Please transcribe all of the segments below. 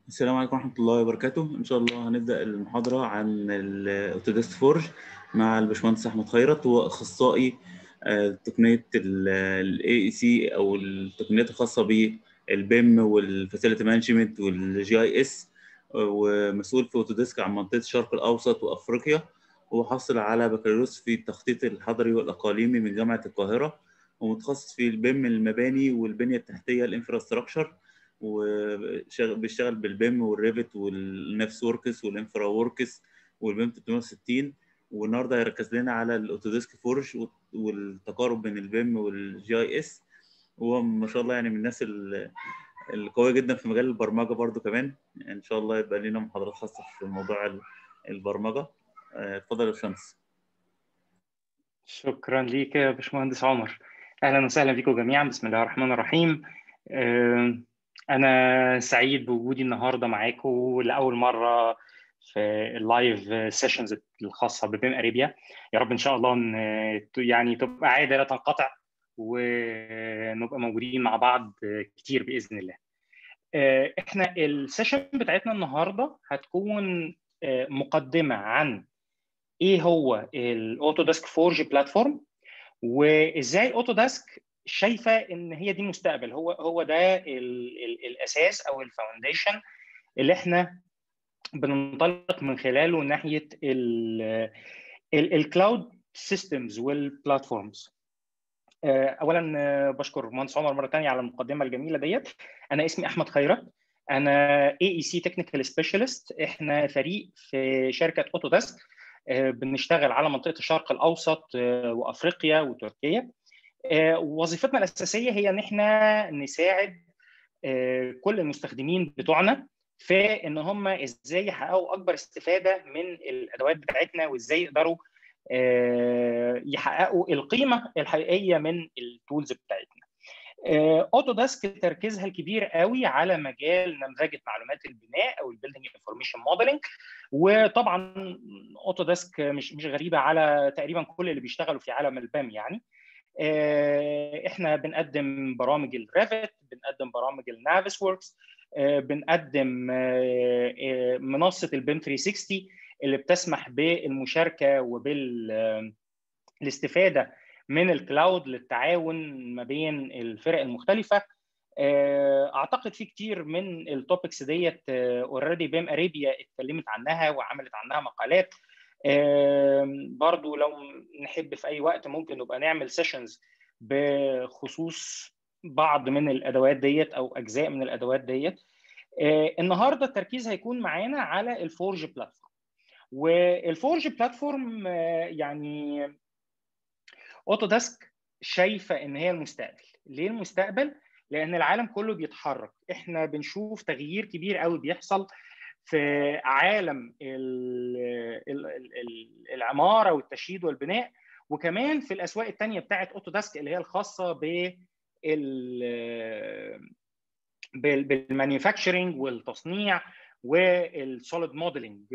السلام عليكم ورحمة الله وبركاته إن شاء الله هنبدأ المحاضرة عن الأوتوديسك فورج مع الباشمهندس أحمد خيرت هو أخصائي آه، تقنية ال AEC أو التقنيات الخاصة بالبيم والفاسيلتي مانجمنت والجي اي اس ومسؤول في أوتوديسك عن منطقة الشرق الأوسط وأفريقيا هو حاصل على بكالوريوس في التخطيط الحضري والأقاليمي من جامعة القاهرة ومتخصص في البيم المباني والبنية التحتية الانفراستراكشر وبيشتغل بالبيم والريفت والنفس وركس والانفرا وركس والبيم 360 والنهارده هيركز لنا على الاوتوديسك فورج والتقارب بين البيم والجي اي اس وهو ما شاء الله يعني من الناس القويه جدا في مجال البرمجه برضو كمان ان شاء الله يبقى لنا محاضرات خاصه في موضوع البرمجه اتفضل يا باشمهندس شكرا ليك يا باشمهندس عمر اهلا وسهلا بكم جميعا بسم الله الرحمن الرحيم انا سعيد بوجودي النهارده معاكم لاول مره في اللايف سيشنز الخاصه ببيم اريبيا يا رب ان شاء الله ان يعني تبقى عاده لا تنقطع ونبقى موجودين مع بعض كتير باذن الله احنا السيشن بتاعتنا النهارده هتكون مقدمه عن ايه هو الاوتوديسك فورج بلاتفورم وازاي اوتوديسك شايفه ان هي دي المستقبل هو هو ده ال ال الاساس او الفاونديشن اللي احنا بننطلق من خلاله ناحيه الكلاود سيستمز والبلاتفورمز اولا بشكر مهندس عمر مره ثانيه على المقدمه الجميله ديت انا اسمي احمد خيرت انا اي اي سي تكنيكال سبيشالست احنا فريق في شركه اوتوديسك بنشتغل على منطقه الشرق الاوسط وافريقيا وتركيا وظيفتنا الاساسيه هي ان احنا نساعد كل المستخدمين بتوعنا في ان هم ازاي يحققوا اكبر استفاده من الادوات بتاعتنا وازاي يقدروا يحققوا القيمه الحقيقيه من التولز بتاعتنا. اوتوديسك تركيزها الكبير قوي على مجال نمذجه معلومات البناء او البيلدنج انفورميشن موديلنج وطبعا اوتوديسك مش مش غريبه على تقريبا كل اللي بيشتغلوا في عالم البام يعني احنا بنقدم برامج الريفت بنقدم برامج النافس وركس بنقدم منصه البيم 360 اللي بتسمح بالمشاركه وبالاستفاده من الكلاود للتعاون ما بين الفرق المختلفه اعتقد في كتير من التوبكس ديت اوريدي بيم اريبيا اتكلمت عنها وعملت عنها مقالات برضو لو نحب في اي وقت ممكن نبقى نعمل سيشنز بخصوص بعض من الادوات ديت او اجزاء من الادوات ديت النهارده التركيز هيكون معانا على الفورج بلاتفورم والفورج بلاتفورم يعني اوتوديسك شايفه ان هي المستقبل ليه المستقبل لان العالم كله بيتحرك احنا بنشوف تغيير كبير قوي بيحصل في عالم العماره والتشييد والبناء وكمان في الاسواق الثانيه بتاعه اوتوديسك اللي هي الخاصه بال بالمانيفاكتشرنج والتصنيع والسوليد موديلنج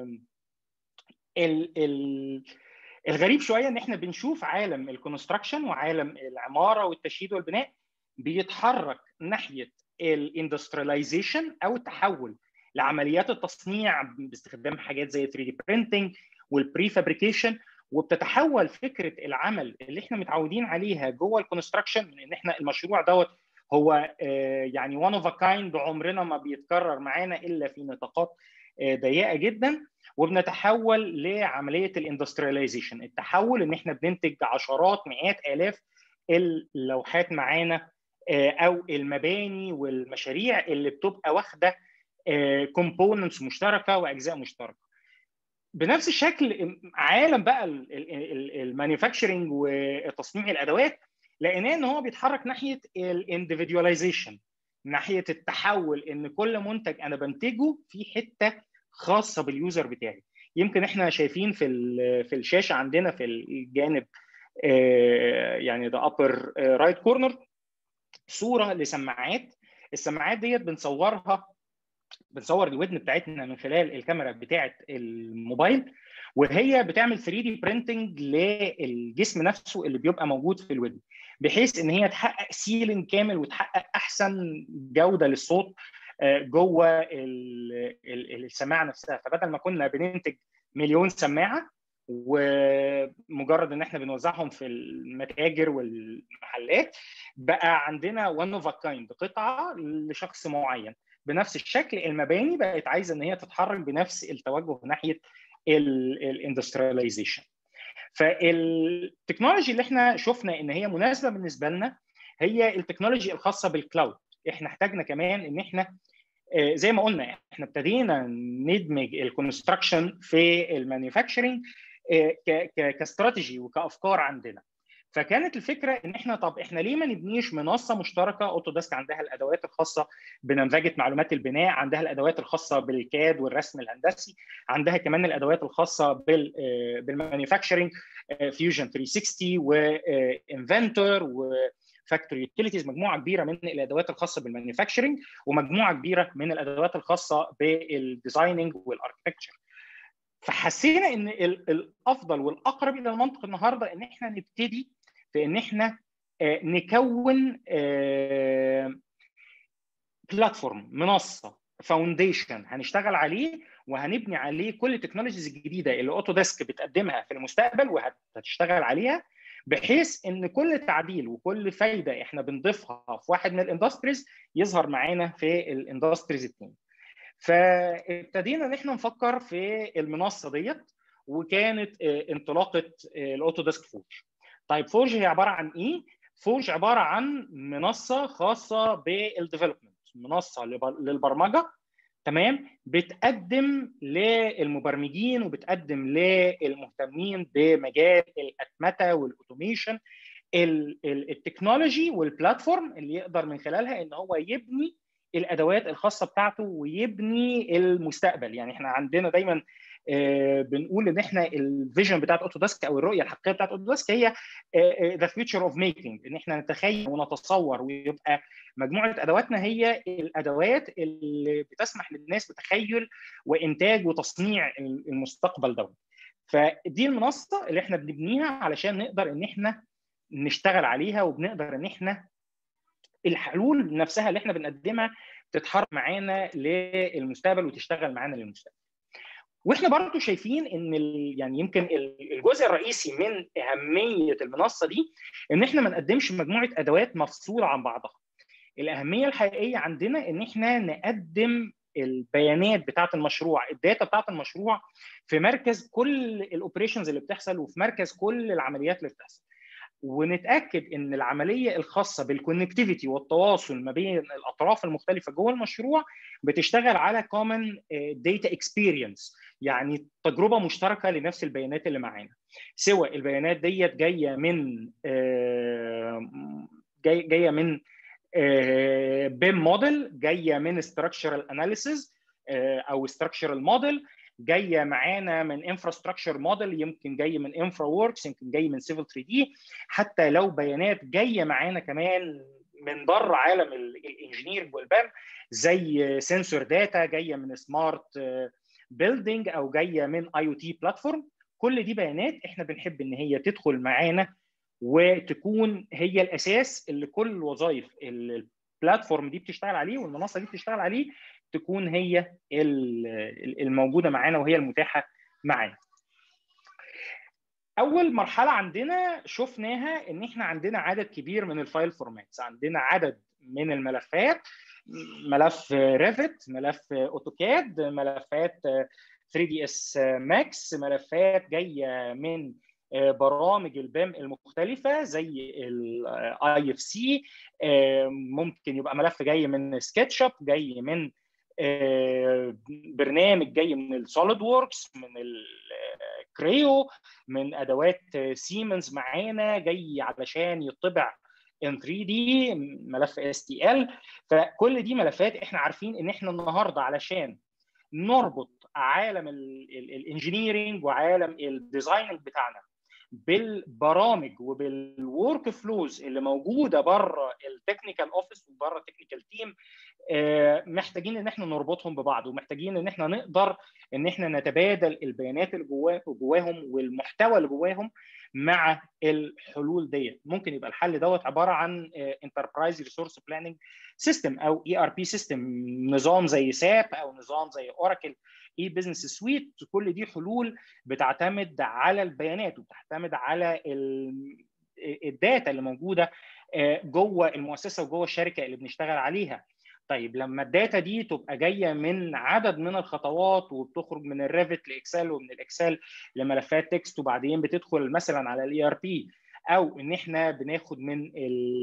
الغريب شويه ان احنا بنشوف عالم الكونستراكشن وعالم العماره والتشييد والبناء بيتحرك ناحيه الاندسترياليزيشن او التحول لعمليات التصنيع باستخدام حاجات زي 3 دي برينتنج والبري فابريكيشن وبتتحول فكره العمل اللي احنا متعودين عليها جوه الكونستراكشن من ان احنا المشروع دوت هو يعني وان اوف ا كايند عمرنا ما بيتكرر معانا الا في نطاقات ضيقه جدا وبنتحول لعمليه الاندسترياليزيشن التحول ان احنا بننتج عشرات مئات الاف اللوحات معانا او المباني والمشاريع اللي بتبقى واخده كومبوننتس مشتركه واجزاء مشتركه بنفس الشكل عالم بقى المانيفاكتشرنج وتصنيع الادوات لقيناه ان هو بيتحرك ناحيه الانديفيدواليزيشن ناحيه التحول ان كل منتج انا بنتجه في حته خاصه باليوزر بتاعي يمكن احنا شايفين في في الشاشه عندنا في الجانب يعني ده upper رايت كورنر صوره لسماعات السماعات ديت بنصورها بنصور الودن بتاعتنا من خلال الكاميرا بتاعه الموبايل وهي بتعمل 3 دي برينتنج للجسم نفسه اللي بيبقى موجود في الودن بحيث ان هي تحقق سيلينج كامل وتحقق احسن جوده للصوت جوه السماعه نفسها فبدل ما كنا بننتج مليون سماعه ومجرد ان احنا بنوزعهم في المتاجر والمحلات بقى عندنا وان اوف كايند قطعه لشخص معين بنفس الشكل المباني بقت عايزه ان هي تتحرك بنفس التوجه ناحيه الاندسترياليزيشن فالتكنولوجي اللي احنا شفنا ان هي مناسبه بالنسبه لنا هي التكنولوجي الخاصه بالكلاود احنا احتاجنا كمان ان احنا زي ما قلنا احنا ابتدينا ندمج الكونستراكشن في المانيفاكتشرنج كاستراتيجي وكافكار عندنا فكانت الفكره ان احنا طب احنا ليه ما نبنيش منصه مشتركه اوتوديسك عندها الادوات الخاصه بنمذجه معلومات البناء عندها الادوات الخاصه بالكاد والرسم الهندسي عندها كمان الادوات الخاصه بال بالمانيفاكتشرنج فيوجن 360 وانفنتور وفاكتوري يوتيليتيز مجموعه كبيره من الادوات الخاصه بالمانيفاكتشرنج ومجموعه كبيره من الادوات الخاصه بالديزايننج والاركتكتشر فحسينا ان الافضل والاقرب الى المنطق النهارده ان احنا نبتدي في ان احنا نكون بلاتفورم منصه فاونديشن هنشتغل عليه وهنبني عليه كل التكنولوجيز الجديده اللي اوتوديسك بتقدمها في المستقبل وهتشتغل عليها بحيث ان كل تعديل وكل فايده احنا بنضيفها في واحد من الاندستريز يظهر معانا في الاندستريز الثاني. فابتدينا ان احنا نفكر في المنصه ديت وكانت انطلاقه الاوتوديسك فورج. طيب فورج هي عباره عن ايه؟ فورج عباره عن منصه خاصه بالديفلوبمنت، منصه للبرمجه تمام بتقدم للمبرمجين وبتقدم للمهتمين بمجال الاتمته والاوتوميشن التكنولوجي والبلاتفورم اللي يقدر من خلالها ان هو يبني الادوات الخاصه بتاعته ويبني المستقبل يعني احنا عندنا دايما بنقول ان احنا الفيجن بتاعت اوتوديسك او الرؤيه الحقيقيه بتاعت اوتوديسك هي ذا فيوتشر اوف ميكنج ان احنا نتخيل ونتصور ويبقى مجموعه ادواتنا هي الادوات اللي بتسمح للناس بتخيل وانتاج وتصنيع المستقبل دوت فدي المنصه اللي احنا بنبنيها علشان نقدر ان احنا نشتغل عليها وبنقدر ان احنا الحلول نفسها اللي احنا بنقدمها تتحرك معانا للمستقبل وتشتغل معانا للمستقبل. واحنا برضو شايفين ان يعني يمكن الجزء الرئيسي من اهميه المنصه دي ان احنا ما نقدمش مجموعه ادوات مفصوله عن بعضها. الاهميه الحقيقيه عندنا ان احنا نقدم البيانات بتاعه المشروع الداتا بتاعه المشروع في مركز كل الاوبريشنز اللي بتحصل وفي مركز كل العمليات اللي بتحصل ونتاكد ان العمليه الخاصه بالكونكتيفيتي والتواصل ما بين الاطراف المختلفه جوه المشروع بتشتغل على كومن داتا اكسبيرينس يعني تجربه مشتركه لنفس البيانات اللي معانا سواء البيانات ديت جايه من جايه جايه من بيم موديل جايه من structural اناليسيز او structural موديل جايه معانا من انفراستراكشر موديل يمكن جاي من انفرا ووركس يمكن جاي من سيفل 3 دي حتى لو بيانات جايه معانا كمان من بره عالم الانجينيرنج والبام زي سنسور داتا جايه من سمارت بيلدينج او جايه من اي او تي بلاتفورم كل دي بيانات احنا بنحب ان هي تدخل معانا وتكون هي الاساس اللي كل وظائف البلاتفورم دي بتشتغل عليه والمنصه دي بتشتغل عليه تكون هي الموجوده معانا وهي المتاحه معانا. اول مرحله عندنا شفناها ان احنا عندنا عدد كبير من الفايل فورماتس عندنا عدد من الملفات ملف ريفت ملف اوتوكاد ملفات 3 دي اس ماكس ملفات جايه من برامج البيم المختلفه زي الاي اف سي ممكن يبقى ملف جاي من سكتش اب جاي من برنامج جاي من السوليد ووركس من الكريو من ادوات سيمنز معانا جاي علشان يطبع ان 3 دي ملف اس تي ال فكل دي ملفات احنا عارفين ان احنا النهارده علشان نربط عالم الانجينيرنج وعالم الديزايننج بتاعنا بالبرامج وبالورك فلوز اللي موجوده بره التكنيكال اوفيس وبره التكنيكال تيم محتاجين ان احنا نربطهم ببعض ومحتاجين ان احنا نقدر ان احنا نتبادل البيانات اللي جواه جواهم والمحتوى اللي جواهم مع الحلول ديت ممكن يبقى الحل دوت عباره عن انتربرايز ريسورس بلاننج سيستم او اي ار بي سيستم نظام زي ساب او نظام زي اوراكل اي بزنس سويت كل دي حلول بتعتمد على البيانات وبتعتمد على الداتا اللي موجوده جوه المؤسسه وجوه الشركه اللي بنشتغل عليها طيب لما الداتا دي تبقى جايه من عدد من الخطوات وبتخرج من الريفت لاكسل ومن الاكسل لملفات تكست وبعدين بتدخل مثلا على الاي ار بي او ان احنا بناخد من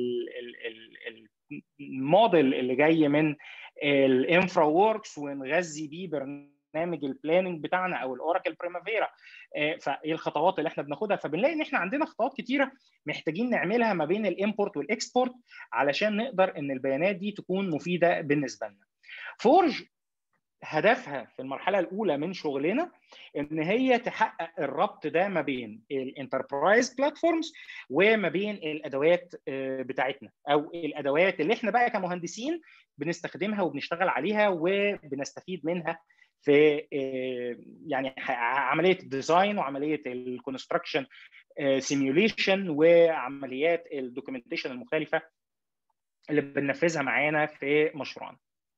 الموديل اللي جاي من الانفرا ووركس ونغذي بيه برنامج البلاننج بتاعنا او الاوراكل بريمافيرا فايه الخطوات اللي احنا بناخدها فبنلاقي ان احنا عندنا خطوات كتيره محتاجين نعملها ما بين الامبورت والاكسبورت علشان نقدر ان البيانات دي تكون مفيده بالنسبه لنا فورج هدفها في المرحله الاولى من شغلنا ان هي تحقق الربط ده ما بين الانتربرايز بلاتفورمز وما بين الادوات بتاعتنا او الادوات اللي احنا بقى كمهندسين بنستخدمها وبنشتغل عليها وبنستفيد منها في يعني عمليه الديزاين وعمليه الكونستراكشن سيميوليشن وعمليات الدوكيومنتيشن المختلفه اللي بننفذها معانا في مشروعنا.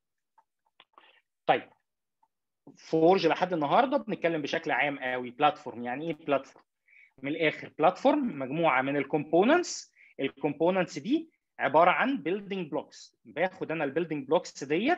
طيب فورج لحد النهارده بنتكلم بشكل عام قوي بلاتفورم يعني ايه بلاتفورم؟ من الاخر بلاتفورم مجموعه من الكومبوننتس الكومبوننتس دي عباره عن بيلدينج بلوكس باخد انا البيلدينج بلوكس ديت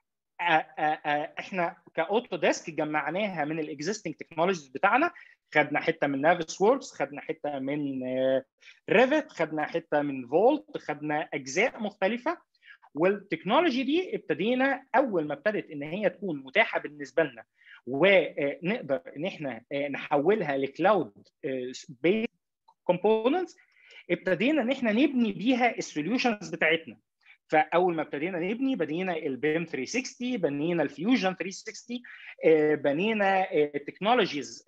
احنا كاوتو ديسك جمعناها من الاكزيستنج تكنولوجيز بتاعنا خدنا حته من نافس ووركس خدنا حته من ريفت خدنا حته من فولت خدنا اجزاء مختلفه والتكنولوجي دي ابتدينا اول ما ابتدت ان هي تكون متاحه بالنسبه لنا ونقدر ان احنا نحولها لكلاود بيز كومبوننتس ابتدينا ان احنا نبني بيها السوليوشنز بتاعتنا فاول ما ابتدينا نبني بنينا البيم 360 بنينا الفيوجن 360 بنينا تكنولوجيز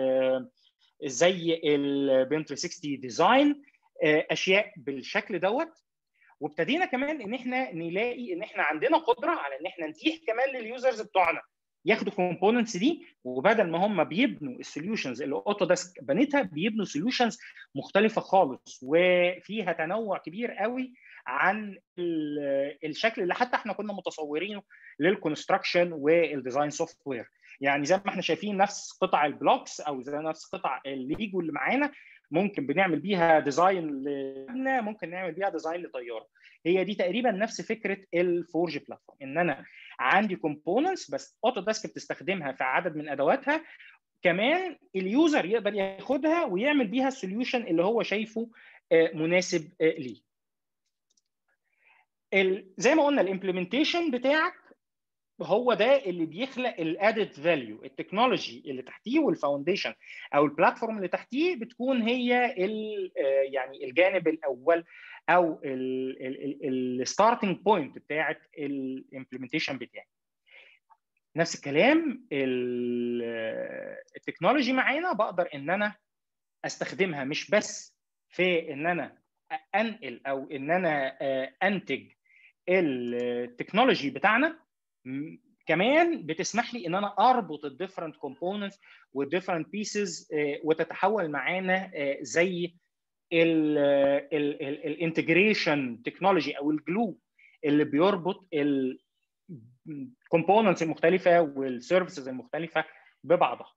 زي البيم 360 ديزاين اشياء بالشكل دوت وابتدينا كمان ان احنا نلاقي ان احنا عندنا قدره على ان احنا نتيح كمان لليوزرز بتوعنا ياخدوا الكومبوننتس دي وبدل ما هم بيبنوا السوليوشنز اللي اوتو ديسك بنتها بيبنوا سوليوشنز مختلفه خالص وفيها تنوع كبير قوي عن الشكل اللي حتى احنا كنا متصورينه للكونستراكشن والديزاين سوفت وير يعني زي ما احنا شايفين نفس قطع البلوكس او زي نفس قطع الليجو اللي معانا ممكن بنعمل بيها ديزاين لمبنى ممكن نعمل بيها ديزاين لطياره هي دي تقريبا نفس فكره الفورج بلاتفورم ان انا عندي كومبوننتس بس اوتو ديسك بتستخدمها في عدد من ادواتها كمان اليوزر يقدر ياخدها ويعمل بيها السوليوشن اللي هو شايفه مناسب ليه زي ما قلنا الامبلمنتيشن بتاعك هو ده اللي بيخلق الادد فاليو التكنولوجي اللي تحتيه والفاونديشن او البلاتفورم اللي تحتيه بتكون هي يعني الجانب الاول او الستارتنج بوينت بتاعه الامبلمنتيشن بتاعي نفس الكلام التكنولوجي معانا بقدر ان انا استخدمها مش بس في ان انا انقل او ان انا انتج التكنولوجي بتاعنا كمان بتسمح لي ان انا اربط الديفرنت كومبوننتس والديفرنت بيسز وتتحول معانا زي الانتجريشن تكنولوجي او الجلو اللي بيربط الكومبوننتس المختلفه والسيرفيسز المختلفه ببعضها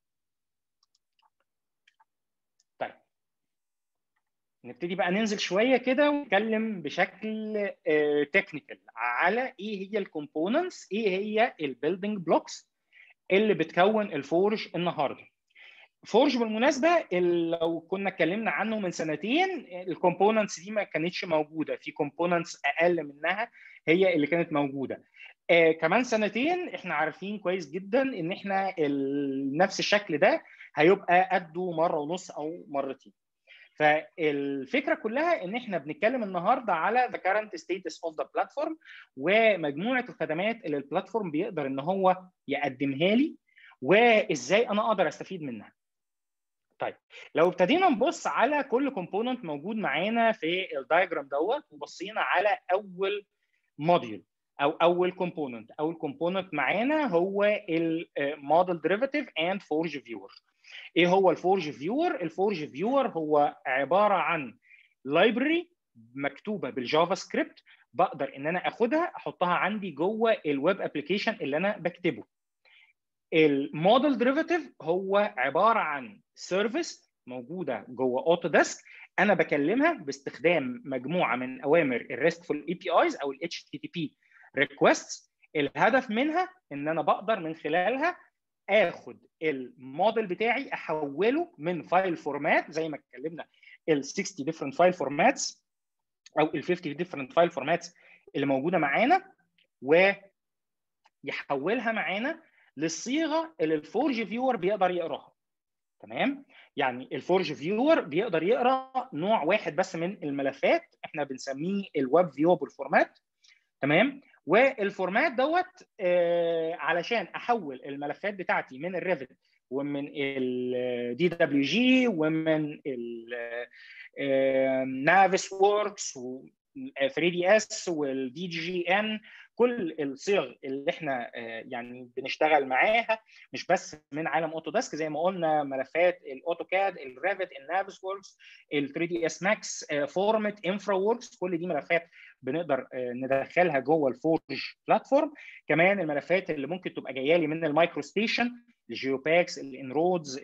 نبتدي بقى ننزل شويه كده ونتكلم بشكل تكنيكال على ايه هي الكومبوننتس ايه هي البيلدينج بلوكس اللي بتكون الفورج النهارده فورج بالمناسبه لو كنا اتكلمنا عنه من سنتين الكومبوننتس دي ما كانتش موجوده في كومبوننتس اقل منها هي اللي كانت موجوده آه كمان سنتين احنا عارفين كويس جدا ان احنا نفس الشكل ده هيبقى قده مره ونص او مرتين فالفكره كلها ان احنا بنتكلم النهارده على the current status of the platform ومجموعه الخدمات اللي البلاتفورم بيقدر ان هو يقدمها لي وازاي انا اقدر استفيد منها. طيب لو ابتدينا نبص على كل كومبوننت موجود معانا في الدايجرام دوت وبصينا على اول موديول او اول كومبوننت اول كومبوننت معانا هو الموديل ديريفاتيف اند فورج فيور ايه هو الفورج فيور الفورج فيور هو عباره عن لايبرري مكتوبه بالجافا سكريبت بقدر ان انا اخدها احطها عندي جوه الويب ابلكيشن اللي انا بكتبه الموديل ديريفاتيف هو عباره عن سيرفيس موجوده جوه اوتو ديسك انا بكلمها باستخدام مجموعه من اوامر الريستفول اي بي ايز او الاتش تي تي بي ريكويست الهدف منها ان انا بقدر من خلالها اخد الموديل بتاعي احوله من فايل فورمات زي ما اتكلمنا ال 60 different فايل فورماتس او ال 50 different فايل فورماتس اللي موجوده معانا ويحولها معانا للصيغه اللي الفورج فيور بيقدر يقراها تمام يعني الفورج فيور بيقدر يقرا نوع واحد بس من الملفات احنا بنسميه الويب فيوبل فورمات تمام والفورمات دوت آه علشان احول الملفات بتاعتي من الريفت ومن ال دي دبليو جي ومن النافس ووركس و 3 دي اس والدي جي ان كل الصيغ اللي احنا يعني بنشتغل معاها مش بس من عالم اوتوديسك زي ما قلنا ملفات الاوتوكاد الريفت النافس ووركس ال 3 دي اس ماكس فورمت انفرا ووركس كل دي ملفات بنقدر ندخلها جوه الفورج بلاتفورم كمان الملفات اللي ممكن تبقى جايه لي من المايكرو ستيشن الجيوباكس الانرودز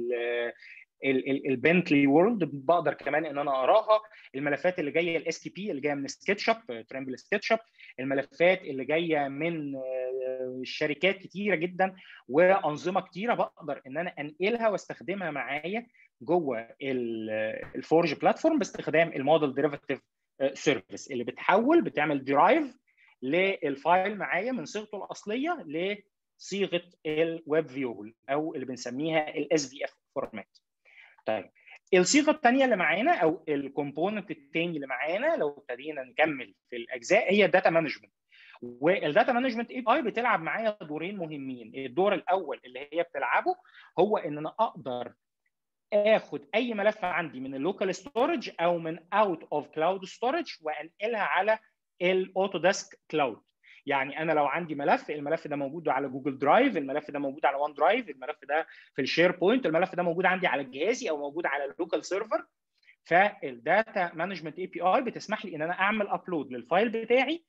البنتلي وورلد بقدر كمان ان انا اقراها الملفات اللي جايه الاس تي بي اللي جايه من سكتش اب ترامبل سكتش اب الملفات اللي جايه من شركات كتيره جدا وانظمه كتيره بقدر ان انا انقلها واستخدمها معايا جوه الفورج بلاتفورم باستخدام الموديل ديريفاتيف سيرفيس اللي بتحول بتعمل درايف للفايل معايا من صيغته الاصليه لصيغه الويب فيوبل او اللي بنسميها الاس في اف فورمات طيب الصيغه الثانيه اللي معانا او الكومبوننت الثاني اللي معانا لو ابتدينا نكمل في الاجزاء هي الداتا مانجمنت والداتا مانجمنت اي اي بتلعب معايا دورين مهمين الدور الاول اللي هي بتلعبه هو ان انا اقدر اخد اي ملف عندي من اللوكال ستورج او من اوت اوف كلاود ستورج وانقلها على الاوتوديسك كلاود يعني انا لو عندي ملف الملف ده موجود على جوجل درايف الملف ده موجود على وان درايف الملف ده في الشير بوينت الملف ده موجود عندي على جهازي او موجود على اللوكال سيرفر فالداتا مانجمنت اي بي اي بتسمح لي ان انا اعمل ابلود للفايل بتاعي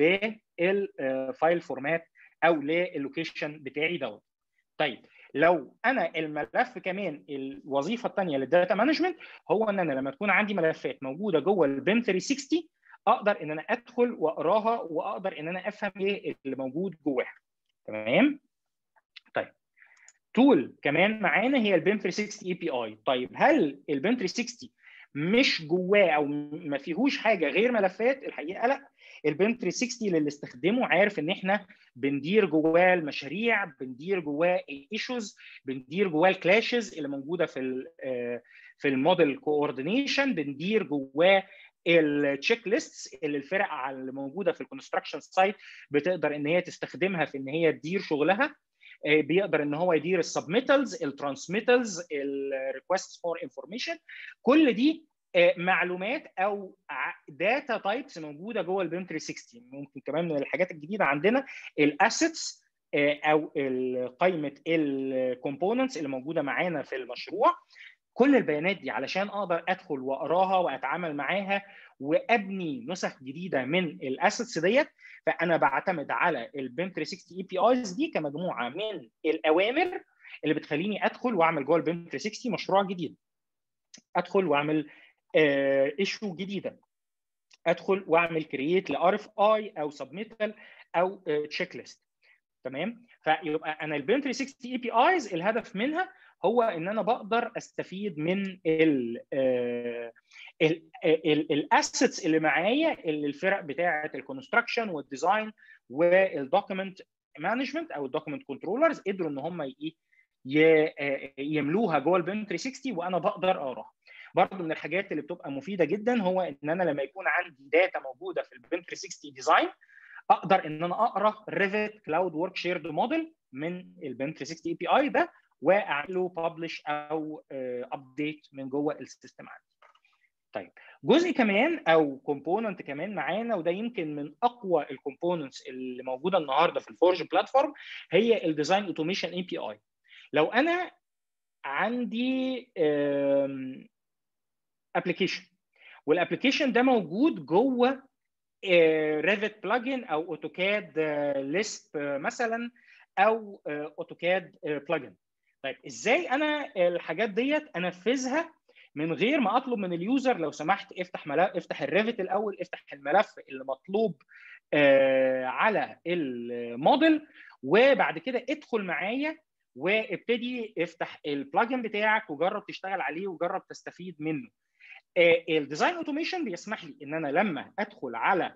للفايل فورمات او للوكيشن بتاعي دوت طيب لو انا الملف كمان الوظيفه الثانيه للداتا مانجمنت هو ان انا لما تكون عندي ملفات موجوده جوه البيم 360 اقدر ان انا ادخل واقراها واقدر ان انا افهم ايه اللي موجود جواها تمام طيب تول كمان معانا هي البيم 360 اي بي اي طيب هل البيم 360 مش جواه او ما فيهوش حاجه غير ملفات الحقيقه لا البيم 360 اللي استخدمه عارف ان احنا بندير جواه المشاريع بندير جواه الايشوز بندير جواه الكلاشز اللي موجوده في في الموديل كوردينيشن بندير جواه التشيك ليستس اللي الفرق اللي موجوده في الكونستراكشن سايت بتقدر ان هي تستخدمها في ان هي تدير شغلها بيقدر ان هو يدير السبميتالز الترانسميتالز الريكوست فور انفورميشن كل دي معلومات او داتا تايبس موجوده جوه البيم 360 ممكن كمان من الحاجات الجديده عندنا الاسيتس او قائمه الكومبوننتس اللي موجوده معانا في المشروع كل البيانات دي علشان اقدر ادخل واقراها واتعامل معاها وابني نسخ جديده من الاسيتس ديت فانا بعتمد على البيم 360 اي بي ايز دي كمجموعه من الاوامر اللي بتخليني ادخل واعمل جوه البيم 360 مشروع جديد ادخل واعمل ايشو جديده ادخل واعمل كرييت لار اف اي او سبميتال او تشيك ليست تمام فيبقى انا البيم 360 اي بي ايز الهدف منها هو ان انا بقدر استفيد من الاسيتس اللي معايا اللي الفرق بتاعه الكونستراكشن والديزاين والدوكيمنت مانجمنت او الدوكيمنت كنترولرز قدروا ان هم يملوها جوه البيم 360 وانا بقدر اقراها برضه من الحاجات اللي بتبقى مفيده جدا هو ان انا لما يكون عندي داتا موجوده في البيم 360 ديزاين اقدر ان انا اقرا ريفت كلاود ورك شيرد موديل من البيم 360 اي بي اي ده واعمل له ببلش او ابديت من جوه السيستم عندي. طيب جزء كمان او كومبوننت كمان معانا وده يمكن من اقوى الكومبوننتس اللي موجوده النهارده في الفورج بلاتفورم هي الديزاين اوتوميشن اي بي اي لو انا عندي ابلكيشن والابلكيشن ده موجود جوه ريفت بلجن او اوتوكاد ليسب مثلا او اوتوكاد بلجن طيب ازاي انا الحاجات ديت انفذها من غير ما اطلب من اليوزر لو سمحت افتح ملف افتح الريفت الاول افتح الملف اللي مطلوب على الموديل وبعد كده ادخل معايا وابتدي افتح البلجن بتاعك وجرب تشتغل عليه وجرب تستفيد منه الديزاين اوتوميشن بيسمح لي ان انا لما ادخل على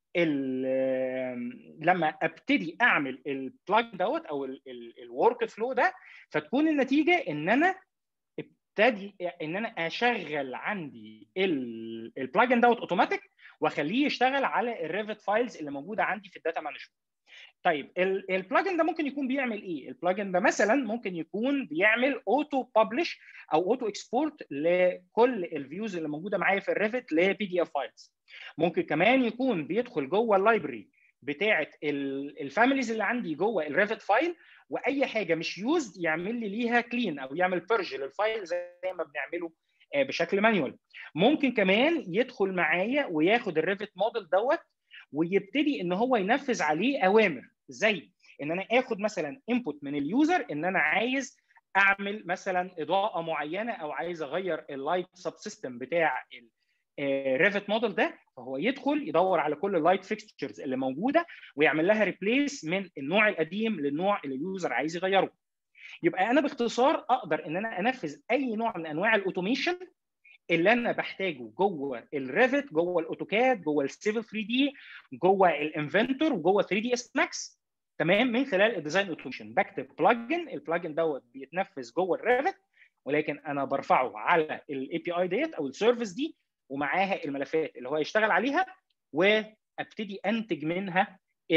لما ابتدي اعمل البلاج دوت او الورك فلو ده فتكون النتيجه ان انا ابتدي ان انا اشغل عندي البلاجن دوت اوتوماتيك واخليه يشتغل على الريفت فايلز اللي موجوده عندي في الداتا مانجمنت طيب البلاجن ده ممكن يكون بيعمل ايه؟ البلاجن ده مثلا ممكن يكون بيعمل اوتو ببلش او اوتو اكسبورت لكل الفيوز اللي موجوده معايا في الريفت لبي دي اف فايلز. ممكن كمان يكون بيدخل جوه اللايبرري بتاعه الفاميليز اللي عندي جوه الريفت فايل واي حاجه مش يوزد يعمل لي ليها كلين او يعمل بيرج للفايل زي ما بنعمله بشكل مانيوال. ممكن كمان يدخل معايا وياخد الريفت موديل دوت ويبتدي ان هو ينفذ عليه اوامر زي ان انا اخد مثلا انبوت من اليوزر ان انا عايز اعمل مثلا اضاءه معينه او عايز اغير اللايت سب سيستم بتاع الريفت موديل ده فهو يدخل يدور على كل اللايت فيكستشرز اللي موجوده ويعمل لها ريبليس من النوع القديم للنوع اللي اليوزر عايز يغيره يبقى انا باختصار اقدر ان انا انفذ اي نوع من انواع الاوتوميشن اللي انا بحتاجه جوه الريفت جوه الاوتوكاد جوه السيفل 3 دي جوه الانفنتور وجوه 3 دي اس ماكس تمام من خلال الديزاين اوتوميشن بكتب بلجن البلجن دوت بيتنفذ جوه الريفت ولكن انا برفعه على الاي بي اي ديت او السيرفيس دي ومعاها الملفات اللي هو يشتغل عليها وابتدي انتج منها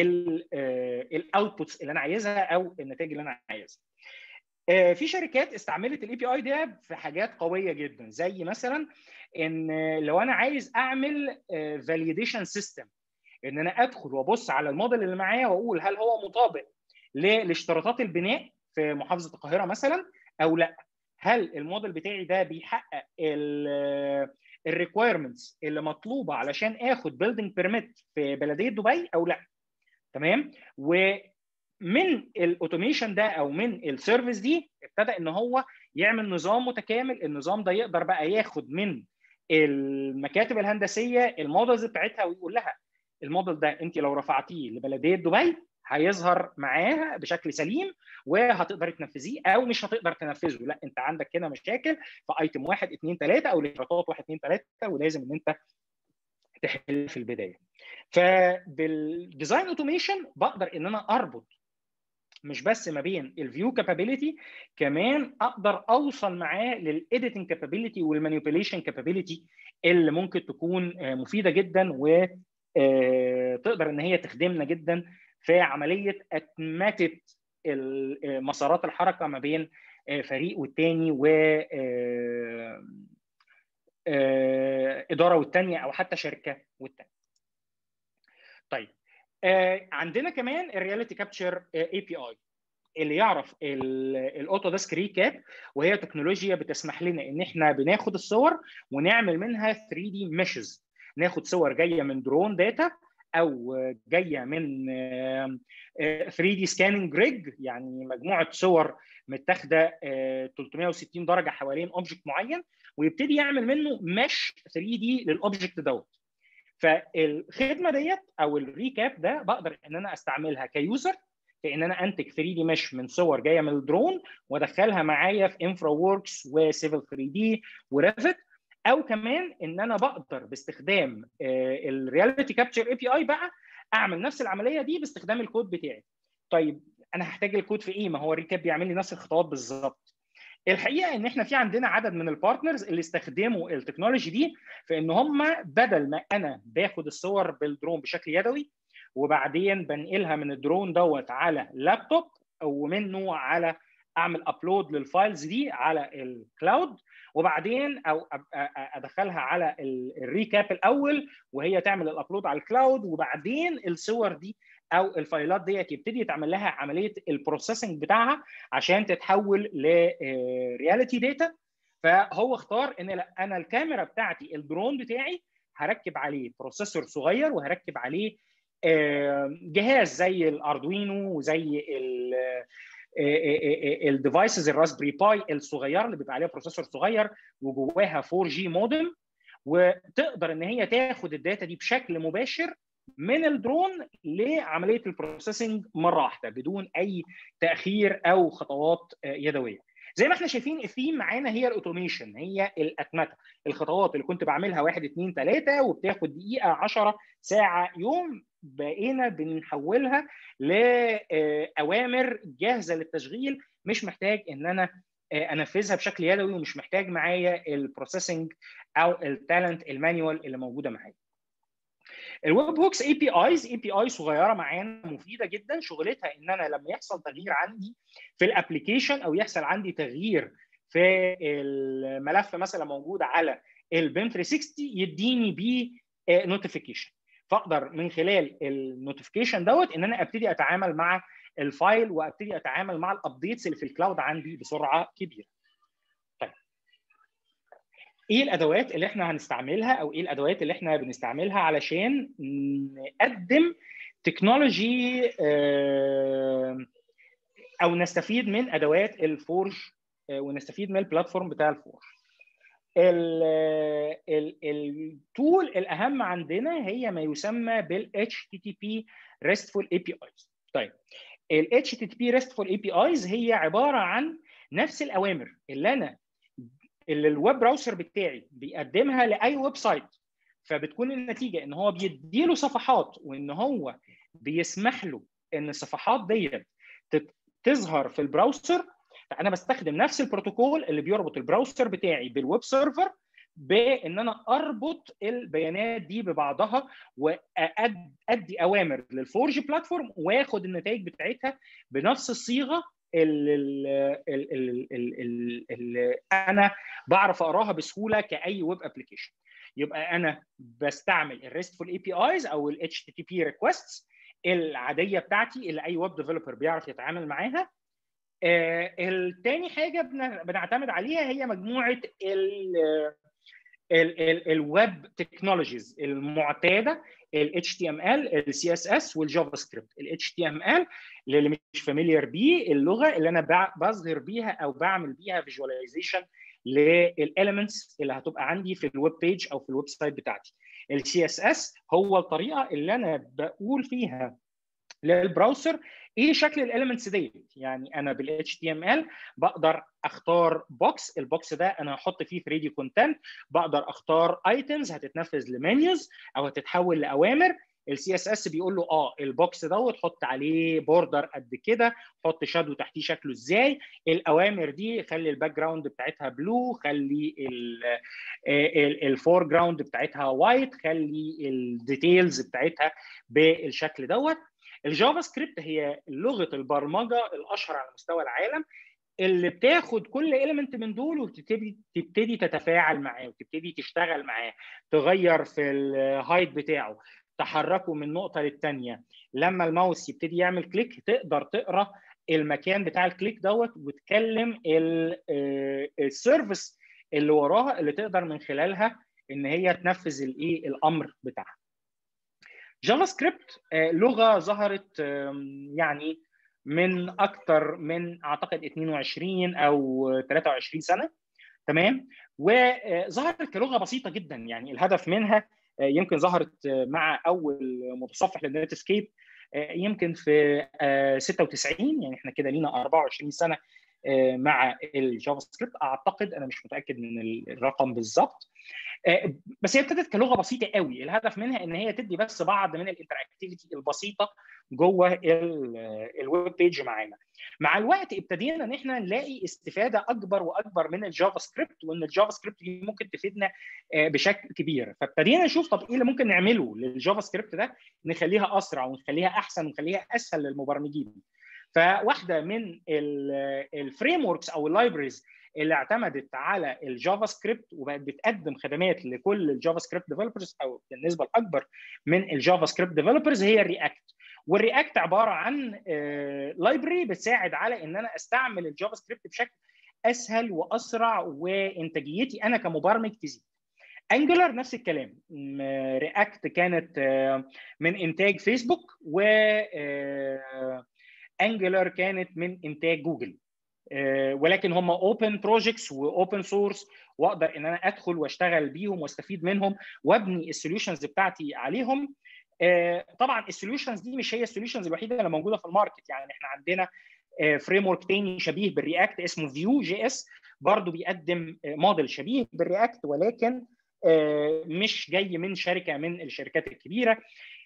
الاوتبوتس اللي انا عايزها او النتائج اللي انا عايزها في شركات استعملت الاي بي اي ده في حاجات قويه جدا زي مثلا ان لو انا عايز اعمل فاليديشن سيستم ان انا ادخل وابص على الموديل اللي معايا واقول هل هو مطابق لاشتراطات البناء في محافظه القاهره مثلا او لا هل الموديل بتاعي ده بيحقق الريكويرمنتس اللي مطلوبه علشان اخد بيلدينج بيرميت في بلديه دبي او لا تمام و من الاوتوميشن ده او من السيرفيس دي ابتدى ان هو يعمل نظام متكامل النظام ده يقدر بقى ياخد من المكاتب الهندسيه المودلز بتاعتها ويقول لها الموديل ده انت لو رفعتيه لبلديه دبي هيظهر معاها بشكل سليم وهتقدر تنفذيه او مش هتقدر تنفذه لا انت عندك هنا مشاكل في ايتم 1 2 3 او الاشتراطات 1 2 3 ولازم ان انت تحل في البدايه فبالديزاين اوتوميشن بقدر ان انا اربط مش بس ما بين الفيو كابابيلتي كمان اقدر اوصل معاه للايديتنج كابابيلتي والمانيبيوليشن كابابيلتي اللي ممكن تكون مفيده جدا وتقدر ان هي تخدمنا جدا في عمليه اتمته مسارات الحركه ما بين فريق والتاني و اداره والتانيه او حتى شركه والتانيه. طيب عندنا كمان الرياليتي كابتشر اي بي اي اللي يعرف الاوتو ديسك ريكاب وهي تكنولوجيا بتسمح لنا ان احنا بناخد الصور ونعمل منها 3 دي ميشز ناخد صور جايه من درون داتا او جايه من 3 دي سكاننج ريج يعني مجموعه صور متاخده 360 درجه حوالين اوبجكت معين ويبتدي يعمل منه مش 3 دي للاوبجكت دوت فالخدمه ديت او الريكاب ده بقدر ان انا استعملها كيوزر في ان انا انتج 3 دي مش من صور جايه من الدرون وادخلها معايا في انفرا ووركس وسيفل 3 دي وريفت او كمان ان انا بقدر باستخدام الرياليتي كابتشر اي بي اي بقى اعمل نفس العمليه دي باستخدام الكود بتاعي طيب انا هحتاج الكود في ايه ما هو الريكاب بيعمل لي نفس الخطوات بالظبط الحقيقه ان احنا في عندنا عدد من البارتنرز اللي استخدموا التكنولوجي دي في ان هم بدل ما انا باخد الصور بالدرون بشكل يدوي وبعدين بنقلها من الدرون دوت على لابتوب ومنه على اعمل ابلود للفايلز دي على الكلاود وبعدين او ادخلها على الريكاب الاول وهي تعمل الابلود على الكلاود وبعدين الصور دي او الفايلات ديت يبتدي تعمل لها عمليه البروسيسنج بتاعها عشان تتحول لرياليتي داتا فهو اختار ان لا انا الكاميرا بتاعتي الدرون بتاعي هركب عليه بروسيسور صغير وهركب عليه جهاز زي الاردوينو وزي الديفايسز الراسبري باي الصغير اللي بيبقى عليها بروسيسور صغير وجواها 4 جي مودم وتقدر ان هي تاخد الداتا دي بشكل مباشر من الدرون لعمليه البروسيسنج مره واحده بدون اي تاخير او خطوات يدويه زي ما احنا شايفين الثيم معانا هي الاوتوميشن هي الاتمته الخطوات اللي كنت بعملها 1 2 3 وبتاخد دقيقه 10 ساعه يوم بقينا بنحولها لاوامر جاهزه للتشغيل مش محتاج ان انا انفذها بشكل يدوي ومش محتاج معايا البروسيسنج او التالنت المانيوال اللي موجوده معايا الويب هوكس اي بي ايز اي بي اي صغيره معانا مفيده جدا شغلتها ان انا لما يحصل تغيير عندي في الابلكيشن او يحصل عندي تغيير في الملف مثلا موجود على البيم 360 يديني بيه نوتيفيكيشن فاقدر من خلال النوتيفيكيشن دوت ان انا ابتدي اتعامل مع الفايل وابتدي اتعامل مع الابديتس اللي في الكلاود عندي بسرعه كبيره. طيب ايه الادوات اللي احنا هنستعملها او ايه الادوات اللي احنا بنستعملها علشان نقدم تكنولوجي او نستفيد من ادوات الفورج ونستفيد من البلاتفورم بتاع الفورج. التول الاهم عندنا هي ما يسمى بال HTTP RESTful APIs. طيب ال HTTP RESTful APIs هي عباره عن نفس الاوامر اللي انا اللي الويب براوسر بتاعي بيقدمها لاي ويب سايت فبتكون النتيجه ان هو بيديله صفحات وان هو بيسمح له ان الصفحات ديت تظهر في البراوسر فانا بستخدم نفس البروتوكول اللي بيربط البراوزر بتاعي بالويب سيرفر بان انا اربط البيانات دي ببعضها وادي اوامر للفورج بلاتفورم واخد النتائج بتاعتها بنفس الصيغه اللي, اللي, اللي انا بعرف اقراها بسهوله كاي ويب ابلكيشن يبقى انا بستعمل الريستفول اي بي ايز او الاتش تي تي بي ريكويستس العاديه بتاعتي اللي اي ويب ديفلوبر بيعرف يتعامل معاها آه التاني حاجه بنعتمد عليها هي مجموعه الويب تكنولوجيز المعتاده ال HTML ال CSS والجافا سكريبت ال HTML اللي مش فاميليار بيه اللغه اللي انا بظهر بيها او بعمل بيها فيجواليزيشن للاليمنتس اللي هتبقى عندي في الويب بيج او في الويب سايت بتاعتي ال CSS هو الطريقه اللي انا بقول فيها للبراوزر ايه شكل الاليمنتس ديت يعني انا بال HTML بقدر اختار بوكس البوكس ده انا هحط فيه 3 دي كونتنت بقدر اختار ايتمز هتتنفذ لمنيوز او هتتحول لاوامر السي اس اس بيقول له اه البوكس دوت حط عليه بوردر قد كده حط شادو تحتيه شكله ازاي الاوامر دي خلي الباك جراوند بتاعتها بلو خلي الفور جراوند بتاعتها وايت خلي الديتيلز بتاعتها بالشكل دوت الجافا سكريبت هي لغه البرمجه الاشهر على مستوى العالم اللي بتاخد كل اليمنت من دول وتبتدي تبتدي تتفاعل معاه وتبتدي تشتغل معاه تغير في الهايت بتاعه تحركه من نقطه للثانيه لما الماوس يبتدي يعمل كليك تقدر تقرا المكان بتاع الكليك دوت وتكلم السيرفيس اللي وراها اللي تقدر من خلالها ان هي تنفذ الايه الامر بتاعها جافا سكريبت لغه ظهرت يعني من اكثر من اعتقد 22 او 23 سنه تمام وظهرت كلغه بسيطه جدا يعني الهدف منها يمكن ظهرت مع اول متصفح للنت سكيب يمكن في 96 يعني احنا كده لينا 24 سنه مع الجافا سكريبت اعتقد انا مش متاكد من الرقم بالظبط بس هي ابتدت كلغه بسيطه قوي الهدف منها ان هي تدي بس بعض من الانتراكتيفيتي البسيطه جوه الويب بيج معانا مع الوقت ابتدينا ان احنا نلاقي استفاده اكبر واكبر من الجافا سكريبت وان الجافا سكريبت دي ممكن تفيدنا بشكل كبير فابتدينا نشوف طب ايه اللي ممكن نعمله للجافا سكريبت ده نخليها اسرع ونخليها احسن ونخليها اسهل للمبرمجين فواحده من الفريم وركس او اللايبريز اللي اعتمدت على الجافا سكريبت وبقت بتقدم خدمات لكل الجافا سكريبت ديفلوبرز او النسبه الاكبر من الجافا سكريبت ديفلوبرز هي الرياكت والرياكت عباره عن لايبرري بتساعد على ان انا استعمل الجافا سكريبت بشكل اسهل واسرع وانتاجيتي انا كمبرمج تزيد انجلر نفس الكلام رياكت كانت من انتاج فيسبوك و انجلر كانت من انتاج جوجل ولكن هم اوبن بروجكتس واوبن سورس واقدر ان انا ادخل واشتغل بيهم واستفيد منهم وابني السوليوشنز بتاعتي عليهم طبعا السوليوشنز دي مش هي السوليوشنز الوحيده اللي موجوده في الماركت يعني احنا عندنا فريم ورك تاني شبيه بالرياكت اسمه فيو جي اس برضه بيقدم موديل شبيه بالرياكت ولكن مش جاي من شركه من الشركات الكبيره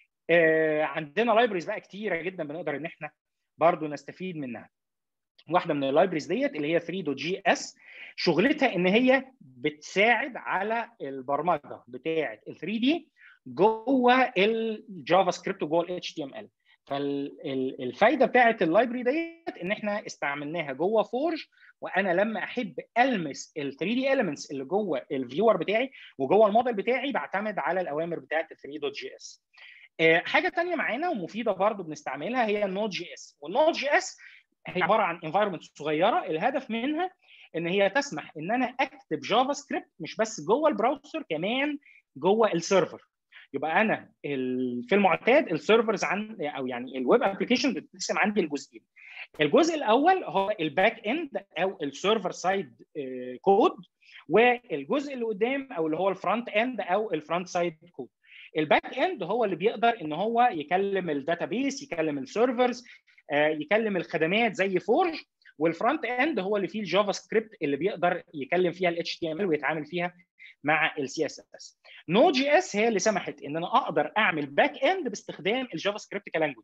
عندنا لايبرز بقى كتيره جدا بنقدر ان احنا برضه نستفيد منها واحده من اللايبرز ديت اللي هي 3 جي اس شغلتها ان هي بتساعد على البرمجه بتاعه ال 3 دي جوه الجافا سكريبت وجوه الاتش تي ام ال فالفايده بتاعه اللايبرري ديت ان احنا استعملناها جوه فورج وانا لما احب المس ال 3 دي elements اللي جوه الفيور بتاعي وجوه الموديل بتاعي بعتمد على الاوامر بتاعه ال 3 جي اس حاجه ثانيه معانا ومفيده برضو بنستعملها هي النود جي اس والنود جي اس هي عباره عن انفايرمنت صغيره الهدف منها ان هي تسمح ان انا اكتب جافا سكريبت مش بس جوه البراوزر كمان جوه السيرفر يبقى انا في المعتاد السيرفرز عن او يعني الويب ابلكيشن بتقسم عندي الجزئين الجزء الاول هو الباك اند او السيرفر سايد كود والجزء اللي قدام او اللي هو الفرونت اند او الفرونت سايد كود الباك اند هو اللي بيقدر ان هو يكلم الداتابيس يكلم السيرفرز يكلم الخدمات زي فورج والفرونت اند هو اللي فيه الجافا سكريبت اللي بيقدر يكلم فيها الاتش تي ام ال ويتعامل فيها مع السي اس اس نود جي اس هي اللي سمحت ان انا اقدر اعمل باك اند باستخدام الجافا سكريبت كلانجوج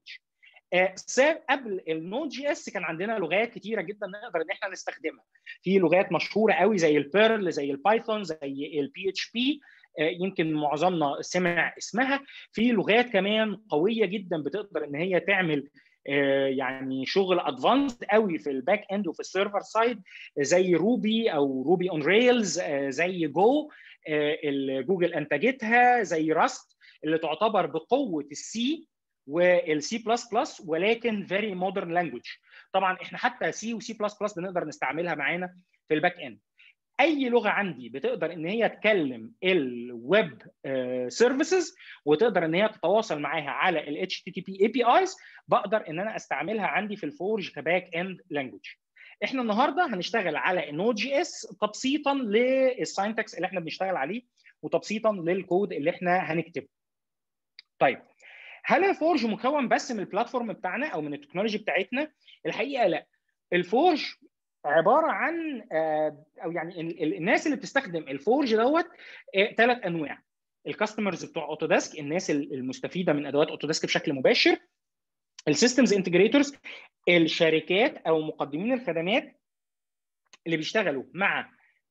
قبل النود جي اس كان عندنا لغات كتيره جدا نقدر ان احنا نستخدمها في لغات مشهوره قوي زي البيرل زي البايثون زي البي اتش بي يمكن معظمنا سمع اسمها في لغات كمان قويه جدا بتقدر ان هي تعمل يعني شغل ادفانسد قوي في الباك اند وفي السيرفر سايد زي روبي او روبي اون ريلز زي جو اللي جوجل انتجتها زي راست اللي تعتبر بقوه السي والسي بلس بلس ولكن فيري مودرن لانجوج طبعا احنا حتى سي وسي بلس بلس بنقدر نستعملها معانا في الباك اند اي لغه عندي بتقدر ان هي تكلم الويب سيرفيسز وتقدر ان هي تتواصل معاها على ال HTTP APIs بقدر ان انا استعملها عندي في الفورج كباك اند لانجوج احنا النهارده هنشتغل على النود جي اس تبسيطا للساينتكس اللي احنا بنشتغل عليه وتبسيطا للكود اللي احنا هنكتبه طيب هل الفورج مكون بس من البلاتفورم بتاعنا او من التكنولوجي بتاعتنا الحقيقه لا الفورج عباره عن او يعني الناس اللي بتستخدم الفورج دوت ثلاث انواع الكاستمرز بتوع اوتوديسك الناس المستفيده من ادوات اوتوديسك بشكل مباشر السيستمز انتجريتورز الشركات او مقدمين الخدمات اللي بيشتغلوا مع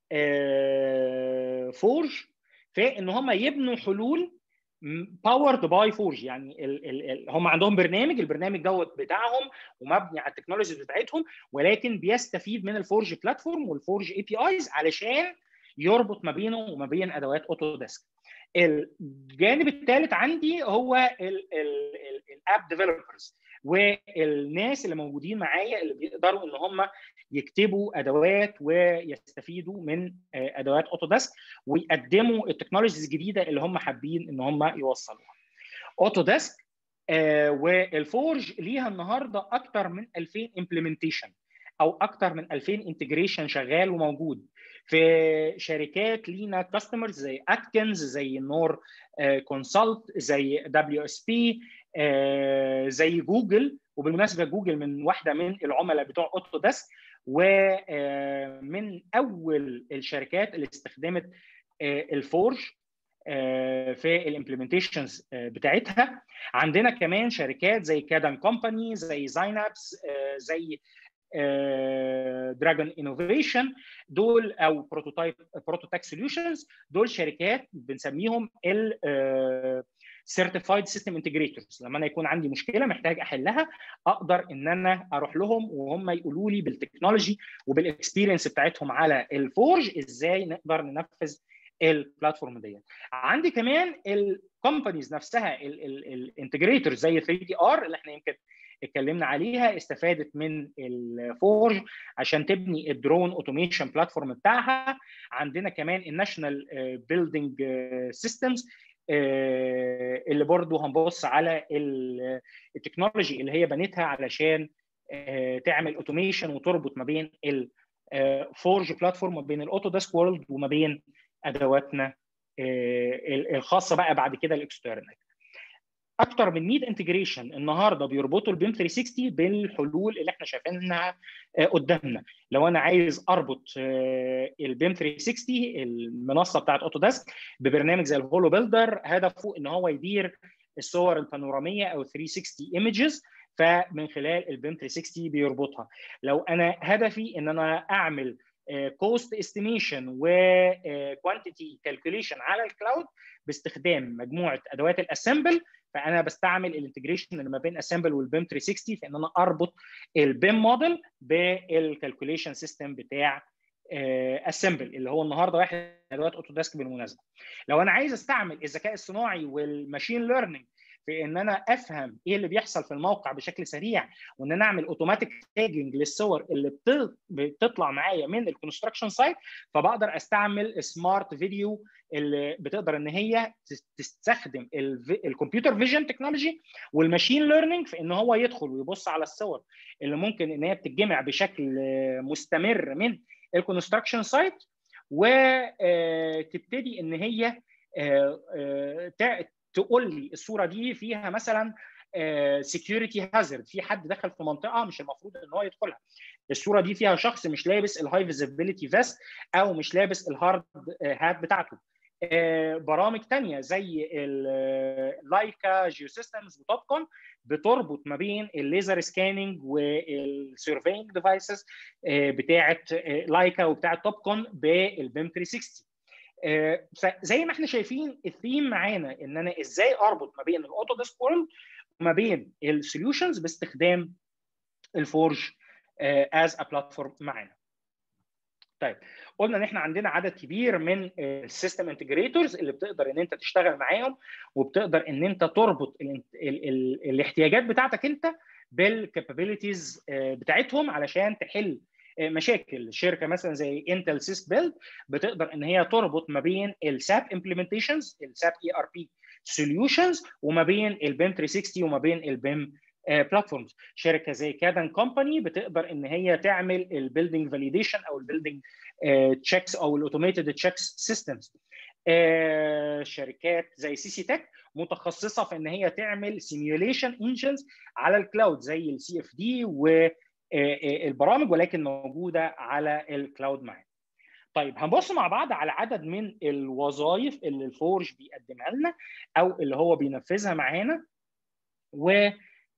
فورج في ان هم يبنوا حلول باورد باي فورج يعني ال ال ال هم عندهم برنامج البرنامج دوت بتاعهم ومبني على التكنولوجيز بتاعتهم ولكن بيستفيد من الفورج بلاتفورم والفورج اي بي ايز علشان يربط ما بينه وما بين ادوات اوتوديسك الجانب الثالث عندي هو الاب ديفلوبرز والناس اللي موجودين معايا اللي بيقدروا ان هم يكتبوا ادوات ويستفيدوا من ادوات اوتوديسك ويقدموا التكنولوجيز الجديده اللي هم حابين ان هم يوصلوها. اوتوديسك آه والفورج ليها النهارده اكثر من 2000 امبلمنتيشن او اكثر من 2000 انتجريشن شغال وموجود في شركات لينا كاستمرز زي اتكنز زي نور كونسلت زي دبليو اس بي زي جوجل وبالمناسبه جوجل من واحده من العملاء بتوع اوتوديسك ومن اول الشركات اللي استخدمت الفورج في الامبلمنتيشنز بتاعتها عندنا كمان شركات زي كادان كومباني زي زاينابس زي دراجون انوفيشن دول او بروتوتايب بروتوتاك سوليوشنز دول شركات بنسميهم ال سيرتيفايد سيستم انتجريتورز لما انا يكون عندي مشكله محتاج احلها اقدر ان انا اروح لهم وهم يقولوا لي بالتكنولوجي وبالاكسبيرينس بتاعتهم على الفورج ازاي نقدر ننفذ البلاتفورم دي عندي كمان الكومبانيز نفسها الانتجريتور زي 3 دي ار اللي احنا يمكن اتكلمنا عليها استفادت من الفورج عشان تبني الدرون اوتوميشن بلاتفورم بتاعها عندنا كمان الناشونال بيلدينج سيستمز اللي برضو هنبص على التكنولوجي اللي هي بنتها علشان تعمل اوتوميشن وتربط ما بين الفورج بلاتفورم ما بين الاوتو ديسك وورلد وما بين ادواتنا الخاصه بقى بعد كده الاكسترنال اكتر من 100 انتجريشن النهارده بيربطوا البيم 360 بالحلول اللي احنا شايفينها قدامنا لو انا عايز اربط البيم 360 المنصه بتاعت اوتوديسك ببرنامج زي الهولو بيلدر هدفه ان هو يدير الصور البانوراميه او 360 ايمجز فمن خلال البيم 360 بيربطها لو انا هدفي ان انا اعمل كوست استيميشن وكوانتيتي كالكوليشن على الكلاود باستخدام مجموعه ادوات الاسمبل فانا بستعمل الانتجريشن اللي ما بين اسمبل والبيم 360 في ان انا اربط البيم موديل بالكالكوليشن سيستم بتاع اسمبل اللي هو النهارده واحد من ادوات اوتوديسك بالمناسبه لو انا عايز استعمل الذكاء الصناعي والماشين ليرنينج في ان انا افهم ايه اللي بيحصل في الموقع بشكل سريع وان انا اعمل اوتوماتيك تاجنج للصور اللي بتطلع معايا من الكونستراكشن سايت فبقدر استعمل سمارت فيديو اللي بتقدر ان هي تستخدم الكمبيوتر فيجن تكنولوجي والماشين ليرنينج في ان هو يدخل ويبص على الصور اللي ممكن ان هي بتتجمع بشكل مستمر من الكونستراكشن سايت وتبتدي ان هي تقول لي الصوره دي فيها مثلا سكيورتي هازارد في حد دخل في منطقه مش المفروض ان هو يدخلها الصوره دي فيها شخص مش لابس الهاي فيزيبيليتي فيست او مش لابس الهارد هات بتاعته برامج تانية زي اللايكا جيو سيستمز وتوب كون بتربط ما بين الليزر سكاننج والسيرفينج ديفايسز بتاعه لايكا وبتاعه توب كون بالبيم 360 فزي ما احنا شايفين الثيم معانا ان انا ازاي اربط ما بين الاوتو ديسك وورلد وما بين السوليوشنز باستخدام الفورج از ا بلاتفورم معانا. طيب قلنا ان احنا عندنا عدد كبير من السيستم انتجريتورز اللي بتقدر ان انت تشتغل معاهم وبتقدر ان انت تربط ال ال ال الاحتياجات بتاعتك انت بالكابابيلتيز بتاعتهم علشان تحل مشاكل شركه مثلا زي انتل سيس بيلد بتقدر ان هي تربط ما بين الساب امبلمنتيشنز الساب اي ار بي سوليوشنز وما بين البيم 360 وما بين البيم بلاتفورمز شركه زي كادن كومباني بتقدر ان هي تعمل البيلدينج فاليديشن او البيلدينج تشيكس او الاوتوميتد تشيكس سيستمز شركات زي سي سي تك متخصصه في ان هي تعمل سيميوليشن انجنز على الكلاود زي السي اف دي و البرامج ولكن موجوده على الكلاود معانا. طيب هنبص مع بعض على عدد من الوظائف اللي الفورج بيقدمها لنا او اللي هو بينفذها معانا و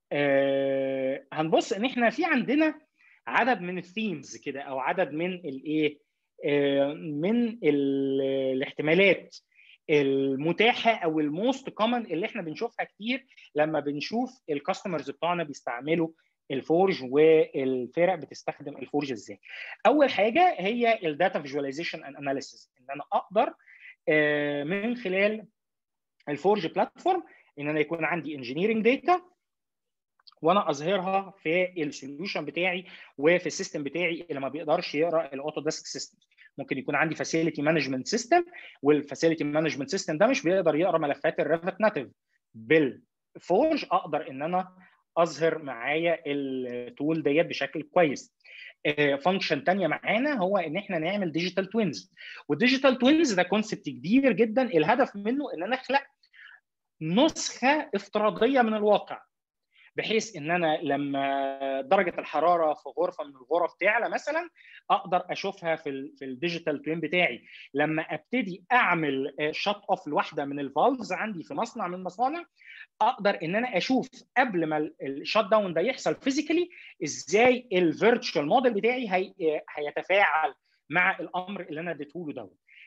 هنبص ان احنا في عندنا عدد من الثيمز كده او عدد من الايه من الاحتمالات المتاحه او الموست كومن اللي احنا بنشوفها كتير لما بنشوف الكاستمرز بتوعنا بيستعملوا الفورج والفرق بتستخدم الفورج ازاي اول حاجه هي الداتا فيجواليزيشن اند اناليسيس ان انا اقدر من خلال الفورج بلاتفورم ان انا يكون عندي انجينيرنج داتا وانا اظهرها في السوليوشن بتاعي وفي السيستم بتاعي اللي ما بيقدرش يقرا الاوتو ديسك سيستم ممكن يكون عندي فاسيلتي مانجمنت سيستم والفاسيلتي مانجمنت سيستم ده مش بيقدر يقرا ملفات الريفت ناتيف بالفورج اقدر ان انا اظهر معايا التول ديت بشكل كويس فانكشن ثانيه معانا هو ان احنا نعمل ديجيتال توينز والديجيتال توينز ده كونسبت كبير جدا الهدف منه ان انا اخلق نسخه افتراضيه من الواقع بحيث ان انا لما درجه الحراره في غرفه من الغرف تعلى مثلا اقدر اشوفها في في الديجيتال توين بتاعي لما ابتدي اعمل شات اوف لواحده من الفالفز عندي في مصنع من المصانع اقدر ان انا اشوف قبل ما الشات داون ده يحصل فيزيكالي ازاي الفيرتشوال موديل بتاعي هي هيتفاعل مع الامر اللي انا اديته له دوت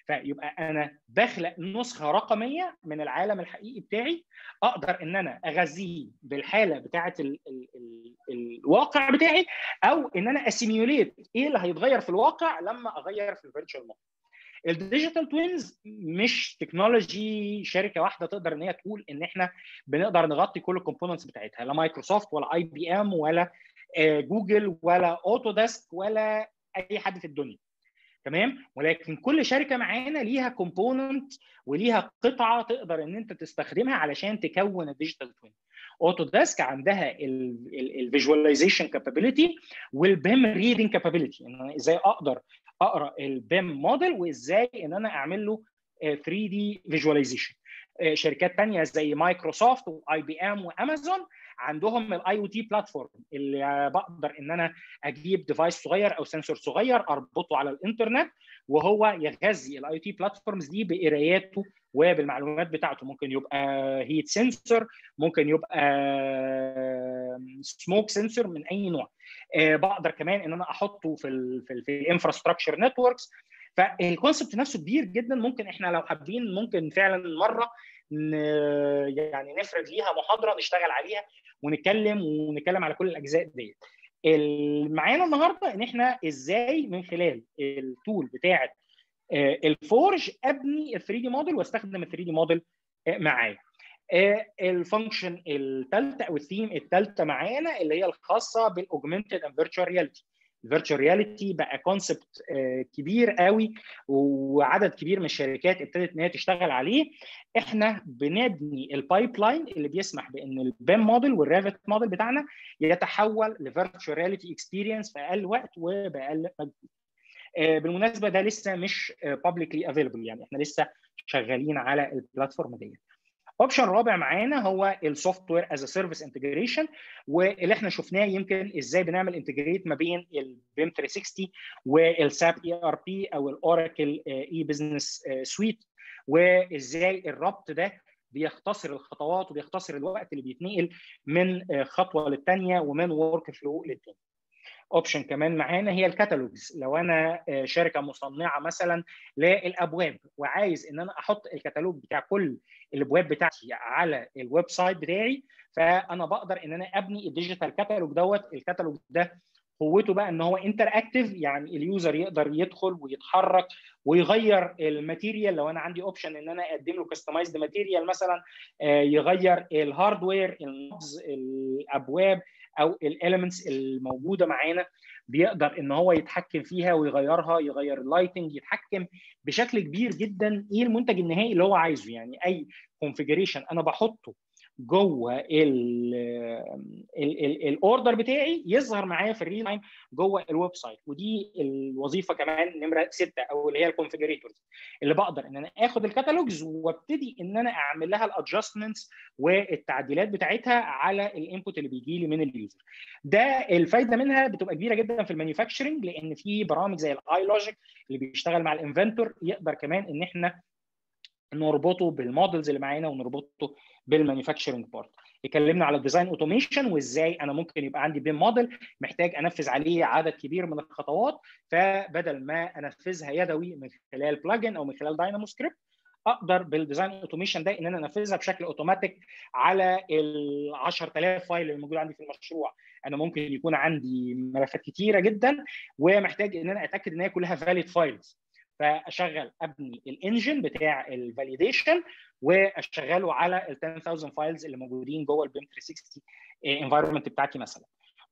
فيبقى انا بخلق نسخه رقميه من العالم الحقيقي بتاعي اقدر ان انا اغذيه بالحاله بتاعه ال ال ال الواقع بتاعي او ان انا اسيميوليت ايه اللي هيتغير في الواقع لما اغير في الفيرتشوال موديل الديجيتال توينز مش تكنولوجي شركه واحده تقدر ان هي تقول ان احنا بنقدر نغطي كل الكومبوننتس بتاعتها لا مايكروسوفت ولا اي بي ام ولا جوجل ولا اوتوديسك ولا اي حد في الدنيا تمام ولكن كل شركه معانا ليها كومبوننت وليها قطعه تقدر ان انت تستخدمها علشان تكون الديجيتال توين اوتوديسك عندها الفيجواليزيشن كابابيلتي والبيم ريدنج كابابيلتي ان انا ازاي اقدر اقرا البيم موديل وازاي ان انا اعمل له 3 دي فيجواليزيشن شركات تانية زي مايكروسوفت واي بي ام وامازون عندهم الاي او تي بلاتفورم اللي بقدر ان انا اجيب ديفايس صغير او سنسور صغير اربطه على الانترنت وهو يغذي الاي او تي بلاتفورمز دي بقراياته وبالمعلومات بتاعته ممكن يبقى هيت سنسور ممكن يبقى سموك سنسور من اي نوع بقدر كمان ان انا احطه في ال في, ال في الانفراستراكشر نتوركس فالكونسبت نفسه كبير جدا ممكن احنا لو حابين ممكن فعلا مره يعني نفرد ليها محاضره نشتغل عليها ونتكلم ونتكلم على كل الاجزاء ديت معانا النهارده ان احنا ازاي من خلال التول بتاعه الفورج ابني ال 3 دي موديل واستخدم ال 3 دي موديل معايا الفانكشن الثالثه او الثيم الثالثه معانا اللي هي الخاصه بالاوجمنتد اند فيرتشوال رياليتي الفيرتشوال رياليتي بقى كونسبت كبير قوي وعدد كبير من الشركات ابتدت ان هي تشتغل عليه احنا بنبني البايب لاين اللي بيسمح بان البيم موديل والريفت موديل بتاعنا يتحول لفيرتشوال رياليتي اكسبيرينس في اقل وقت وباقل مجهود بالمناسبه ده لسه مش publicly available يعني احنا لسه شغالين على البلاتفورم ديت اوبشن رابع معانا هو السوفت وير از سيرفيس انتجريشن واللي احنا شفناه يمكن ازاي بنعمل انتجريت ما بين البيم 360 والساب اي ار بي او الاوراكل اي بزنس سويت وازاي الربط ده بيختصر الخطوات وبيختصر الوقت اللي بيتنقل من خطوه للثانيه ومن ورك فلو للثاني اوبشن كمان معانا هي الكتالوجز لو انا شركه مصنعه مثلا للابواب وعايز ان انا احط الكتالوج بتاع كل الابواب بتاعتي على الويب سايت بتاعي فانا بقدر ان انا ابني الديجيتال كتالوج دوت الكتالوج ده قوته بقى ان هو انتر اكتف يعني اليوزر يقدر يدخل ويتحرك ويغير الماتيريال لو انا عندي اوبشن ان انا اقدم له كاستمايزد ماتيريال مثلا يغير الهاردوير النبض الابواب او الاليمنتس الموجوده معانا بيقدر ان هو يتحكم فيها ويغيرها يغير اللايتنج يتحكم بشكل كبير جدا ايه المنتج النهائي اللي هو عايزه يعني اي كونفيجريشن انا بحطه جوه الاوردر بتاعي يظهر معايا في الريل تايم جوه الويب سايت ودي الوظيفه كمان نمره سته او اللي هي الكونفيجريتورز اللي بقدر ان انا اخد الكتالوجز وابتدي ان انا اعمل لها الادجستمنتس والتعديلات بتاعتها على الانبوت اللي بيجي لي من اليوزر ده الفايده منها بتبقى كبيره جدا في المانيفاكتشرنج لان في برامج زي الاي لوجيك اللي بيشتغل مع الانفنتور يقدر كمان ان احنا نربطه بالمودلز اللي معانا ونربطه بالمانيفاكتشرنج بارت اتكلمنا على الديزاين اوتوميشن وازاي انا ممكن يبقى عندي بيم موديل محتاج انفذ عليه عدد كبير من الخطوات فبدل ما انفذها يدوي من خلال بلجن او من خلال داينامو سكريبت اقدر بالديزاين اوتوميشن ده ان انا انفذها بشكل اوتوماتيك على ال 10000 فايل اللي موجود عندي في المشروع انا ممكن يكون عندي ملفات كتيره جدا ومحتاج ان انا اتاكد ان هي كلها فاليد فايلز فاشغل ابني الانجن بتاع الفاليديشن واشغله على ال 10000 فايلز اللي موجودين جوه البيم 360 انفايرمنت بتاعتي مثلا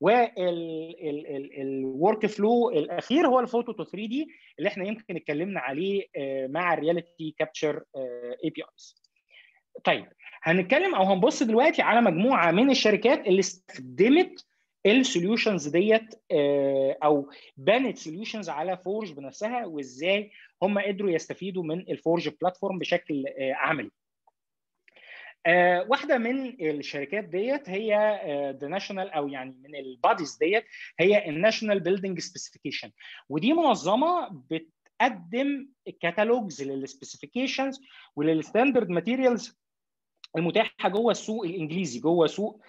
والورك فلو الاخير هو الفوتو تو 3 دي اللي احنا يمكن اتكلمنا عليه مع الرياليتي كابتشر اي بي ايز طيب هنتكلم او هنبص دلوقتي على مجموعه من الشركات اللي استخدمت السوليوشنز ديت او بنت سوليوشنز على فورج بنفسها وازاي هم قدروا يستفيدوا من الفورج بلاتفورم بشكل عملي. واحده من الشركات ديت هي ذا ناشونال او يعني من الباديز ديت هي الناشونال بيلدينج سبيسيفيكيشن ودي منظمه بتقدم كتالوجز للسبيسيفيكيشنز وللستاندرد ماتيريالز المتاحه جوه السوق الانجليزي جوه سوق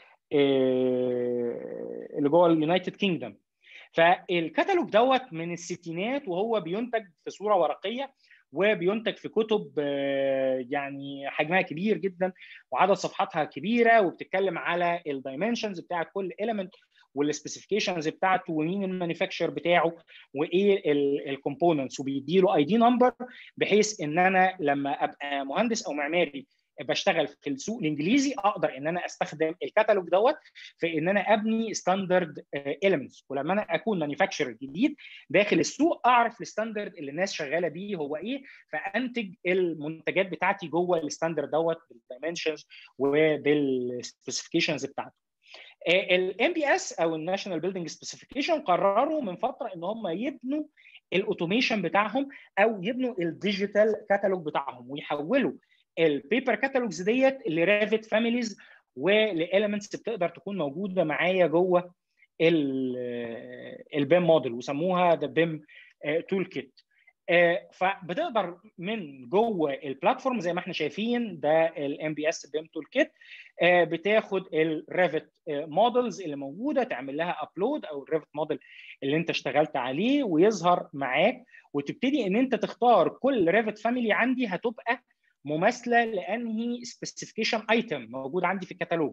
اللي جوه اليونايتد كينجدم فالكتالوج دوت من الستينات وهو بينتج في صوره ورقيه وبينتج في كتب يعني حجمها كبير جدا وعدد صفحاتها كبيره وبتتكلم على الدايمنشنز بتاعت كل اليمنت والسبيسيفيكيشنز بتاعته ومين المانيفاكتشر بتاعه وايه الكومبوننتس وبيديله اي دي نمبر بحيث ان انا لما ابقى مهندس او معماري بشتغل في السوق الانجليزي اقدر ان انا استخدم الكتالوج دوت في ان انا ابني ستاندرد اليمنتس ولما انا اكون مانيفاكتشر جديد داخل السوق اعرف الستاندرد اللي الناس شغاله بيه هو ايه فانتج المنتجات بتاعتي جوه الستاندرد دوت بالدايمنشنز وبالسبيسيفيكيشنز بتاعته الام بي اس او الناشونال بيلدينج سبيسيفيكيشن قرروا من فتره ان هم يبنوا الاوتوميشن بتاعهم او يبنوا الديجيتال كاتالوج بتاعهم ويحولوا البيبر كاتالوجز ديت لرافت فاميليز ولاليمنتس بتقدر تكون موجوده معايا جوه البيم موديل وسموها ذا بيم تول كيت فبتقدر من جوه البلاتفورم زي ما احنا شايفين ده الام بي اس بيم تول كيت بتاخد الريفت مودلز اللي موجوده تعمل لها ابلود او الريفت موديل اللي انت اشتغلت عليه ويظهر معاك وتبتدي ان انت تختار كل ريفت فاميلي عندي هتبقى مماثله لانهي سبيسيفيكيشن ايتم موجود عندي في الكتالوج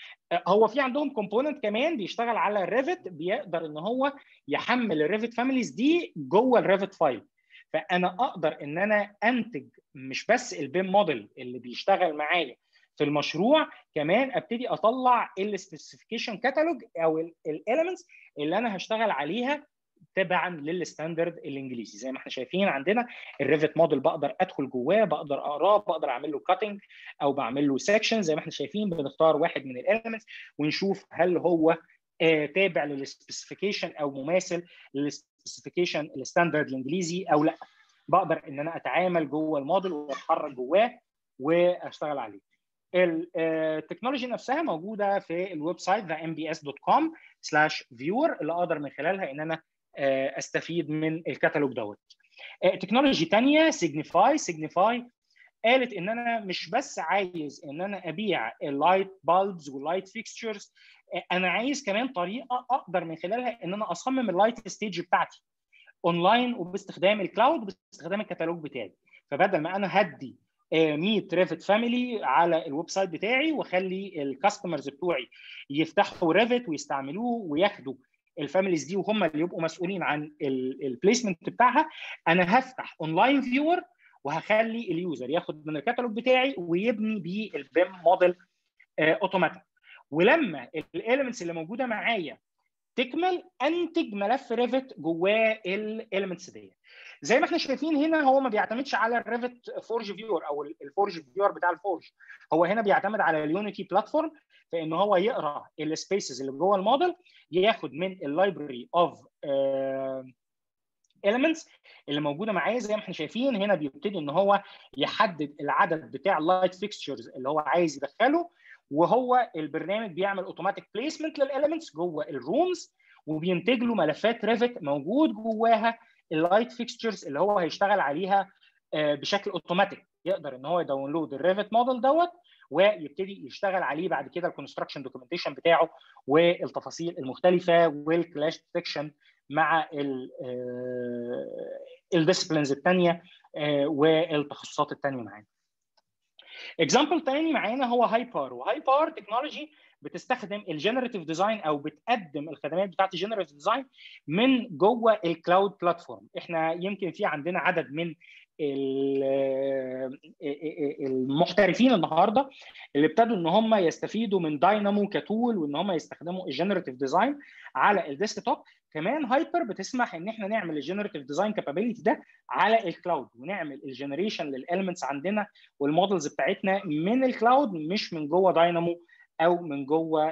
هو في عندهم كومبوننت كمان بيشتغل على الريفت بيقدر ان هو يحمل الريفت فاميليز دي جوه الريفت فايل فانا اقدر ان انا انتج مش بس البيم موديل اللي بيشتغل معايا في المشروع كمان ابتدي اطلع السبيسيفيكيشن كاتالوج او الاليمنتس اللي انا هشتغل عليها تبعا للستاندرد الانجليزي زي ما احنا شايفين عندنا الريفت موديل بقدر ادخل جواه بقدر اقراه بقدر اعمل له كاتنج او بعمل له سكشن زي ما احنا شايفين بنختار واحد من الاليمنتس ونشوف هل هو آه تابع للسبيسيفيكيشن او مماثل للسبيسيفيكيشن الستاندرد الانجليزي او لا بقدر ان انا اتعامل جوه الموديل واتحرك جواه واشتغل عليه التكنولوجي نفسها موجوده في الويب سايت mbs.com/viewer اللي اقدر من خلالها ان انا استفيد من الكتالوج دوت تكنولوجي ثانيه سيجنيفاي سيجنيفاي قالت ان انا مش بس عايز ان انا ابيع اللايت بالبز واللايت فيكستشرز انا عايز كمان طريقه اقدر من خلالها ان انا اصمم اللايت ستيج بتاعتي اونلاين وباستخدام الكلاود وباستخدام الكتالوج بتاعي فبدل ما انا هدي 100 ريفت فاميلي على الويب سايت بتاعي واخلي الكاستمرز بتوعي يفتحوا ريفت ويستعملوه وياخدوا الفاميليز دي وهم اللي يبقوا مسؤولين عن البليسمنت بتاعها انا هفتح اونلاين فيور وهخلي اليوزر ياخد من الكتالوج بتاعي ويبني بيه البيم موديل اوتوماتيك ولما الاليمنتس اللي موجوده معايا تكمل انتج ملف ريفت جواه الاليمنتس دي زي ما احنا شايفين هنا هو ما بيعتمدش على الريفت فورج فيور او الفورج فيور بتاع الفورج هو هنا بيعتمد على اليونيتي بلاتفورم في ان هو يقرا السبيسز اللي جوه الموديل ياخد من اللايبرري اوف elements اللي موجوده معايا زي ما احنا شايفين هنا بيبتدي ان هو يحدد العدد بتاع اللايت فيكستشرز اللي هو عايز يدخله وهو البرنامج بيعمل اوتوماتيك بليسمنت للاليمنتس جوه الرومز وبينتج له ملفات ريفت موجود جواها اللايت فيكستشرز اللي هو هيشتغل عليها بشكل اوتوماتيك يقدر ان هو يداونلود الريفت موديل دوت ويبتدي يشتغل عليه بعد كده الكونستراكشن دوكيومنتيشن بتاعه والتفاصيل المختلفه والكلاش ديتكشن مع الديسبلينز الثانيه والتخصصات الثانيه معانا. اكزامبل ثاني معانا هو هايبار وهايبار تكنولوجي بتستخدم الجنريتيف ديزاين او بتقدم الخدمات بتاعت الجنريتيف ديزاين من جوه الكلاود بلاتفورم احنا يمكن في عندنا عدد من المحترفين النهارده اللي ابتدوا ان هم يستفيدوا من داينامو كتول وان هم يستخدموا الجنريتيف ديزاين على الديسكتوب كمان هايبر بتسمح ان احنا نعمل الجنريتيف ديزاين كابابيلتي ده على الكلاود ونعمل الجنريشن للاليمنتس عندنا والمودلز بتاعتنا من الكلاود مش من جوه داينامو او من جوه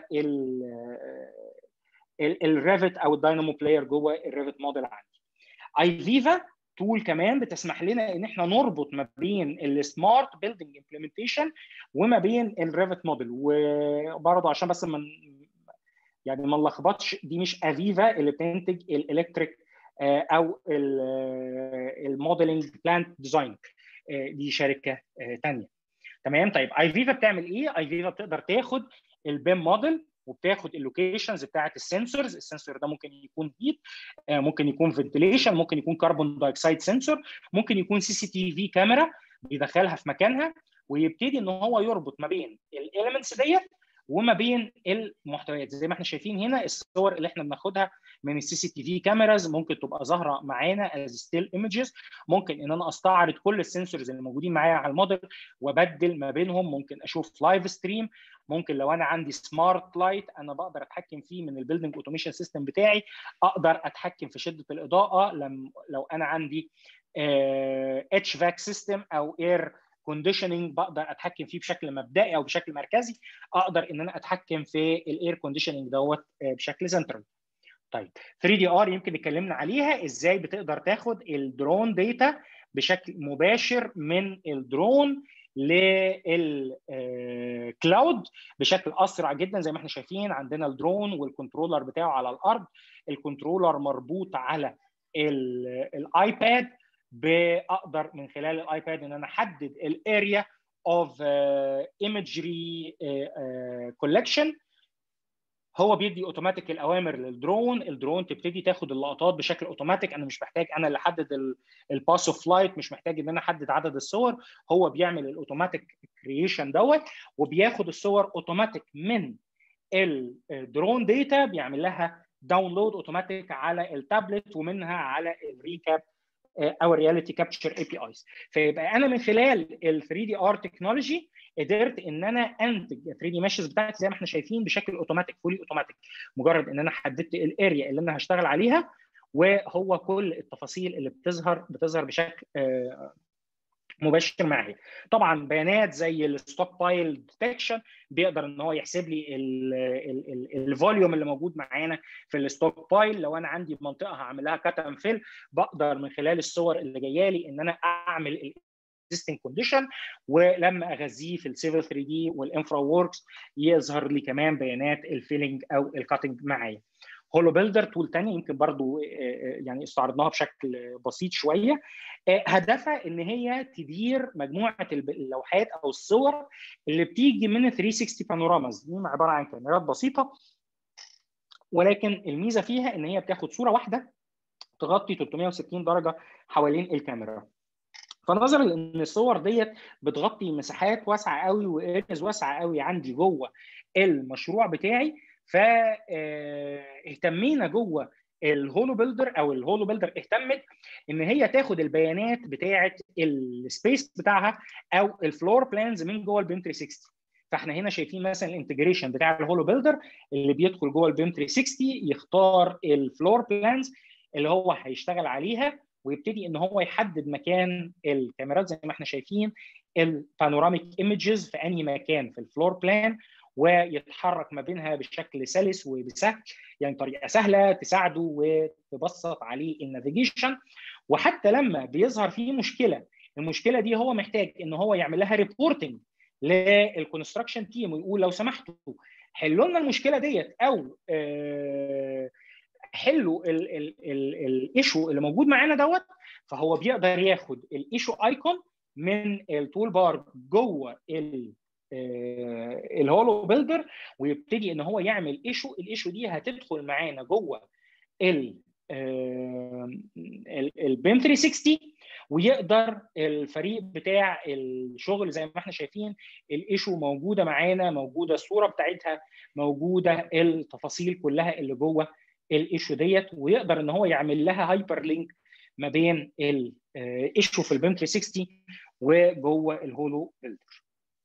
الريفت او الداينامو بلاير جوه الريفت موديل عندي اي فيفا تول كمان بتسمح لنا ان احنا نربط ما بين السمارت بيلدينج امبلمنتيشن وما بين الريفت موديل وبرضه عشان بس من يعني ما نلخبطش دي مش افيفا اللي بتنتج الالكتريك او الموديلنج بلانت ديزاين دي شركه ثانيه تمام طيب اي فيفا بتعمل ايه اي فيفا بتقدر تاخد البيم موديل وبتاخد اللوكيشنز بتاعه السنسورز السنسور ده ممكن يكون هيت ممكن يكون فنتليشن ممكن يكون كربون دايوكسيد سنسور ممكن يكون سي سي تي في كاميرا بيدخلها في مكانها ويبتدي ان هو يربط ما بين الاليمنتس ديت وما بين المحتويات زي ما احنا شايفين هنا الصور اللي احنا بناخدها من السي سي تي في كاميراز ممكن تبقى ظاهره معانا از ستيل ايمجز ممكن ان انا استعرض كل السنسورز اللي موجودين معايا على الموديل وابدل ما بينهم ممكن اشوف لايف ستريم ممكن لو انا عندي سمارت لايت انا بقدر اتحكم فيه من البيلدنج اوتوميشن سيستم بتاعي اقدر اتحكم في شده الاضاءه لم لو انا عندي اتش فاك سيستم او اير كونديشننج بقدر اتحكم فيه بشكل مبدئي او بشكل مركزي اقدر ان انا اتحكم في الاير كونديشننج دوت بشكل سنترال طيب 3 دي ار يمكن اتكلمنا عليها ازاي بتقدر تاخد الدرون داتا بشكل مباشر من الدرون للكلاود بشكل اسرع جدا زي ما احنا شايفين عندنا الدرون والكنترولر بتاعه على الارض الكنترولر مربوط على الايباد بقدر من خلال الايباد ان انا احدد الاريا اوف ايمجري كولكشن هو بيدي اوتوماتيك الاوامر للدرون الدرون تبتدي تاخد اللقطات بشكل اوتوماتيك انا مش محتاج انا اللي احدد الباس اوف فلايت مش محتاج ان انا احدد عدد الصور هو بيعمل الاوتوماتيك كرييشن دوت وبياخد الصور اوتوماتيك من الدرون داتا بيعمل لها داونلود اوتوماتيك على التابلت ومنها على الريكاب او الرياليتي كابتشر اي بي ايز فيبقى انا من خلال ال 3 دي ار تكنولوجي قدرت ان انا انتج 3 دي ماشز بتاعتي زي ما احنا شايفين بشكل اوتوماتيك فولي اوتوماتيك مجرد ان انا حددت الاريا اللي انا هشتغل عليها وهو كل التفاصيل اللي بتظهر بتظهر بشكل مباشر معايا طبعا بيانات زي الستوك بايل ديتكشن بيقدر ان هو يحسب لي الفوليوم اللي موجود معانا في الستوك بايل لو انا عندي منطقه هعمل لها كات اند فيل بقدر من خلال الصور اللي جايه لي ان انا اعمل اكزيستنج كونديشن ولما اغذيه في السيفل 3 دي والانفرا ووركس يظهر لي كمان بيانات الفيلنج او الكاتنج معايا هولو بيلدر تول ثانيه يمكن برضو يعني استعرضناها بشكل بسيط شويه هدفها ان هي تدير مجموعه اللوحات او الصور اللي بتيجي من 360 بانوراماز دي عباره عن كاميرات بسيطه ولكن الميزه فيها ان هي بتاخد صوره واحده تغطي 360 درجه حوالين الكاميرا فنظرا لان الصور ديت بتغطي مساحات واسعه قوي وارياز واسعه قوي عندي جوه المشروع بتاعي فاهتمينا جوه الهولو بيلدر او الهولو بيلدر اهتمت ان هي تاخد البيانات بتاعه السبيس بتاعها او الفلور بلانز من جوه البيم 360 فاحنا هنا شايفين مثلا الانتجريشن بتاع الهولو بيلدر اللي بيدخل جوه البيم 360 يختار الفلور بلانز اللي هو هيشتغل عليها ويبتدي ان هو يحدد مكان الكاميرات زي ما احنا شايفين البانوراميك ايمجز في انهي مكان في الفلور بلان ويتحرك ما بينها بشكل سلس وبسهل يعني طريقه سهله تساعده وتبسط عليه النافيجيشن وحتى لما بيظهر فيه مشكله المشكله دي هو محتاج ان هو يعمل لها ريبورتنج للكونستراكشن تيم ويقول لو سمحتوا حلوا لنا المشكله ديت او حلوا الايشو اللي موجود معانا دوت فهو بيقدر ياخد الايشو ايكون من التول بار جوه الهولو بيلدر ويبتدي ان هو يعمل ايشو الايشو دي هتدخل معانا جوه ال البيم 360 ويقدر الفريق بتاع الشغل زي ما احنا شايفين الايشو موجوده معانا موجوده الصوره بتاعتها موجوده التفاصيل كلها اللي جوه الايشو ديت ويقدر ان هو يعمل لها هايبر لينك ما بين الايشو في البيم 360 وجوه الهولو بيلدر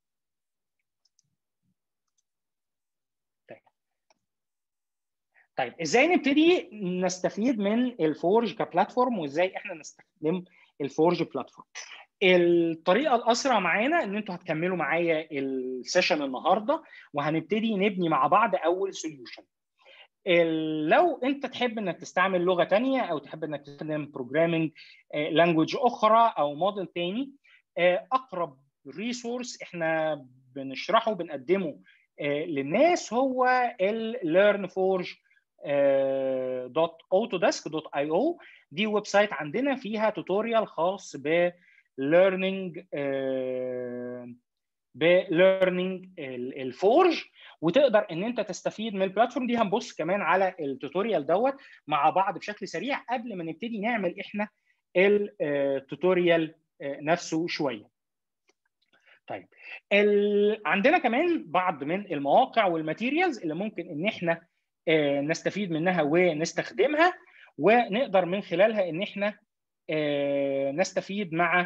طيب ازاي نبتدي نستفيد من الفورج كبلاتفورم وازاي احنا نستخدم الفورج بلاتفورم الطريقه الاسرع معانا ان انتوا هتكملوا معايا السيشن النهارده وهنبتدي نبني مع بعض اول سوليوشن لو انت تحب انك تستعمل لغه ثانيه او تحب انك تستخدم بروجرامينج لانجوج اخرى او موديل ثاني اقرب ريسورس احنا بنشرحه بنقدمه للناس هو الليرن فورج دوت اوتوديسك دوت اي او دي ويب سايت عندنا فيها توتوريال خاص ب learning بليرنينج الفورج وتقدر ان انت تستفيد من البلاتفورم دي هنبص كمان على التوتوريال دوت مع بعض بشكل سريع قبل ما نبتدي نعمل احنا التوتوريال نفسه شويه طيب ال... عندنا كمان بعض من المواقع والماتيريالز اللي ممكن ان احنا نستفيد منها ونستخدمها ونقدر من خلالها ان احنا نستفيد مع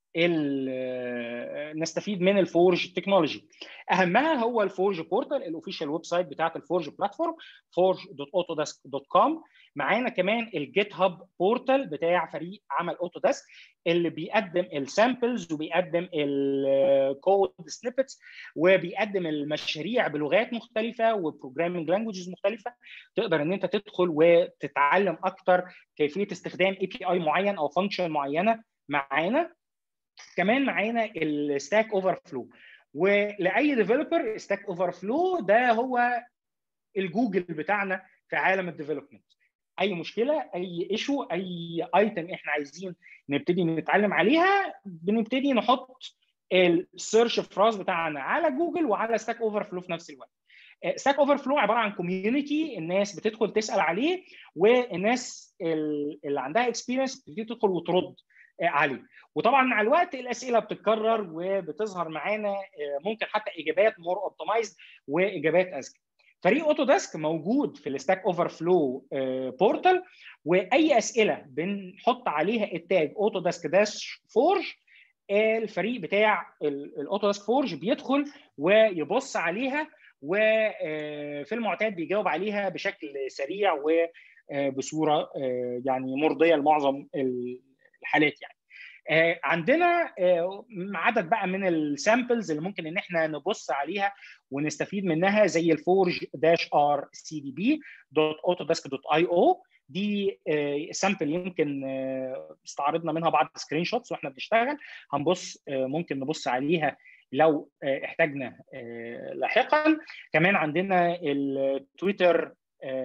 نستفيد من الفورج تكنولوجي اهمها هو الفورج بورتال الاوفيشال ويب سايت بتاعت الفورج بلاتفورم forge.autodesk.com معانا كمان الجيت هاب بورتال بتاع فريق عمل اوتوديسك اللي بيقدم السامبلز وبيقدم الكود سنيبتس وبيقدم المشاريع بلغات مختلفه وبروجرامينج لانجويجز مختلفه تقدر ان انت تدخل وتتعلم اكتر كيفيه استخدام اي بي اي معين او فانكشن معينه معانا كمان معانا الستاك اوفر فلو ولاي ديفلوبر ستاك اوفر فلو ده هو الجوجل بتاعنا في عالم الديفلوبمنت اي مشكله اي ايشو اي ايتم احنا عايزين نبتدي نتعلم عليها بنبتدي نحط السيرش فراز بتاعنا على جوجل وعلى ستاك اوفر فلو في نفس الوقت ستاك اوفر فلو عباره عن كوميونتي الناس بتدخل تسال عليه والناس اللي عندها اكسبيرينس بتبتدي تدخل وترد عليه وطبعا مع الوقت الاسئله بتتكرر وبتظهر معانا ممكن حتى اجابات مور اوبتمايزد واجابات اذكى فريق اوتوديسك موجود في الستاك اوفر فلو بورتال واي اسئله بنحط عليها التاج اوتوديسك داش فورج الفريق بتاع الاوتوديسك فورج بيدخل ويبص عليها وفي المعتاد بيجاوب عليها بشكل سريع وبصوره يعني مرضيه لمعظم الحالات يعني عندنا عدد بقى من السامبلز اللي ممكن ان احنا نبص عليها ونستفيد منها زي الفورج داش ار سي دي بي دوت اوتوديسك دوت اي او دي سامبل يمكن استعرضنا منها بعض سكرين شوتس واحنا بنشتغل هنبص ممكن نبص عليها لو احتاجنا لاحقا كمان عندنا التويتر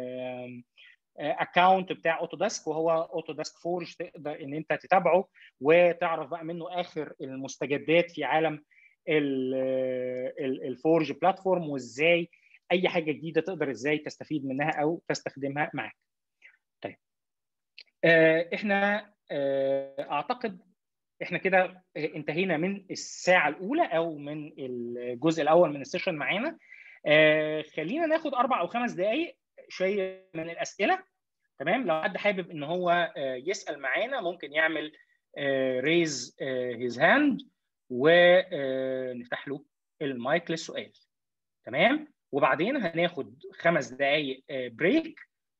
اكونت بتاع اوتوديسك وهو اوتوديسك فورج تقدر ان انت تتابعه وتعرف بقى منه اخر المستجدات في عالم الفورج بلاتفورم وازاي اي حاجه جديده تقدر ازاي تستفيد منها او تستخدمها معاك. طيب احنا اعتقد احنا كده انتهينا من الساعه الاولى او من الجزء الاول من السيشن معانا خلينا ناخد اربع او خمس دقائق شويه من الاسئله تمام لو حد حابب ان هو يسال معانا ممكن يعمل ريز هيز هاند ونفتح له المايك للسؤال تمام وبعدين هناخد خمس دقائق بريك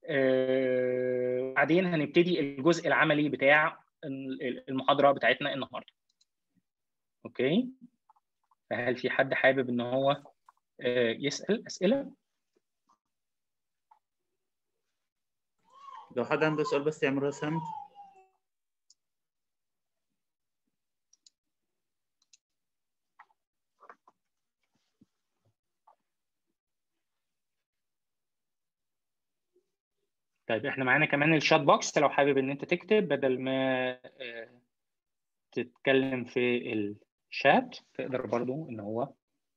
بعدين هنبتدي الجزء العملي بتاع المحاضره بتاعتنا النهارده اوكي فهل في حد حابب ان هو يسال اسئله لو حد عنده سؤال بس يعمل راس هاند طيب احنا معانا كمان الشات بوكس لو حابب ان انت تكتب بدل ما تتكلم في الشات تقدر برضو ان هو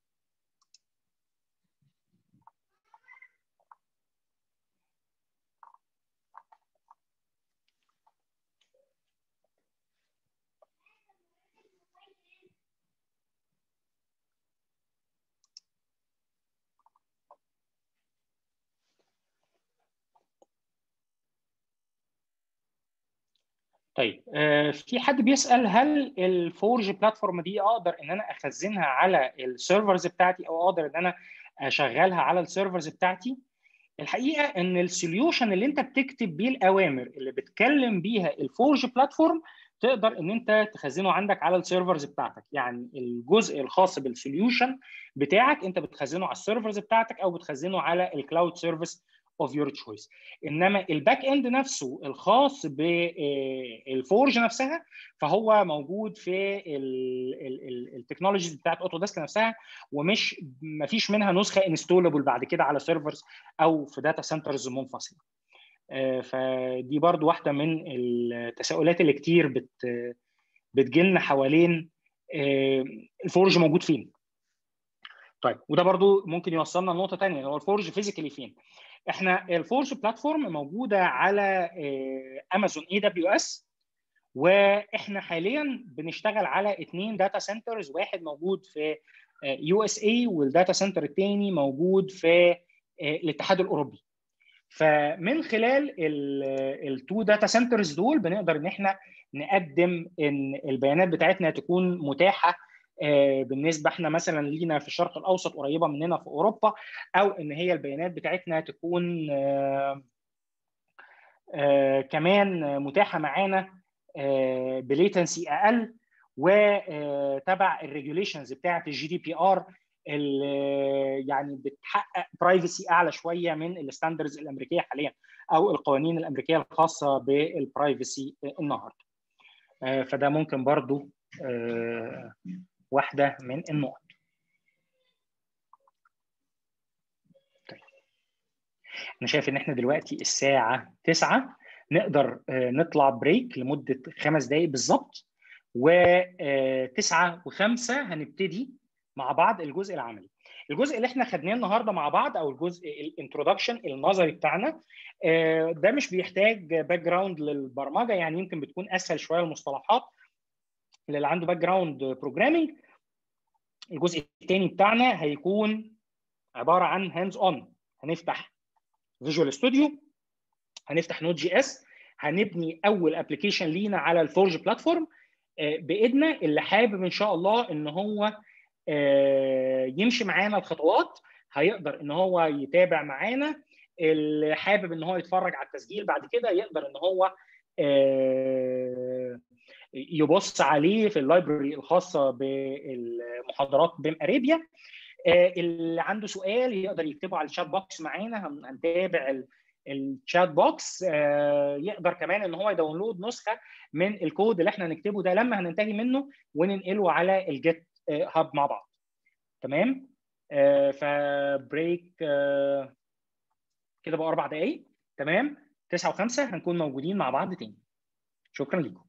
طيب في حد بيسال هل الفورج بلاتفورم دي اقدر ان انا اخزنها على السيرفرز بتاعتي او اقدر ان انا اشغلها على السيرفرز بتاعتي الحقيقه ان السوليوشن اللي انت بتكتب بيه الاوامر اللي بتكلم بيها الفورج بلاتفورم تقدر ان انت تخزنه عندك على السيرفرز بتاعتك يعني الجزء الخاص بالسوليوشن بتاعك انت بتخزنه على السيرفرز بتاعتك او بتخزنه على الكلاود سيرفيس اوف يور تشويس انما الباك اند نفسه الخاص بالفورج نفسها فهو موجود في التكنولوجيز بتاعت اوتوديسك نفسها ومش ما فيش منها نسخه انستولبل بعد كده على سيرفرز او في داتا سنترز منفصله فدي برضو واحده من التساؤلات اللي كتير بت بتجيلنا حوالين الفورج موجود فين طيب وده برضو ممكن يوصلنا لنقطه ثانيه هو الفورج فيزيكالي فين احنا الفورج بلاتفورم موجوده على امازون اي دبليو اس واحنا حاليا بنشتغل على اثنين داتا سنترز واحد موجود في يو اس اي والداتا سنتر الثاني موجود في الاتحاد الاوروبي فمن خلال التو داتا سنترز دول بنقدر ان احنا نقدم ان البيانات بتاعتنا تكون متاحه بالنسبه احنا مثلا لينا في الشرق الاوسط قريبه مننا في اوروبا او ان هي البيانات بتاعتنا تكون كمان متاحه معانا بليتنسي اقل وتبع الريجوليشنز بتاعه الجي دي بي ار اللي يعني بتحقق برايفسي اعلى شويه من الستاندرز الامريكيه حاليا او القوانين الامريكيه الخاصه بالبرايفسي النهارده فده ممكن برضو واحده من النقط طيب. انا شايف ان احنا دلوقتي الساعه 9 نقدر نطلع بريك لمده خمس دقائق بالظبط وتسعة وخمسة هنبتدي مع بعض الجزء العملي الجزء اللي احنا خدناه النهارده مع بعض او الجزء الانترودكشن النظري بتاعنا ده مش بيحتاج باك جراوند للبرمجه يعني يمكن بتكون اسهل شويه المصطلحات اللي عنده باك جراوند بروجرامينج الجزء الثاني بتاعنا هيكون عباره عن هاندز اون هنفتح فيجوال ستوديو هنفتح نوت جي اس هنبني اول ابلكيشن لينا على الفورج بلاتفورم بايدنا اللي حابب ان شاء الله ان هو يمشي معانا الخطوات هيقدر ان هو يتابع معانا اللي حابب ان هو يتفرج على التسجيل بعد كده يقدر ان هو يبص عليه في اللايبرري الخاصه بالمحاضرات بيم اريبيا اللي عنده سؤال يقدر يكتبه على الشات بوكس معانا هنتابع الشات بوكس يقدر كمان ان هو يداونلود نسخه من الكود اللي احنا هنكتبه ده لما هننتهي منه وننقله على الجيت هاب مع بعض تمام فبريك كده بقى اربع دقائق تمام 9 و5 هنكون موجودين مع بعض تاني شكرا لكم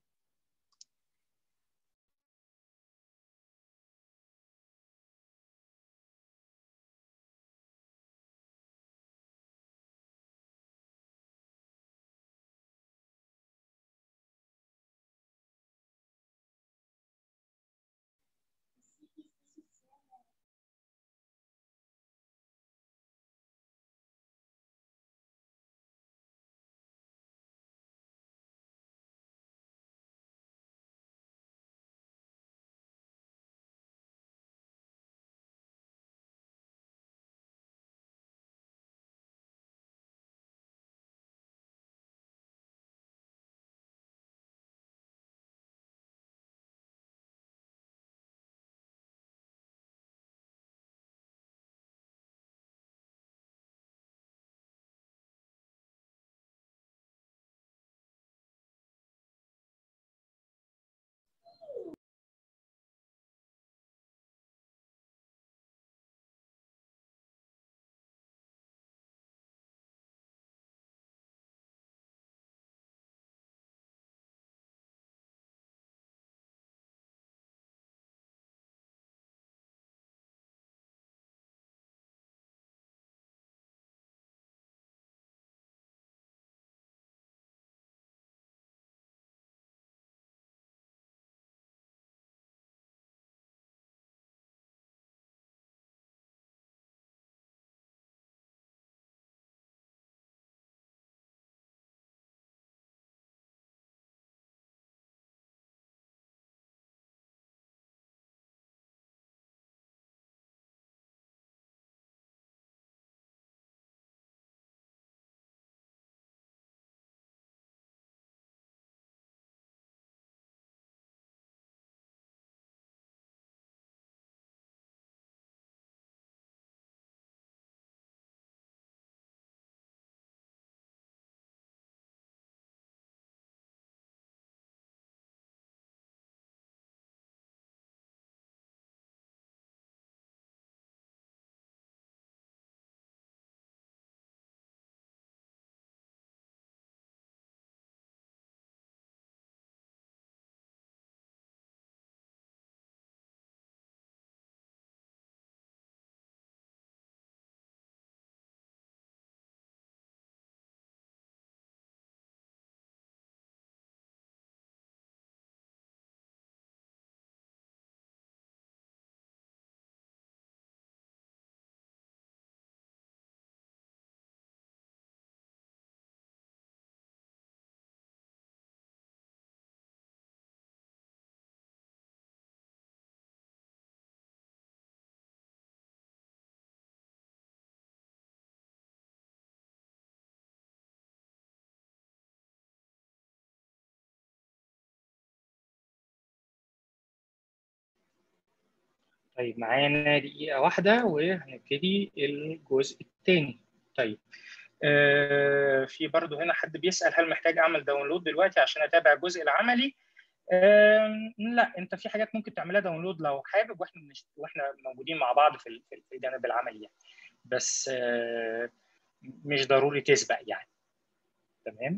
طيب معانا دقيقة واحدة وهنبتدي الجزء الثاني طيب آه في برضو هنا حد بيسأل هل محتاج أعمل داونلود دلوقتي عشان أتابع الجزء العملي آه لا أنت في حاجات ممكن تعملها داونلود لو حابب وإحنا منش... وإحنا موجودين مع بعض في في الجانب العملي يعني. بس آه مش ضروري تسبق يعني تمام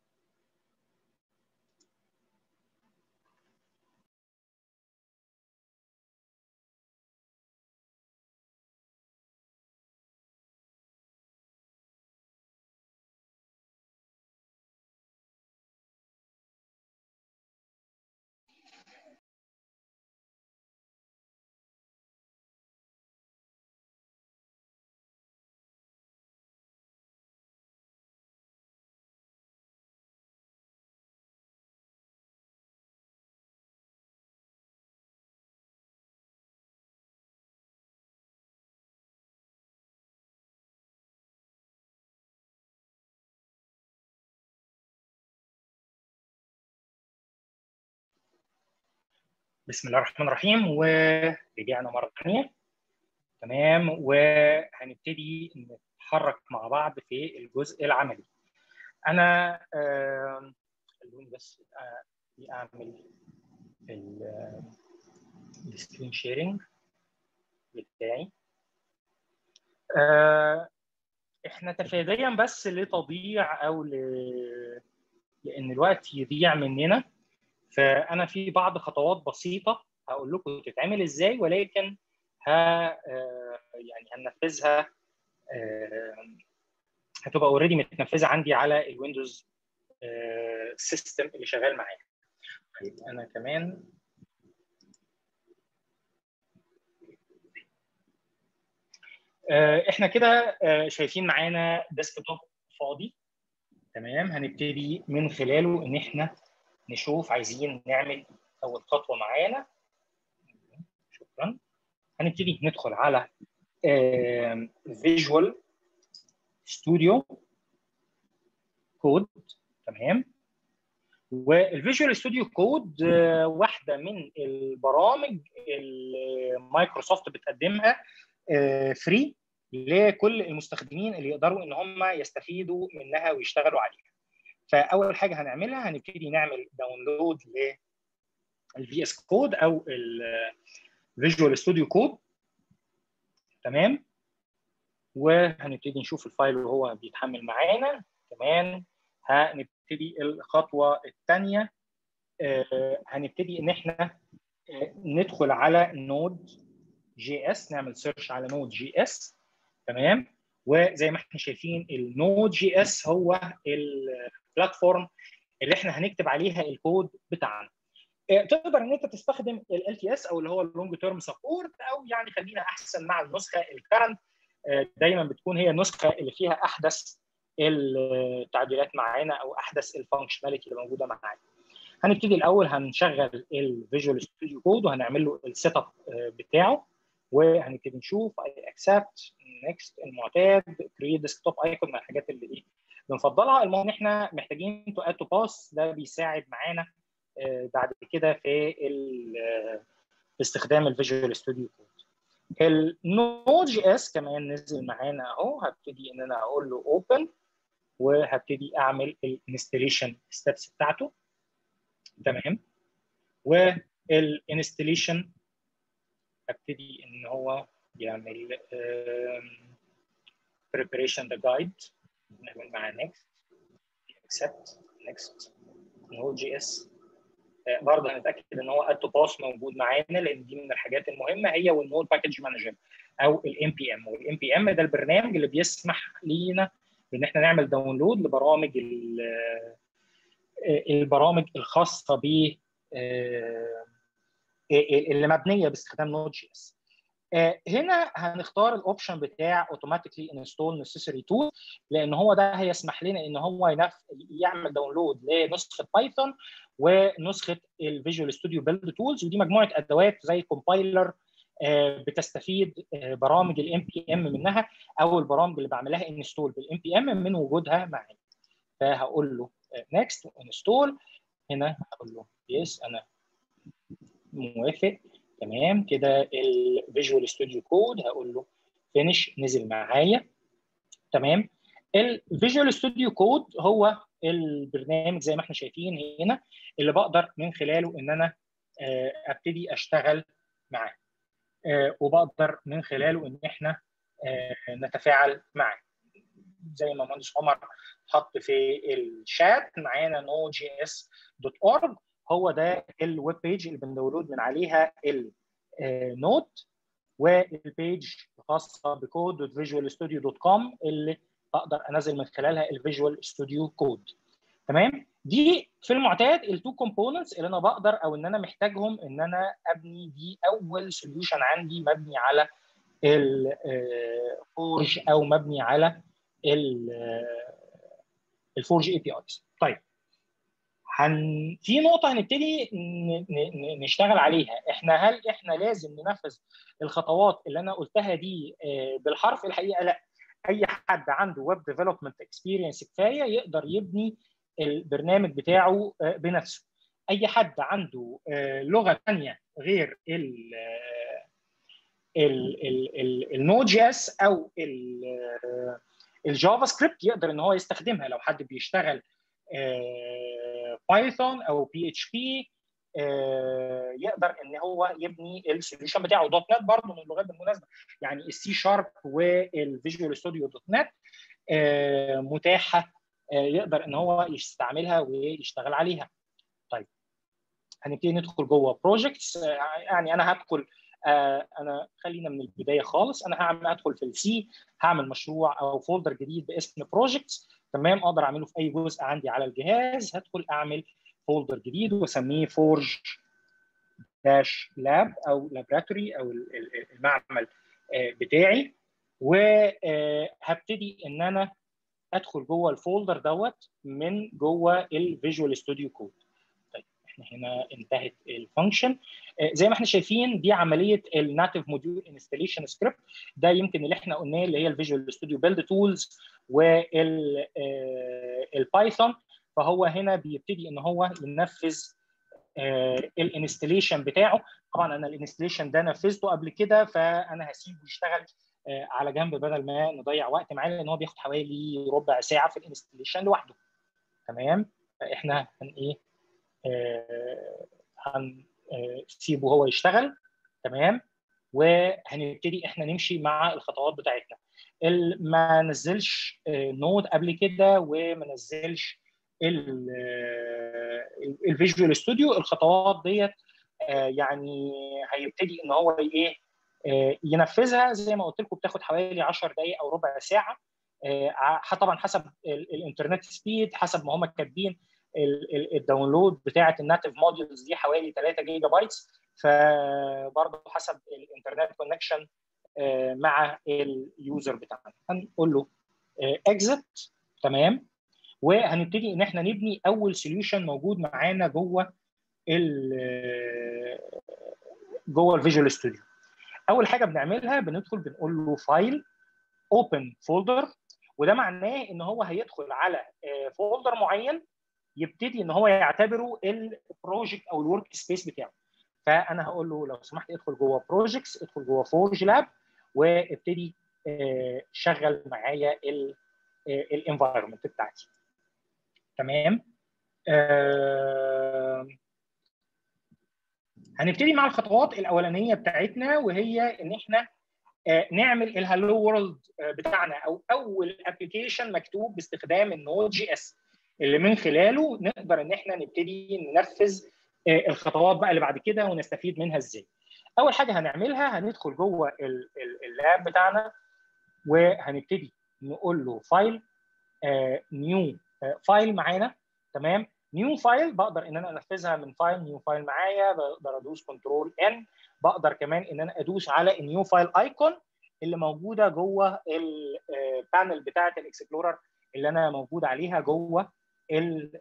بسم الله الرحمن الرحيم ورجعنا مره ثانيه تمام وهنبتدي نتحرك مع بعض في الجزء العملي انا خلوني بس اعمل السكرين شيرنج بتاعي احنا تفاديا بس لتضييع او ل... لان الوقت يضيع مننا فانا في بعض خطوات بسيطه هقول لكم تتعمل ازاي ولكن ها يعني هننفذها هتبقى اوريدي متنفذه عندي على الويندوز سيستم اللي شغال معايا طيب انا كمان احنا كده شايفين معانا ديسكتوب فاضي تمام هنبتدي من خلاله ان احنا نشوف عايزين نعمل اول خطوه معانا شكرا هنبتدي ندخل على فيجوال ستوديو كود تمام والفيجوال ستوديو كود واحده من البرامج اللي مايكروسوفت بتقدمها فري لكل المستخدمين اللي يقدروا ان هم يستفيدوا منها ويشتغلوا عليها فاول حاجه هنعملها هنبتدي نعمل داونلود للفي اس كود او الفيجوال ستوديو كود تمام وهنبتدي نشوف الفايل وهو بيتحمل معانا كمان هنبتدي الخطوه الثانيه آه هنبتدي ان احنا آه ندخل على نود جي اس نعمل سيرش على نود جي اس تمام وزي ما احنا شايفين النود جي اس هو البلاتفورم اللي احنا هنكتب عليها الكود بتاعنا تقدر ان انت تستخدم ال تي اس او اللي هو اللونج تيرم سبورت او يعني خلينا احسن مع النسخه الكرنت دايما بتكون هي النسخه اللي فيها احدث التعديلات معانا او احدث الفانكشناليتي اللي موجوده معانا هنبتدي الاول هنشغل الفيجوال ستوديو كود وهنعمل له السيت اب بتاعه وهنبتدي نشوف اي اكسبت نيكست المعتاد كريت ديسكتوب ايكون من الحاجات اللي دي بنفضلها المهم ان احنا محتاجين تو اد تو باس ده بيساعد معانا بعد كده في في استخدام الفيجوال ستوديو كود النود جي اس كمان نزل معانا اهو هبتدي ان انا اقول له اوبن وهبتدي اعمل الانستليشن ستيبس بتاعته تمام والانستليشن هبتدي ان هو يعمل preparation the guide نعمل معاه next accept next node جي برضه هنتاكد ان هو اد تو باس موجود معانا لان دي من الحاجات المهمه هي والنود باكج مانجر او الام بي ام والام بي ام ده البرنامج اللي بيسمح لينا بان احنا نعمل داونلود لبرامج البرامج الخاصه ب اللي مبنيه باستخدام نود جي اس هنا هنختار الاوبشن بتاع اوتوماتيكلي انستول نسيسري تول لان هو ده هيسمح لنا ان هو ينف... يعمل داونلود لنسخه بايثون ونسخه الفيجوال ستوديو بيلد تولز ودي مجموعه ادوات زي كومبايلر بتستفيد برامج الام بي ام منها او البرامج اللي بعملها انستول بالام بي ام من وجودها معايا فهقول له نيكست انستول هنا هقول له يس انا موافق تمام كده الفيجوال ستوديو كود هقول له فينش نزل معايا تمام الفيجوال ستوديو كود هو البرنامج زي ما احنا شايفين هنا اللي بقدر من خلاله ان انا ابتدي اشتغل معاه وبقدر من خلاله ان احنا نتفاعل معاه زي ما مهندس عمر حط في الشات معانا نو جي اس دوت اورج هو ده الويب بيج اللي بنداونلود من عليها النوت والبيج الخاصه بكود دوت فيجوال ستوديو دوت كوم اللي اقدر انزل من خلالها الفيجوال ستوديو كود تمام دي في المعتاد التو كومبوننتس اللي انا بقدر او ان انا محتاجهم ان انا ابني دي اول سوليوشن عندي مبني على الفورج او مبني على الفورج اي بي ايز طيب هن... في نقطة هنبتدي ن... ن... نشتغل عليها، احنا هل احنا لازم ننفذ الخطوات اللي انا قلتها دي بالحرف؟ الحقيقة لا، أي حد عنده ويب ديفلوبمنت اكسبيرينس كفاية يقدر يبني البرنامج بتاعه بنفسه. أي حد عنده لغة ثانية غير ال النود جي اس او الجافا سكريبت يقدر ان هو يستخدمها لو حد بيشتغل بايثون او بي اتش بي يقدر ان هو يبني السوليوشن بتاعه دوت نت برضه من اللغات بالمناسبه يعني السي شارب والفيجوال ستوديو دوت نت متاحه يقدر ان هو يستعملها ويشتغل عليها طيب هنبتدي ندخل جوه بروجكتس يعني انا هدخل انا خلينا من البدايه خالص انا هعمل ادخل في السي هعمل مشروع او فولدر جديد باسم بروجكتس تمام اقدر اعمله في اي جزء عندي على الجهاز هدخل اعمل فولدر جديد واسميه فورج داش لاب او لابراتوري او المعمل بتاعي وهبتدي ان انا ادخل جوه الفولدر دوت من جوه الفيجوال ستوديو كود طيب احنا هنا انتهت الفانكشن زي ما احنا شايفين دي عمليه الناتيف موديول انستليشن سكريبت ده يمكن اللي احنا قلناه اللي هي الفيجوال ستوديو بيلد تولز والبايثون فهو هنا بيبتدي ان هو ينفذ الانستليشن بتاعه طبعا انا الانستليشن ده نفذته قبل كده فانا هسيبه يشتغل على جنب بدل ما نضيع وقت معاه لان هو بياخد حوالي ربع ساعه في الانستليشن لوحده تمام فاحنا هن ايه آه هنسيبه هو يشتغل تمام وهنبتدي احنا نمشي مع الخطوات بتاعتنا ما نزلش نود قبل كده وما نزلش الفيجوال ستوديو الخطوات ديت يعني هيبتدي ان هو ايه ينفذها زي ما قلت لكم بتاخد حوالي 10 دقائق او ربع ساعه طبعا حسب الانترنت سبيد حسب ما هم كاتبين الداونلود بتاعه الناتيف موديولز دي حوالي 3 جيجا بايتس فبرضه حسب الانترنت كونكشن مع اليوزر بتاعنا هنقول له اكزت تمام وهنبتدي ان احنا نبني اول سوليوشن موجود معانا جوه ال جوه الفيجوال ستوديو اول حاجه بنعملها بندخل بنقول له فايل اوبن فولدر وده معناه ان هو هيدخل على فولدر معين يبتدي ان هو يعتبره البروجكت او الورك سبيس بتاعه فانا هقول له لو سمحت ادخل جوه بروجكتس ادخل جوه فورج لاب وابتدي شغل معايا الانفايرمنت بتاعتي تمام آه هنبتدي مع الخطوات الاولانيه بتاعتنا وهي ان احنا آه نعمل الهالو وورلد بتاعنا او اول ابلكيشن مكتوب باستخدام النود جي اس اللي من خلاله نقدر ان احنا نبتدي ننفذ آه الخطوات بقى اللي بعد كده ونستفيد منها ازاي. اول حاجه هنعملها هندخل جوه اللاب بتاعنا وهنبتدي نقول له فايل نيو فايل معانا تمام نيو فايل بقدر ان انا انفذها من فايل نيو فايل معايا بقدر ادوس كنترول ان بقدر كمان ان انا ادوس على النيو فايل ايكون اللي موجوده جوه البانل بتاعه الاكسبلورر اللي انا موجود عليها جوه اللي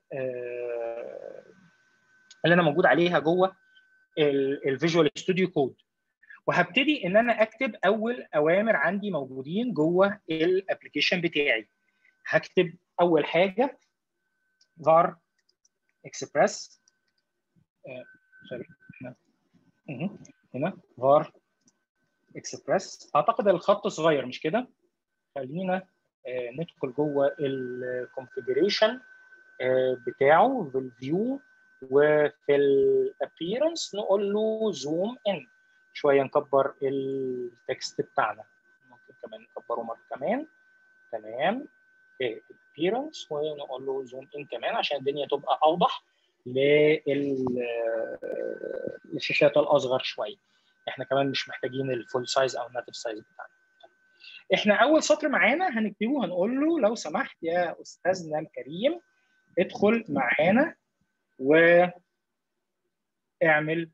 انا موجود عليها جوه الفيجوال ستوديو كود وهبتدي ان انا اكتب اول اوامر عندي موجودين جوه الابلكيشن بتاعي هكتب اول حاجه var express سوري هنا var اكسبريس اعتقد الخط صغير مش كده خلينا آه ندخل جوه الكونفيجريشن آه بتاعه في الفيو وفي الابييرنس نقول له زوم ان شويه نكبر التكست بتاعنا ممكن كمان نكبره مره كمان تمام في الابييرنس ونقول له زوم ان كمان عشان الدنيا تبقى اوضح للشاشات الاصغر شويه احنا كمان مش محتاجين الفول سايز او الناتيف سايز بتاعنا احنا اول سطر معانا هنكتبه هنقول له لو سمحت يا استاذنا الكريم ادخل معانا واعمل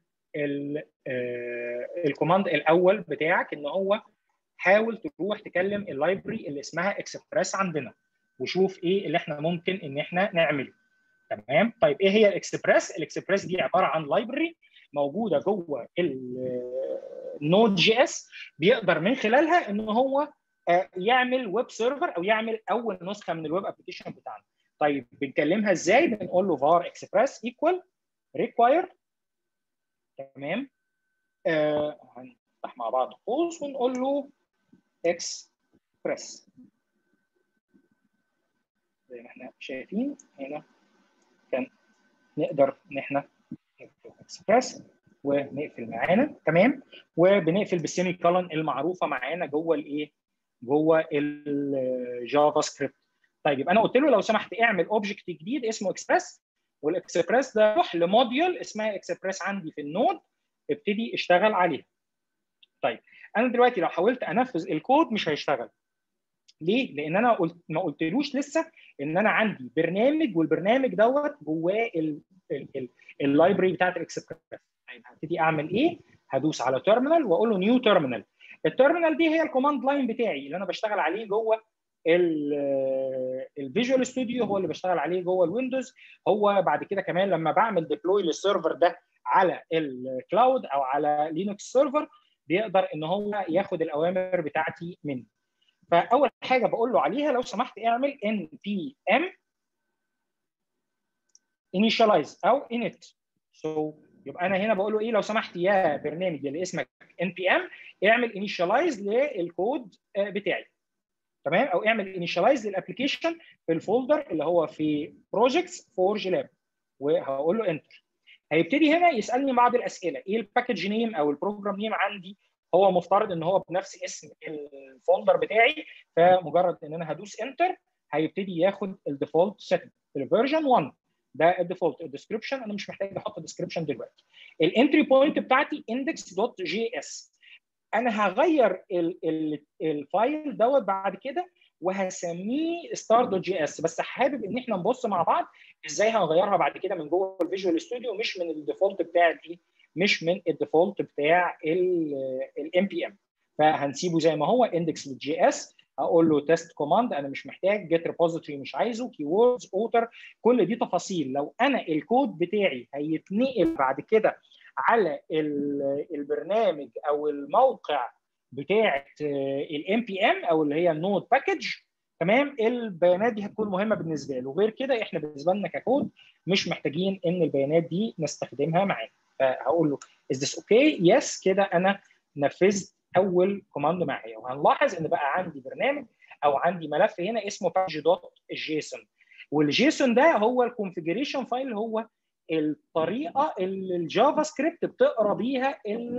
الكوماند الاول بتاعك ان هو حاول تروح تكلم اللايبرري اللي اسمها اكسبريس عندنا وشوف ايه اللي احنا ممكن ان احنا نعمله تمام طيب ايه هي الاكسبريس الاكسبريس دي عباره عن لايبرري موجوده جوه النود جي اس بيقدر من خلالها ان هو يعمل ويب سيرفر او يعمل اول نسخه من الويب ابلكيشن بتاعنا طيب بنكلمها ازاي بنقول له var express equal require تمام آه هنفتح مع بعض قوس ونقول له express زي ما احنا شايفين هنا كان نقدر ان احنا نكتب اكسبريس ونقفل معانا تمام وبنقفل بالسيمي كولن المعروفه معانا جوه الايه جوه الجافا سكريبت طيب يبقى انا قلت له لو سمحت اعمل اوبجكت جديد اسمه اكسبريس والاكسبريس ده روح لموديول اسمها اكسبريس عندي في النود ابتدي اشتغل عليها طيب انا دلوقتي لو حاولت انفذ الكود مش هيشتغل ليه؟ لان انا قلت ما قلتلوش لسه ان انا عندي برنامج والبرنامج دوت جواه اللايبرري بتاعت الاكسبريس طيب هبتدي اعمل ايه؟ هدوس على تيرمينال واقول له نيو تيرمينال التيرمينال دي هي الكوماند لاين بتاعي اللي انا بشتغل عليه جوه الفيجوال ستوديو هو اللي بشتغل عليه جوه الويندوز هو بعد كده كمان لما بعمل ديبلوي للسيرفر ده على الكلاود او على لينكس سيرفر بيقدر ان هو ياخد الاوامر بتاعتي مني فاول حاجه بقول له عليها لو سمحت اعمل ان بي ام initialize او init so يبقى انا هنا بقول له ايه لو سمحت يا برنامج اللي اسمك ان بي ام اعمل initialize للكود بتاعي تمام او اعمل initialize للابلكيشن في الفولدر اللي هو في projects فورج لاب وهقول له انتر هيبتدي هنا يسالني بعض الاسئله ايه الباكج نيم او البروجرام نيم عندي هو مفترض ان هو بنفس اسم الفولدر بتاعي فمجرد ان انا هدوس انتر هيبتدي ياخد الديفولت سيتنج الفيرجن 1 ده الديفولت الديسكربشن انا مش محتاج احط ديسكربشن دلوقتي الانتري بوينت بتاعتي index.js انا هغير الفايل دوت بعد كده وهسميه ستار دوت جي اس بس حابب ان احنا نبص مع بعض ازاي هنغيرها بعد كده من جوه الفيجوال ستوديو مش من الديفولت بتاع الايه مش من الديفولت بتاع الام بي ام فهنسيبه زي ما هو اندكس جي اس اقول له تيست كوماند انا مش محتاج جيت ريبوزيتوري مش عايزه كي ووردز اوتر كل دي تفاصيل لو انا الكود بتاعي هيتنقل بعد كده على البرنامج او الموقع بتاعه الام بي ام او اللي هي النود باكج تمام البيانات دي هتكون مهمه بالنسبه له غير كده احنا بالنسبه لنا ككود مش محتاجين ان البيانات دي نستخدمها معانا فهقول له is this okay yes كده انا نفذت اول كوماند معايا وهنلاحظ ان بقى عندي برنامج او عندي ملف هنا اسمه باج دوت جيسون والجيسون ده هو الكونفجريشن فايل هو الطريقه اللي الجافا سكريبت بتقرا بيها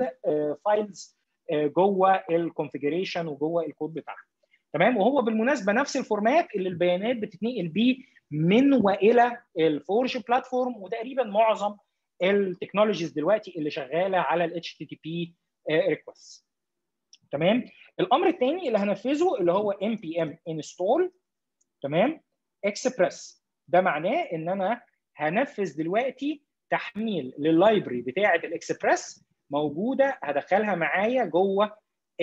الفايلز جوه الكونفجريشن وجوه الكود بتاعها تمام وهو بالمناسبه نفس الفورمات اللي البيانات بتتنقل بيه من والى الفورج بلاتفورم وتقريبا معظم التكنولوجيز دلوقتي اللي شغاله على ال HTTP ريكوست تمام الامر الثاني اللي هنفذه اللي هو npm install تمام اكسبريس ده معناه ان انا هنفذ دلوقتي تحميل لللايبرري بتاعه الاكسبريس موجوده هدخلها معايا جوه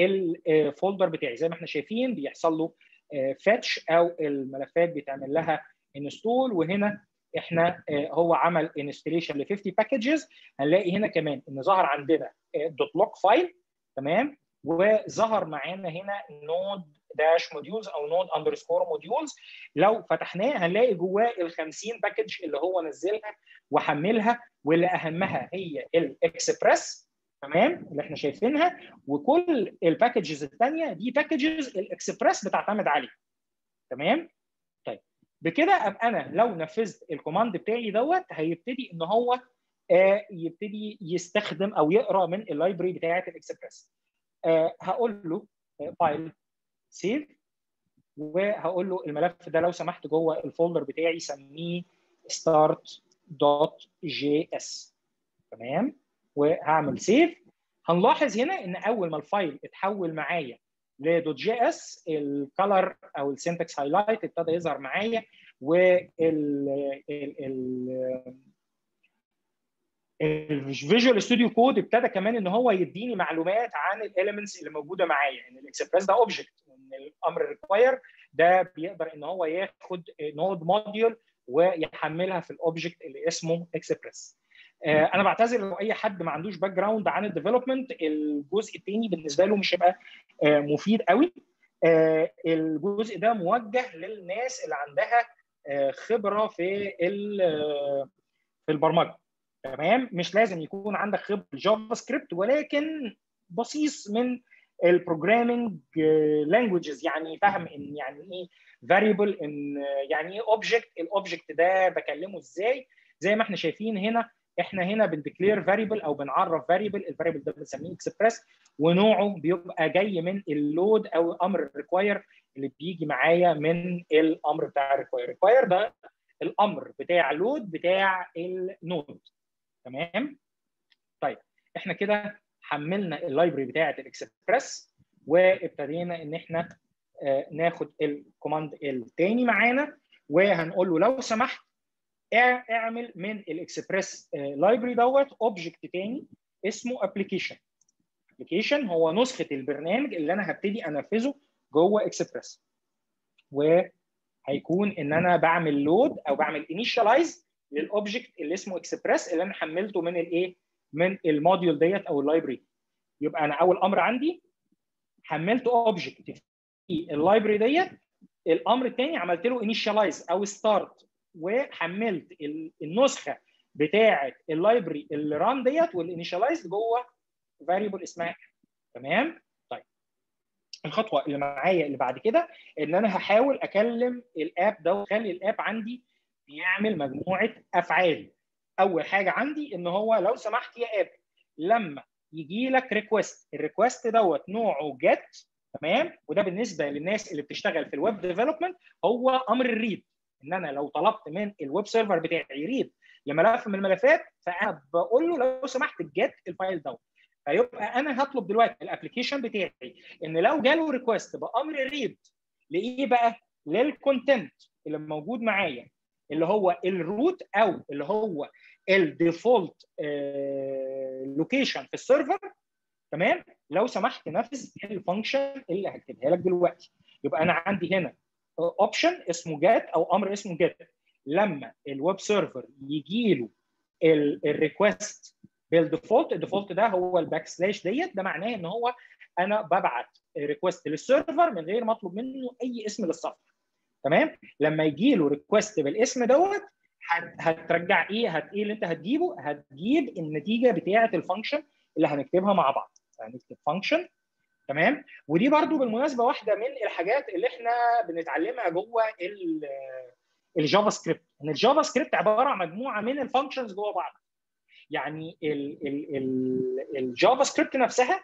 الفولدر بتاعي زي ما احنا شايفين بيحصل له فاتش او الملفات بيتعمل لها انستول وهنا احنا هو انستليشن انستليشن ل 50 باكجز هنلاقي هنا كمان ان ظهر عندنا دوت لوك فايل تمام وظهر معانا هنا نود داش موديولز او نود اندرسكور موديولز لو فتحناه هنلاقي جواه ال 50 باكج اللي هو نزلها وحملها واللي اهمها هي الاكسبريس تمام اللي احنا شايفينها وكل الباكجز الثانيه دي باكجز الاكسبريس بتعتمد عليها تمام طيب بكده ابقى انا لو نفذت الكوماند بتاعي دوت هيبتدي ان هو آه يبتدي يستخدم او يقرا من اللايبرري بتاعه الاكسبريس آه هقول له فايل سيف وهقول له الملف ده لو سمحت جوه الفولدر بتاعي سميه start.js تمام وهعمل سيف هنلاحظ هنا ان اول ما الفايل اتحول معايا لدوت جي اس الكالر او السنتكس هايلايت ابتدى يظهر معايا وال الفيجوال ستوديو كود ابتدى كمان ان هو يديني معلومات عن الاليمنتس اللي موجوده معايا ان الاكسبريس ده اوبجكت وان الامر ريكواير ده بيقدر ان هو ياخد نود موديول ويحملها في الاوبجكت اللي اسمه اكسبريس انا بعتذر لو اي حد ما عندوش باك جراوند عن الديفلوبمنت الجزء الثاني بالنسبه له مش هيبقى مفيد قوي الجزء ده موجه للناس اللي عندها خبره في في البرمجه تمام مش لازم يكون عندك خبره جافا سكريبت ولكن بصيص من البروجرامينج لانجويجز يعني فاهم ان يعني ايه فاريبل ان يعني ايه اوبجكت الاوبجكت ده بكلمه ازاي زي ما احنا شايفين هنا احنا هنا بنديكلير فاريبل او بنعرف فاريبل الفاريبل ده بنسميه اكسبريس ونوعه بيبقى جاي من اللود او امر الريكواير اللي بيجي معايا من الامر بتاع الريكواير الريكواير ده الامر بتاع لود بتاع النود تمام طيب احنا كده حملنا اللايبرري بتاعه الاكسبريس وابتدينا ان احنا ناخد الكوماند الثاني معانا وهنقول له لو سمحت اعمل من الاكسبريس لايبرري دوت اوبجكت تاني اسمه ابلكيشن ابلكيشن هو نسخه البرنامج اللي انا هبتدي انفذه جوه اكسبريس وهيكون ان انا بعمل لود او بعمل انيشاليز للاوبجكت اللي اسمه اكسبريس اللي انا حملته من الايه من الموديول ديت او اللايبرري يبقى انا اول امر عندي حملت اوبجكت في اللايبرري ديت الامر الثاني عملت له انيشاليز او ستارت وحملت النسخه بتاعه اللايبرري اللي ران ديت والانيشاليز جوه فاريبل اسمها تمام طيب الخطوه اللي معايا اللي بعد كده ان انا هحاول اكلم الاب ده واخلي الاب عندي بيعمل مجموعه افعال اول حاجه عندي ان هو لو سمحت يا اب لما يجي لك ريكوست الريكوست دوت نوعه جيت تمام وده بالنسبه للناس اللي بتشتغل في الويب ديفلوبمنت هو امر الريد ان انا لو طلبت من الويب سيرفر بتاعي يريد لملف من الملفات فانا بقول له لو سمحت جيت الفايل دوت فيبقى انا هطلب دلوقتي الابلكيشن بتاعي ان لو جاله ريكوست بامر ريد لايه بقى؟ للكونتنت اللي موجود معايا اللي هو الروت او اللي هو الديفولت لوكيشن في السيرفر تمام لو سمحت نفذ الفانكشن اللي هكتبها لك دلوقتي يبقى انا عندي هنا اوبشن اسمه جيت او امر اسمه جيت لما الويب سيرفر يجي له الريكوست بالديفولت الديفولت ده هو الباك سلاش ديت ده معناه ان هو انا ببعت ريكوست للسيرفر من غير ما اطلب منه اي اسم للصفحه تمام لما يجي له ريكوست بالاسم دوت هترجع ايه هت ايه اللي انت هتجيبه هتجيب النتيجه بتاعه الفانكشن اللي هنكتبها مع بعض هنكتب فانكشن تمام ودي برضو بالمناسبه واحده من الحاجات اللي احنا بنتعلمها جوه الجافا سكريبت ان الجافا سكريبت عباره عن مجموعه من الفانكشنز جوه بعض يعني الجافا سكريبت نفسها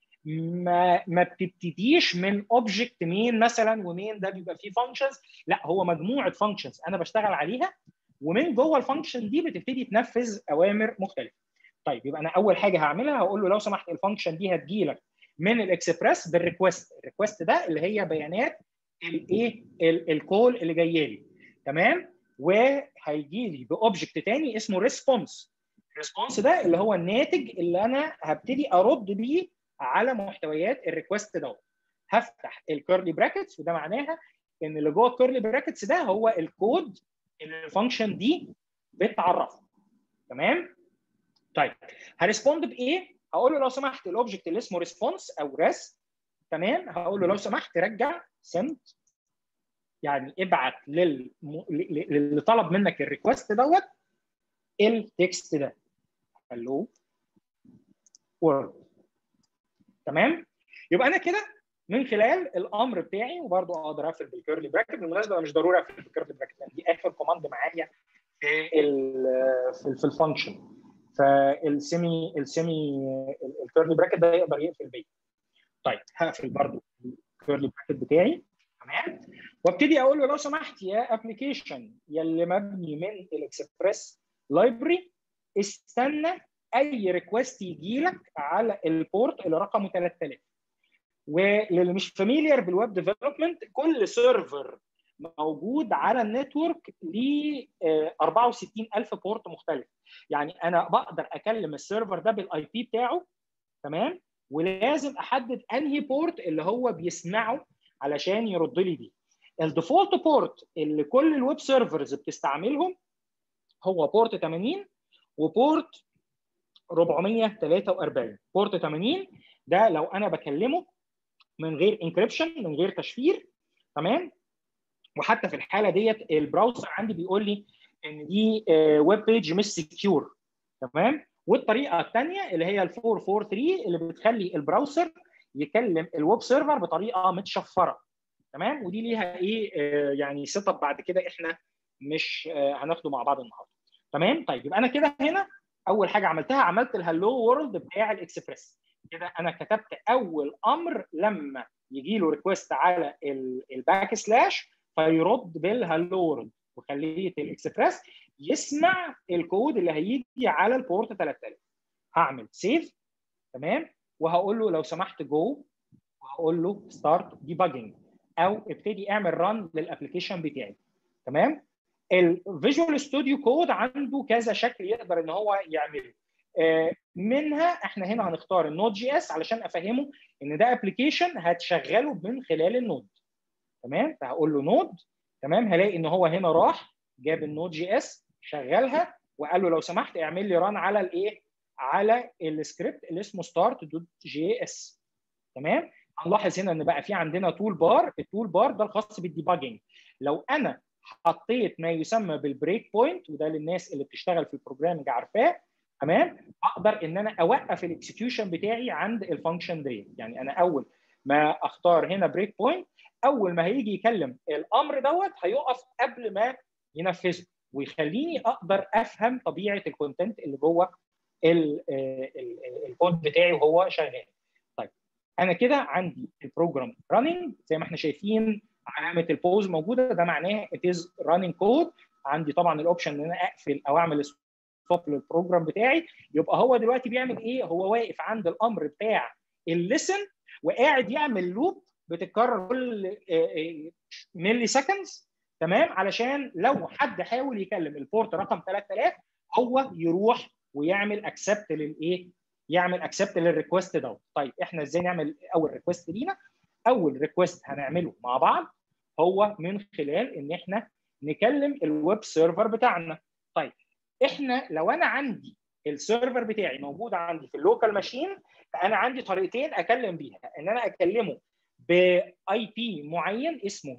ما ما بتبتديش من اوبجكت مين مثلا ومين ده بيبقى فيه فانكشنز لا هو مجموعه فانكشنز انا بشتغل عليها ومن جوه الفانكشن دي بتبتدي تنفذ اوامر مختلفه طيب يبقى انا اول حاجه هعملها هقول له لو سمحت الفانكشن دي هتجيلك من الاكسبريس بالريكوست الريكوست ده اللي هي بيانات الايه الكول اللي جايه لي تمام وهيجي لي باوبجكت تاني اسمه ريسبونس الريسبونس ده اللي هو الناتج اللي انا هبتدي ارد بيه على محتويات الريكوست دوت هفتح الكيرلي براكتس وده معناها ان اللي جوه الكيرلي براكتس ده هو الكود اللي الفانكشن دي بتعرفه تمام طيب هريسبوند بايه هقول له لو سمحت الاوبجكت اللي اسمه ريسبونس او ريس تمام هقول له لو سمحت رجع سنت يعني ابعت لل... للي طلب منك الريكوست دوت التكست ده هلو وورد تمام يبقى انا كده من خلال الامر بتاعي وبرضه اقدر اقفل بالكيرلي براكت بالمناسبه مش ضروري اقفل بالكيرلي براكت دي اخر كوماند معايا في ال في, في الفانكشن فالسيمي السيمي الكيرلي براكت ده يقدر يقفل بيه طيب هقفل برضه الكيرلي براكت بتاعي تمام وابتدي اقول له لو سمحت يا ابلكيشن يلي مبني من الاكسبريس لايبرري استنى اي ريكوست يجي لك على البورت اللي رقمه 3000 وللي مش فاميليار بالويب ديفلوبمنت كل سيرفر موجود على النتورك ليه 64000 بورت مختلف يعني انا بقدر اكلم السيرفر ده بالاي بي بتاعه تمام ولازم احدد انهي بورت اللي هو بيسمعه علشان يرد لي بيه الديفولت بورت اللي كل الويب سيرفرز بتستعملهم هو بورت 80 وبورت 443 بورت 80 ده لو انا بكلمه من غير انكريبشن من غير تشفير تمام وحتى في الحاله ديت البراوزر عندي بيقول لي ان دي ويب بيج مش سكيور تمام والطريقه الثانيه اللي هي ال 443 اللي بتخلي البراوزر يكلم الويب سيرفر بطريقه متشفره تمام ودي ليها ايه يعني سيت اب بعد كده احنا مش هناخده مع بعض النهارده تمام طيب يبقى انا كده هنا اول حاجه عملتها عملت الهلو وورلد بتاع الاكسبريس كده انا كتبت اول امر لما يجي له ريكوست على الباك سلاش فيرد بالهلو وورلد وخليه الاكسبريس يسمع الكود اللي هيجي على البورت 3000 هعمل سيف تمام وهقول له لو سمحت جو وهقول له ستارت ديباجنج او ابتدي اعمل ران للابلكيشن بتاعي تمام الفيجوال ستوديو كود عنده كذا شكل يقدر ان هو يعمله منها احنا هنا هنختار النود جي اس علشان افهمه ان ده ابلكيشن هتشغله من خلال النود تمام فهقول له نود تمام هلاقي ان هو هنا راح جاب النود جي اس شغلها وقال له لو سمحت اعمل لي ران على الايه على السكريبت اللي اسمه ستارت دوت جي اس تمام هنلاحظ هنا ان بقى في عندنا تول بار التول بار ده الخاص بالديباجنج لو انا حطيت ما يسمى بالبريك بوينت وده للناس اللي بتشتغل في البروجرامنج عارفاه تمام اقدر ان انا اوقف الاكسكيوشن بتاعي عند الفانكشن دي يعني انا اول ما اختار هنا بريك بوينت اول ما هيجي يكلم الامر دوت هيقف قبل ما ينفذه ويخليني اقدر افهم طبيعه الكونتنت اللي جوه الكود بتاعي وهو شغال طيب انا كده عندي البروجرام راننج زي ما احنا شايفين علامه البوز موجوده ده معناه it is running code عندي طبعا الاوبشن ان انا اقفل او اعمل ستوب للبروجرام بتاعي يبقى هو دلوقتي بيعمل ايه هو واقف عند الامر بتاع الليسن وقاعد يعمل لوب بتتكرر كل ملي سكندز تمام علشان لو حد حاول يكلم البورت رقم 3000 هو يروح ويعمل اكسبت للايه يعمل اكسبت للريكوست دوت طيب احنا ازاي نعمل اول ريكوست لينا اول ريكوست هنعمله مع بعض هو من خلال ان احنا نكلم الويب سيرفر بتاعنا طيب احنا لو انا عندي السيرفر بتاعي موجود عندي في اللوكال ماشين فانا عندي طريقتين اكلم بيها ان انا اكلمه باي بي معين اسمه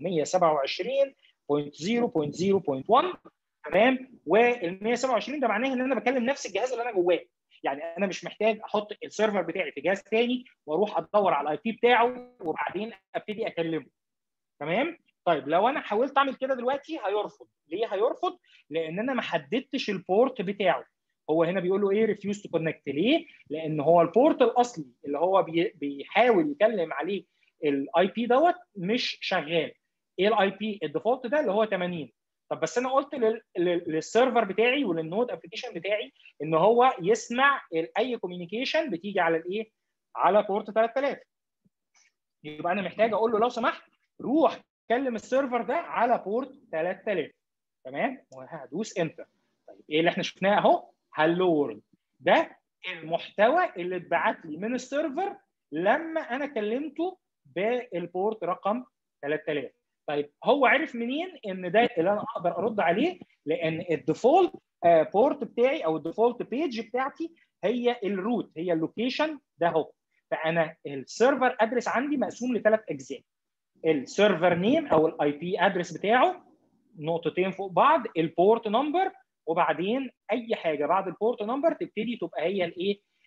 127.0.0.1 تمام وال 127 ده معناه ان انا بكلم نفس الجهاز اللي انا جواه يعني انا مش محتاج احط السيرفر بتاعي في جهاز تاني واروح ادور على الاي بي بتاعه وبعدين ابتدي اكلمه تمام طيب لو انا حاولت اعمل كده دلوقتي هيرفض ليه هيرفض لان انا ما حددتش البورت بتاعه هو هنا بيقول له ايه ريفيوز تو كونكت ليه لان هو البورت الاصلي اللي هو بيحاول يكلم عليه الاي بي دوت مش شغال ايه الاي بي الديفولت ده اللي هو 80 طب بس انا قلت للسيرفر بتاعي وللنود ابلكيشن بتاعي ان هو يسمع اي كوميونيكيشن بتيجي على الايه على بورت 3000 يبقى انا محتاج اقول له لو سمحت روح كلم السيرفر ده على بورت 3000 تمام وهدوس انتر طيب ايه اللي احنا شفناه اهو هالو وورلد ده المحتوى اللي اتبعت لي من السيرفر لما انا كلمته بالبورت رقم 3000 طيب هو عرف منين ان ده اللي انا اقدر ارد عليه لان الديفولت بورت بتاعي او الديفولت بيج بتاعتي هي الروت هي اللوكيشن ده اهو فانا السيرفر ادرس عندي مقسوم لثلاث اجزاء السيرفر نيم او الاي بي ادرس بتاعه نقطتين فوق بعض البورت نمبر وبعدين اي حاجه بعد البورت نمبر تبتدي تبقى هي الايه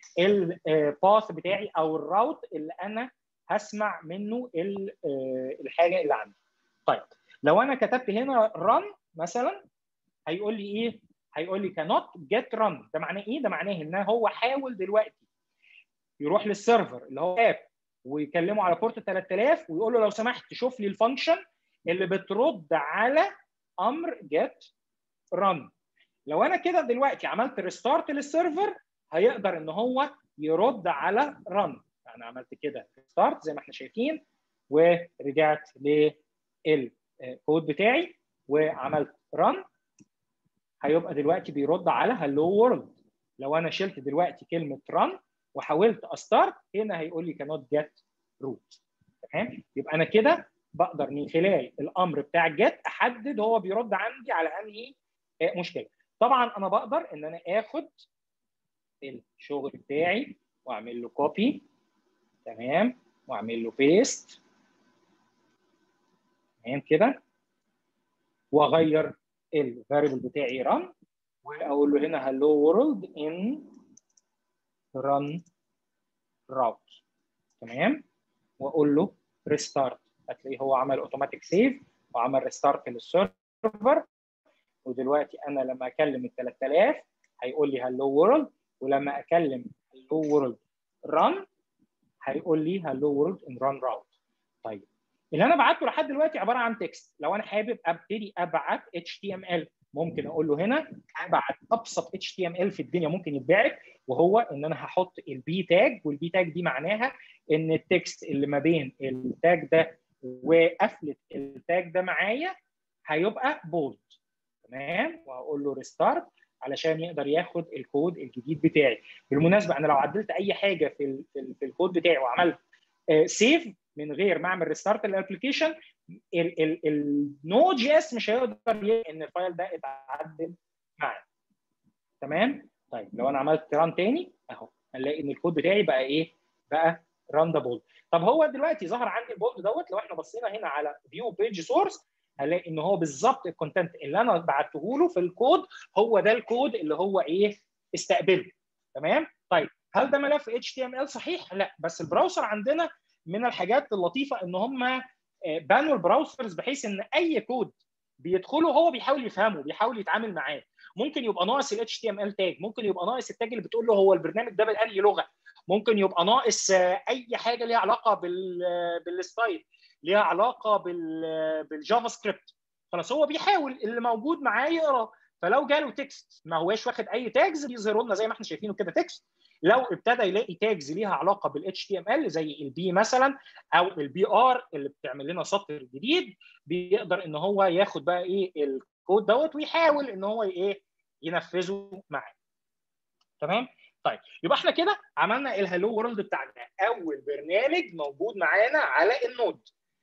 الباث بتاعي او الراوت اللي انا هسمع منه الحاجه اللي عندي طيب لو انا كتبت هنا run مثلا هيقول لي ايه هيقول لي cannot get run ده معناه ايه ده معناه ان هو حاول دلوقتي يروح للسيرفر اللي هو اب ويكلمه على بورت 3000 ويقول له لو سمحت شوف لي الفانكشن اللي بترد على امر get run لو انا كده دلوقتي عملت ريستارت للسيرفر هيقدر ان هو يرد على run انا عملت كده ريستارت زي ما احنا شايفين ورجعت للكود بتاعي وعملت run هيبقى دلوقتي بيرد على هلو وورلد لو انا شلت دلوقتي كلمه run وحاولت استارت هنا هيقول لي cannot get root تمام يبقى انا كده بقدر من خلال الامر بتاع جيت احدد هو بيرد عندي على انهي مشكله طبعا انا بقدر ان انا اخد الشغل بتاعي واعمل له كوبي تمام واعمل له بيست تمام كده واغير الفاريبل بتاعي run واقول له هنا hello world in run route تمام واقول له restart هتلاقيه هو عمل اوتوماتيك سيف وعمل ريستارت للسيرفر ودلوقتي انا لما اكلم ال 3000 هيقول لي هلو وورلد ولما اكلم هلو وورلد ران هيقول لي هلو وورلد ان ران راوت طيب اللي انا بعته لحد دلوقتي عباره عن تكست لو انا حابب ابتدي ابعت اتش تي ام ال ممكن اقول له هنا ابعت ابسط اتش تي ام ال في الدنيا ممكن يتبعت وهو ان انا هحط البي تاج والبي تاج دي معناها ان التكست اللي ما بين التاج ده وقفله التاج ده معايا هيبقى بولد تمام وهقول له ريستارت علشان يقدر ياخد الكود الجديد بتاعي بالمناسبه انا لو عدلت اي حاجه في ال في, ال في الكود بتاعي وعملت سيف من غير ما اعمل ريستارت للابلكيشن النود جي اس مش هيقدر ان الفايل ده اتعدل معايا تمام طيب لو انا عملت ران تاني اهو هنلاقي ان الكود بتاعي بقى ايه بقى ران ذا بولد طب هو دلوقتي ظهر عندي البولد دوت لو احنا بصينا هنا على فيو بيج سورس هنلاقي ان هو بالظبط الكونتنت اللي انا بعته له في الكود هو ده الكود اللي هو ايه استقبله تمام طيب هل ده ملف اتش تي ام ال صحيح لا بس البراوزر عندنا من الحاجات اللطيفه ان هم بانوا البراوزرز بحيث ان اي كود بيدخله هو بيحاول يفهمه بيحاول يتعامل معاه ممكن يبقى ناقص ال HTML تاج ممكن يبقى ناقص التاج اللي بتقول له هو البرنامج ده بأي لغه ممكن يبقى ناقص اي حاجه ليها علاقه بال بالستايل ليها علاقه بال بالجافا سكريبت خلاص هو بيحاول اللي موجود معاه يقرا فلو جاله تكست ما هواش واخد اي تاجز بيظهروا لنا زي ما احنا شايفينه كده تكست لو ابتدى يلاقي تاجز ليها علاقه بال HTML زي البي مثلا او البي ار اللي بتعمل لنا سطر جديد بيقدر ان هو ياخد بقى ايه الكود دوت ويحاول ان هو ايه ينفذه معاه تمام طيب يبقى احنا كده عملنا الهالو وورلد بتاعنا اول برنامج موجود معانا على النود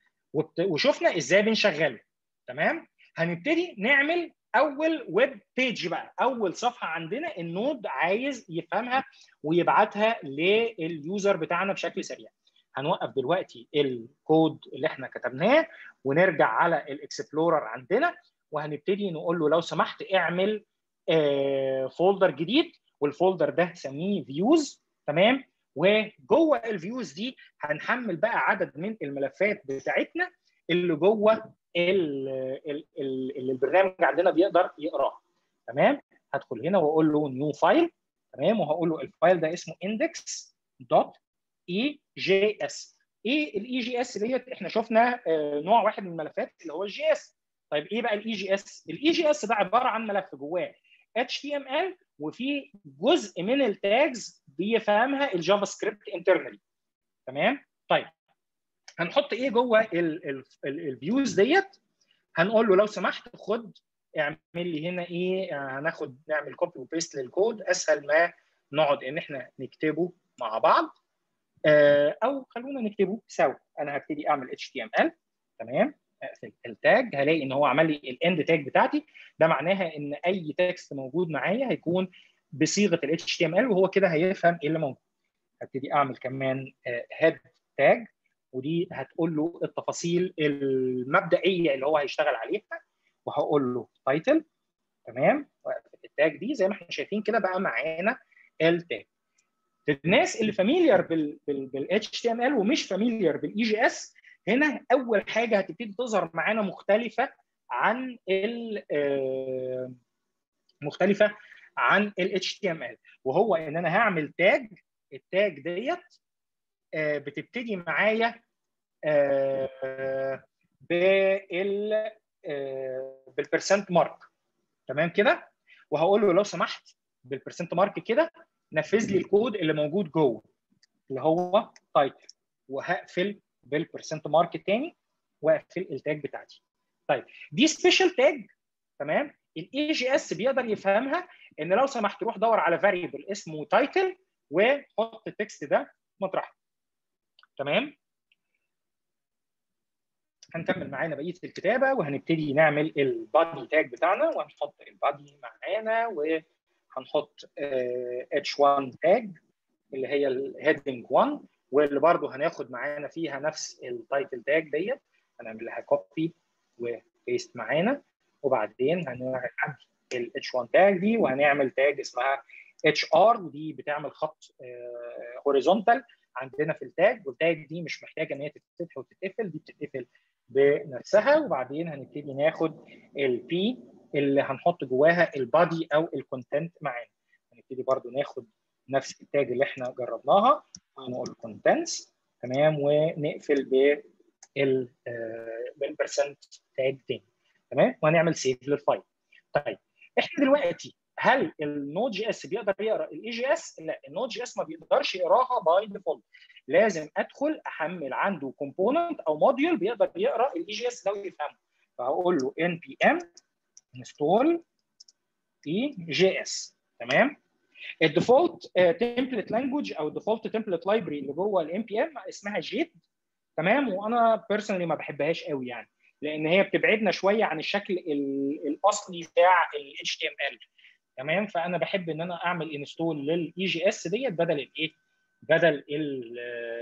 وشفنا ازاي بنشغله تمام هنبتدي نعمل اول ويب بيج بقى اول صفحه عندنا النود عايز يفهمها ويبعتها لليوزر بتاعنا بشكل سريع هنوقف دلوقتي الكود اللي احنا كتبناه ونرجع على الاكسبلورر عندنا وهنبتدي نقول له لو سمحت اعمل آه فولدر جديد والفولدر ده سميه فيوز تمام وجوه الفيوز دي هنحمل بقى عدد من الملفات بتاعتنا اللي جوه اللي البرنامج عندنا بيقدر يقراها تمام هدخل هنا واقول له نيو فايل تمام وهقول له الفايل ده اسمه index دوت اي جي اس ايه الاي جي اس ديت احنا شفنا نوع واحد من الملفات اللي هو الجي اس طيب ايه بقى الاي جي اس الاي جي اس ده عباره عن ملف جواه اتش تي ام ال وفي جزء من التاجز بيفهمها الجافا سكريبت انترنالي تمام طيب هنحط ايه جوه الفيوز ديت هنقول له لو سمحت خد اعمل لي هنا ايه هناخد نعمل كوبي وبيست للكود اسهل ما نقعد ان احنا نكتبه مع بعض او خلونا نكتبه سوا انا هبتدي اعمل اتش تي ام ال تمام اقفل التاج هلاقي ان هو عمل لي الاند تاج بتاعتي ده معناها ان اي تكست موجود معايا هيكون بصيغه ال HTML وهو كده هيفهم ايه اللي موجود هبتدي اعمل كمان هيد تاج ودي هتقول له التفاصيل المبدئيه اللي هو هيشتغل عليها وهقول له تايتل تمام التاج دي زي ما احنا شايفين كده بقى معانا التاج الناس اللي فاميليار بال بال اتش تي ام ال ومش فاميليار بالاي جي اس هنا اول حاجه هتبتدي تظهر معانا مختلفه عن ال مختلفه عن ال HTML وهو ان انا هعمل تاج التاج ديت بتبتدي معايا بال بالبرسنت مارك تمام كده وهقول له لو سمحت بالبرسنت مارك كده نفذ لي الكود اللي موجود جوه اللي هو تايتل وهقفل بالبرسنت مارك الثاني واقفل التاج بتاعتي طيب دي سبيشال تاج تمام الاي جي اس بيقدر يفهمها ان لو سمحت روح دور على فاريبل اسمه تايتل وحط التكست ده مطرحه تمام هنكمل معانا بقيه الكتابه وهنبتدي نعمل البادي تاج بتاعنا وهنحط البادي معانا وهنحط اتش 1 تاج اللي هي الهيدنج 1 واللي برضه هناخد معانا فيها نفس التايتل تاج ديت هنعمل لها كوبي وبيست معانا وبعدين هنعمل الاتش 1 تاج دي وهنعمل تاج اسمها اتش ار ودي بتعمل خط هوريزونتال عندنا في التاج والتاج دي مش محتاجه ان هي تتفتح وتتقفل دي بتتقفل بنفسها وبعدين هنبتدي ناخد البي اللي هنحط جواها البادي او الكونتنت معانا هنبتدي برضو ناخد نفس التاج اللي احنا جربناها هنقول كونتنتس تمام ونقفل بال بالبرسنت تاج تاني تمام وهنعمل سيف للفايل طيب احنا دلوقتي هل النود جي اس بيقدر يقرا الاي جي اس؟ لا النود جي اس ما بيقدرش يقراها باي ديفولت لازم ادخل احمل عنده كومبوننت او موديول بيقدر يقرا الاي جي اس ده ويفهمه فهقول له ان بي ام انستول اي جي اس تمام الديفولت تمبلت لانجوج او الديفولت تمبلت لايبرري اللي جوه الام بي ام اسمها جيت تمام وانا بيرسونالي ما بحبهاش قوي يعني لان هي بتبعدنا شويه عن الشكل الاصلي بتاع ال HTML تمام فانا بحب ان انا اعمل انستول للاي جي اس ديت بدل الايه بدل ال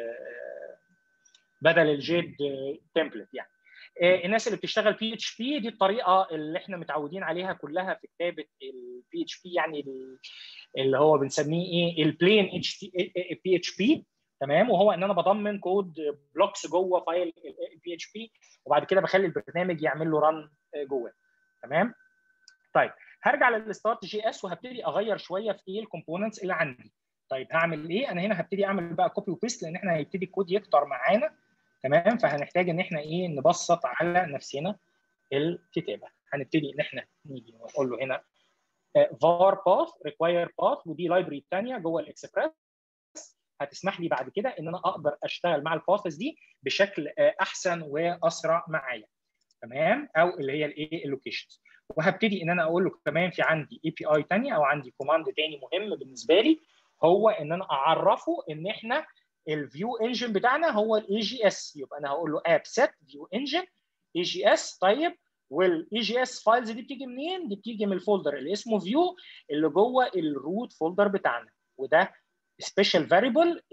بدل الجيد تمبلت يعني الناس اللي بتشتغل بي اتش بي دي الطريقه اللي احنا متعودين عليها كلها في كتابه البي اتش بي يعني اللي هو بنسميه ايه البلين اتش بي اتش بي تمام وهو ان انا بضمن كود بلوكس جوه فايل البي اتش بي وبعد كده بخلي البرنامج يعمل له ران جواه تمام طيب هرجع للستارت جي اس وهبتدي اغير شويه في ايه الكومبوننتس اللي عندي طيب هعمل ايه انا هنا هبتدي اعمل بقى كوبي وبيست لان احنا هيبتدي الكود يكتر معانا تمام فهنحتاج ان احنا ايه نبسط على نفسنا الكتابه هنبتدي ان احنا نيجي ونقول له هنا var path require path ودي لايبرري ثانيه جوه الاكسبريس هتسمح لي بعد كده ان انا اقدر اشتغل مع الباثز دي بشكل احسن واسرع معايا تمام او اللي هي الايه اللوكيشنز وهبتدي ان انا اقول له كمان في عندي اي بي اي ثانيه او عندي كوماند ثاني مهم بالنسبه لي هو ان انا اعرفه ان احنا الفيو انجن بتاعنا هو الاي جي اس يبقى انا هقول له اب سيت فيو انجن اي جي اس طيب والاي جي اس فايلز دي بتيجي منين؟ دي بتيجي من الفولدر اللي اسمه فيو اللي جوه الروت فولدر بتاعنا وده سبيشال فاريبل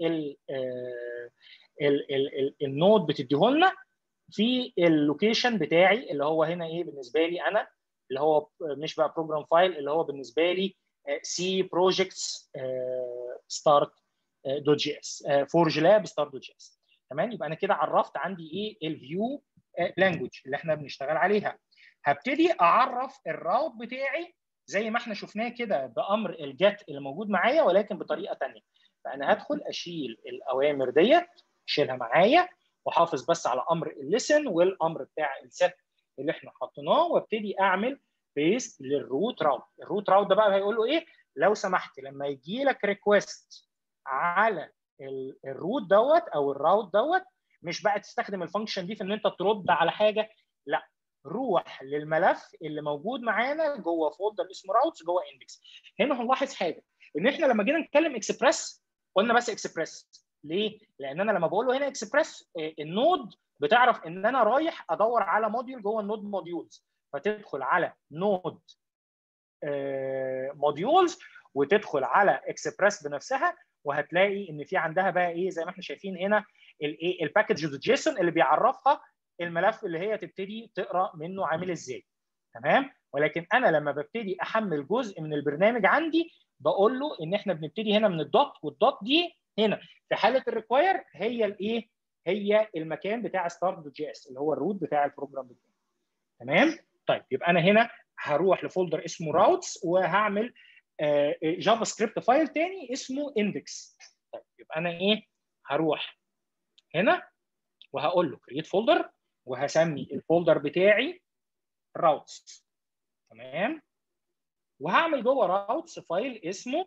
النود بتديه لنا في اللوكيشن بتاعي اللي هو هنا ايه بالنسبه لي انا اللي هو مش بقى بروجرام فايل اللي هو بالنسبه لي سي بروجكتس ستارت دوت جي اس فورج لاب ستارت دوت جي اس تمام يبقى انا كده عرفت عندي ايه الفيو لانجوج اللي احنا بنشتغل عليها هبتدي اعرف الراوت بتاعي زي ما احنا شفناه كده بامر الجت اللي موجود معايا ولكن بطريقه ثانيه فانا هدخل اشيل الاوامر ديت اشيلها معايا واحافظ بس على امر الليسن والامر بتاع الست اللي احنا حطيناه وابتدي اعمل بيست للروت راوت الروت راوت ده بقى هيقول له ايه لو سمحت لما يجي لك ريكويست على الروت دوت او الراوت دوت مش بقى تستخدم الفانكشن دي في ان انت ترد على حاجه لا روح للملف اللي موجود معانا جوه فولدر اسمه راوتس جوه اندكس هنا هنلاحظ حاجه ان احنا لما جينا نتكلم اكسبريس قلنا بس اكسبريس ليه؟ لان انا لما بقول له هنا اكسبريس النود بتعرف ان انا رايح ادور على موديول جوه النود موديولز فتدخل على نود موديولز وتدخل على اكسبريس بنفسها وهتلاقي ان في عندها بقى ايه زي ما احنا شايفين هنا الايه الباكج جيسون اللي بيعرفها الملف اللي هي تبتدي تقرا منه عامل ازاي تمام ولكن انا لما ببتدي احمل جزء من البرنامج عندي بقول له ان احنا بنبتدي هنا من الدوت والدوت دي هنا في حاله الريكواير هي الايه هي المكان بتاع ستارت دوت جي اس اللي هو الروت بتاع البروجرام بتاعي تمام طيب يبقى انا هنا هروح لفولدر اسمه راوتس وهعمل جافا سكريبت فايل تاني اسمه اندكس طيب يبقى انا ايه هروح هنا وهقول له كريت فولدر وهسمي الفولدر بتاعي راوتس تمام وهعمل جوه راوتس فايل اسمه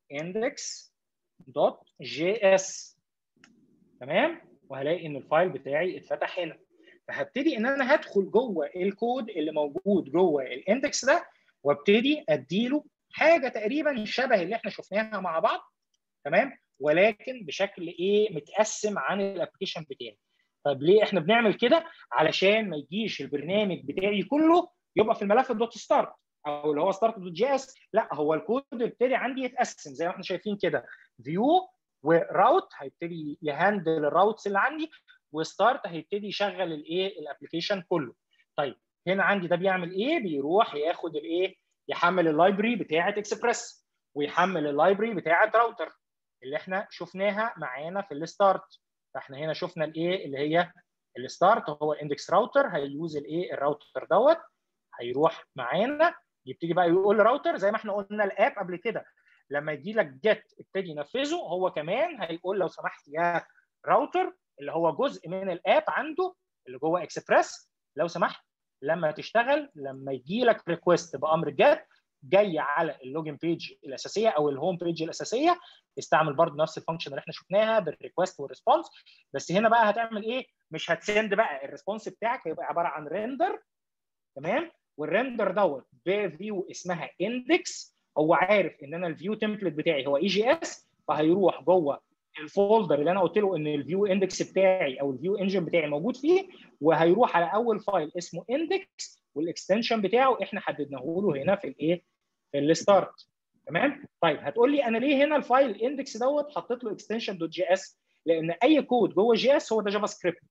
index.js تمام وهلاقي ان الفايل بتاعي اتفتح هنا فهبتدي ان انا هدخل جوه الكود اللي موجود جوه الاندكس ده وابتدي اديله حاجه تقريبا شبه اللي احنا شفناها مع بعض تمام ولكن بشكل ايه متقسم عن الابلكيشن بتاعي طب ليه احنا بنعمل كده علشان ما يجيش البرنامج بتاعي كله يبقى في الملف الدوت ستارت او اللي هو ستارت دوت جي اس لا هو الكود بيبتدي عندي يتقسم زي ما احنا شايفين كده فيو وراوت هيبتدي يهندل الراوتس اللي عندي وستارت هيبتدي يشغل الايه الابلكيشن كله طيب هنا عندي ده بيعمل ايه بيروح ياخد الايه يحمل اللايبرري بتاعه اكسبريس ويحمل اللايبرري بتاعه راوتر اللي احنا شفناها معانا في الستارت فاحنا هنا شفنا الايه اللي هي الستارت هو اندكس راوتر هيوز الايه الراوتر دوت هيروح معانا يبتدي بقى يقول لراوتر زي ما احنا قلنا الاب قبل كده لما يجي لك جيت ابتدي ينفذه هو كمان هيقول لو سمحت يا راوتر اللي هو جزء من الاب عنده اللي جوه اكسبريس لو سمحت لما تشتغل لما يجي لك ريكوست بامر جيت جاي على اللوجن بيج الاساسيه او الهوم بيج الاساسيه استعمل برضه نفس الفانكشن اللي احنا شفناها بالريكوست والريسبونس بس هنا بقى هتعمل ايه؟ مش هتسند بقى الريسبونس بتاعك هيبقى عباره عن ريندر تمام؟ والريندر دوت بفيو اسمها اندكس هو عارف ان انا الفيو تمبلت بتاعي هو اي جي اس فهيروح جوه الفولدر اللي انا قلت له ان الفيو اندكس بتاعي او الفيو انجن بتاعي موجود فيه وهيروح على اول فايل اسمه اندكس والاكستنشن بتاعه احنا حددناه له هنا في الايه في الستارت تمام طيب هتقول لي انا ليه هنا الفايل اندكس دوت حطيت له اكستنشن دوت جي اس لان اي كود جوه جي اس هو ده جافا سكريبت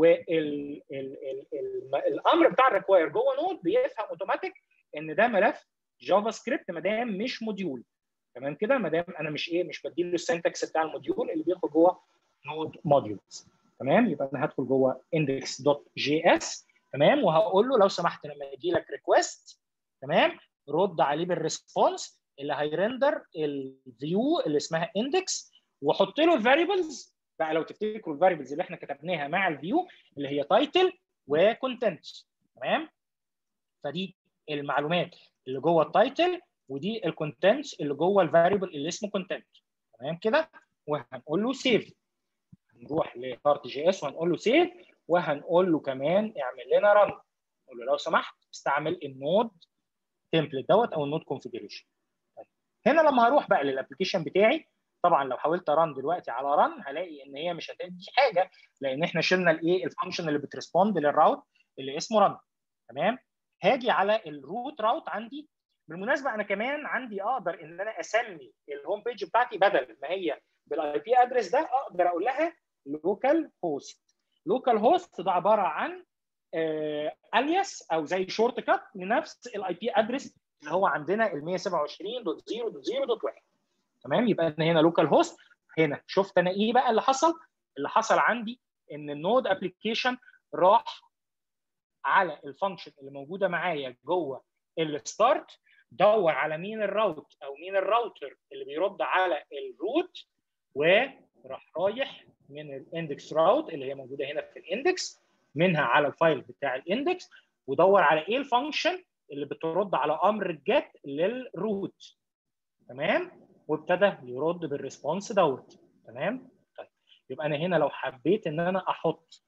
والامر بتاع الريكواير جوه نود بيفهم اوتوماتيك ان ده ملف جافا سكريبت ما دام مش موديول تمام كده ما دام انا مش ايه مش بديله السنتكس بتاع الموديول اللي بيدخل جوه نود موديولز تمام يبقى انا هدخل جوه index.js تمام وهقول له لو سمحت لما يجي لك ريكوست تمام رد عليه بالريسبونس اللي هيرندر الفيو اللي اسمها اندكس وحط له الفاريبلز بقى لو تفتكروا الفاريبلز اللي احنا كتبناها مع الفيو اللي هي تايتل وكونتنت تمام فدي المعلومات اللي جوه التايتل ودي الكونتنت اللي جوه الفاريبل اللي اسمه كونتنت تمام كده وهنقول له سيف هنروح لهارت جي اس وهنقول له سيف وهنقول له كمان اعمل لنا رن نقول له لو سمحت استعمل النود تمبلت دوت او النود كونفيجريشن طيب. هنا لما هروح بقى للابلكيشن بتاعي طبعا لو حاولت ارن دلوقتي على رن هلاقي ان هي مش هتدي حاجه لان احنا شلنا الايه الفانكشن اللي بتريسبوند للراوت اللي اسمه رن تمام هاجي على الروت راوت عندي بالمناسبه انا كمان عندي اقدر ان انا اسمي الهوم بيج بتاعتي بدل ما هي بالاي بي ادرس ده اقدر اقول لها لوكال هوست لوكال هوست ده عباره عن الياس او زي شورت كات لنفس الاي بي ادرس اللي هو عندنا ال 127.0.0.1 تمام يبقى انا هنا لوكال هوست هنا شفت انا ايه بقى اللي حصل اللي حصل عندي ان النود ابلكيشن راح على الفانكشن اللي موجوده معايا جوه الستارت دور على مين الراوت او مين الراوتر اللي بيرد على الروت وراح رايح من الاندكس راوت اللي هي موجوده هنا في الاندكس منها على الفايل بتاع الاندكس ودور على ايه الفانكشن اللي بترد على امر الجيت للروت تمام وابتدى يرد بالريسبونس دوت تمام طيب يبقى انا هنا لو حبيت ان انا احط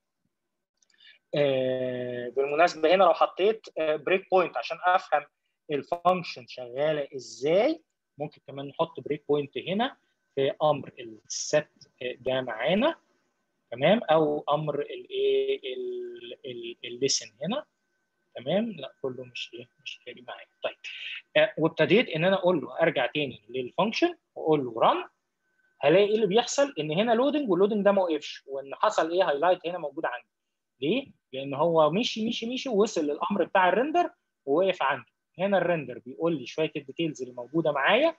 آه بالمناسبه هنا لو حطيت آه بريك بوينت عشان افهم الفانكشن شغاله ازاي ممكن كمان نحط بريك بوينت هنا في امر الست ده معانا تمام او امر الايه الليسن هنا تمام لا كله مش ايه مش جاري معايا طيب آه وابتديت ان انا اقول له ارجع تاني للفانكشن واقول له ران هلاقي ايه اللي بيحصل ان هنا لودنج واللودنج ده ما وقفش وان حصل ايه هايلايت هنا موجود عندي ليه؟ لان هو مشي مشي مشي ووصل للامر بتاع الريندر ووقف عنده هنا الريندر بيقول لي شويه الديتيلز اللي موجوده معايا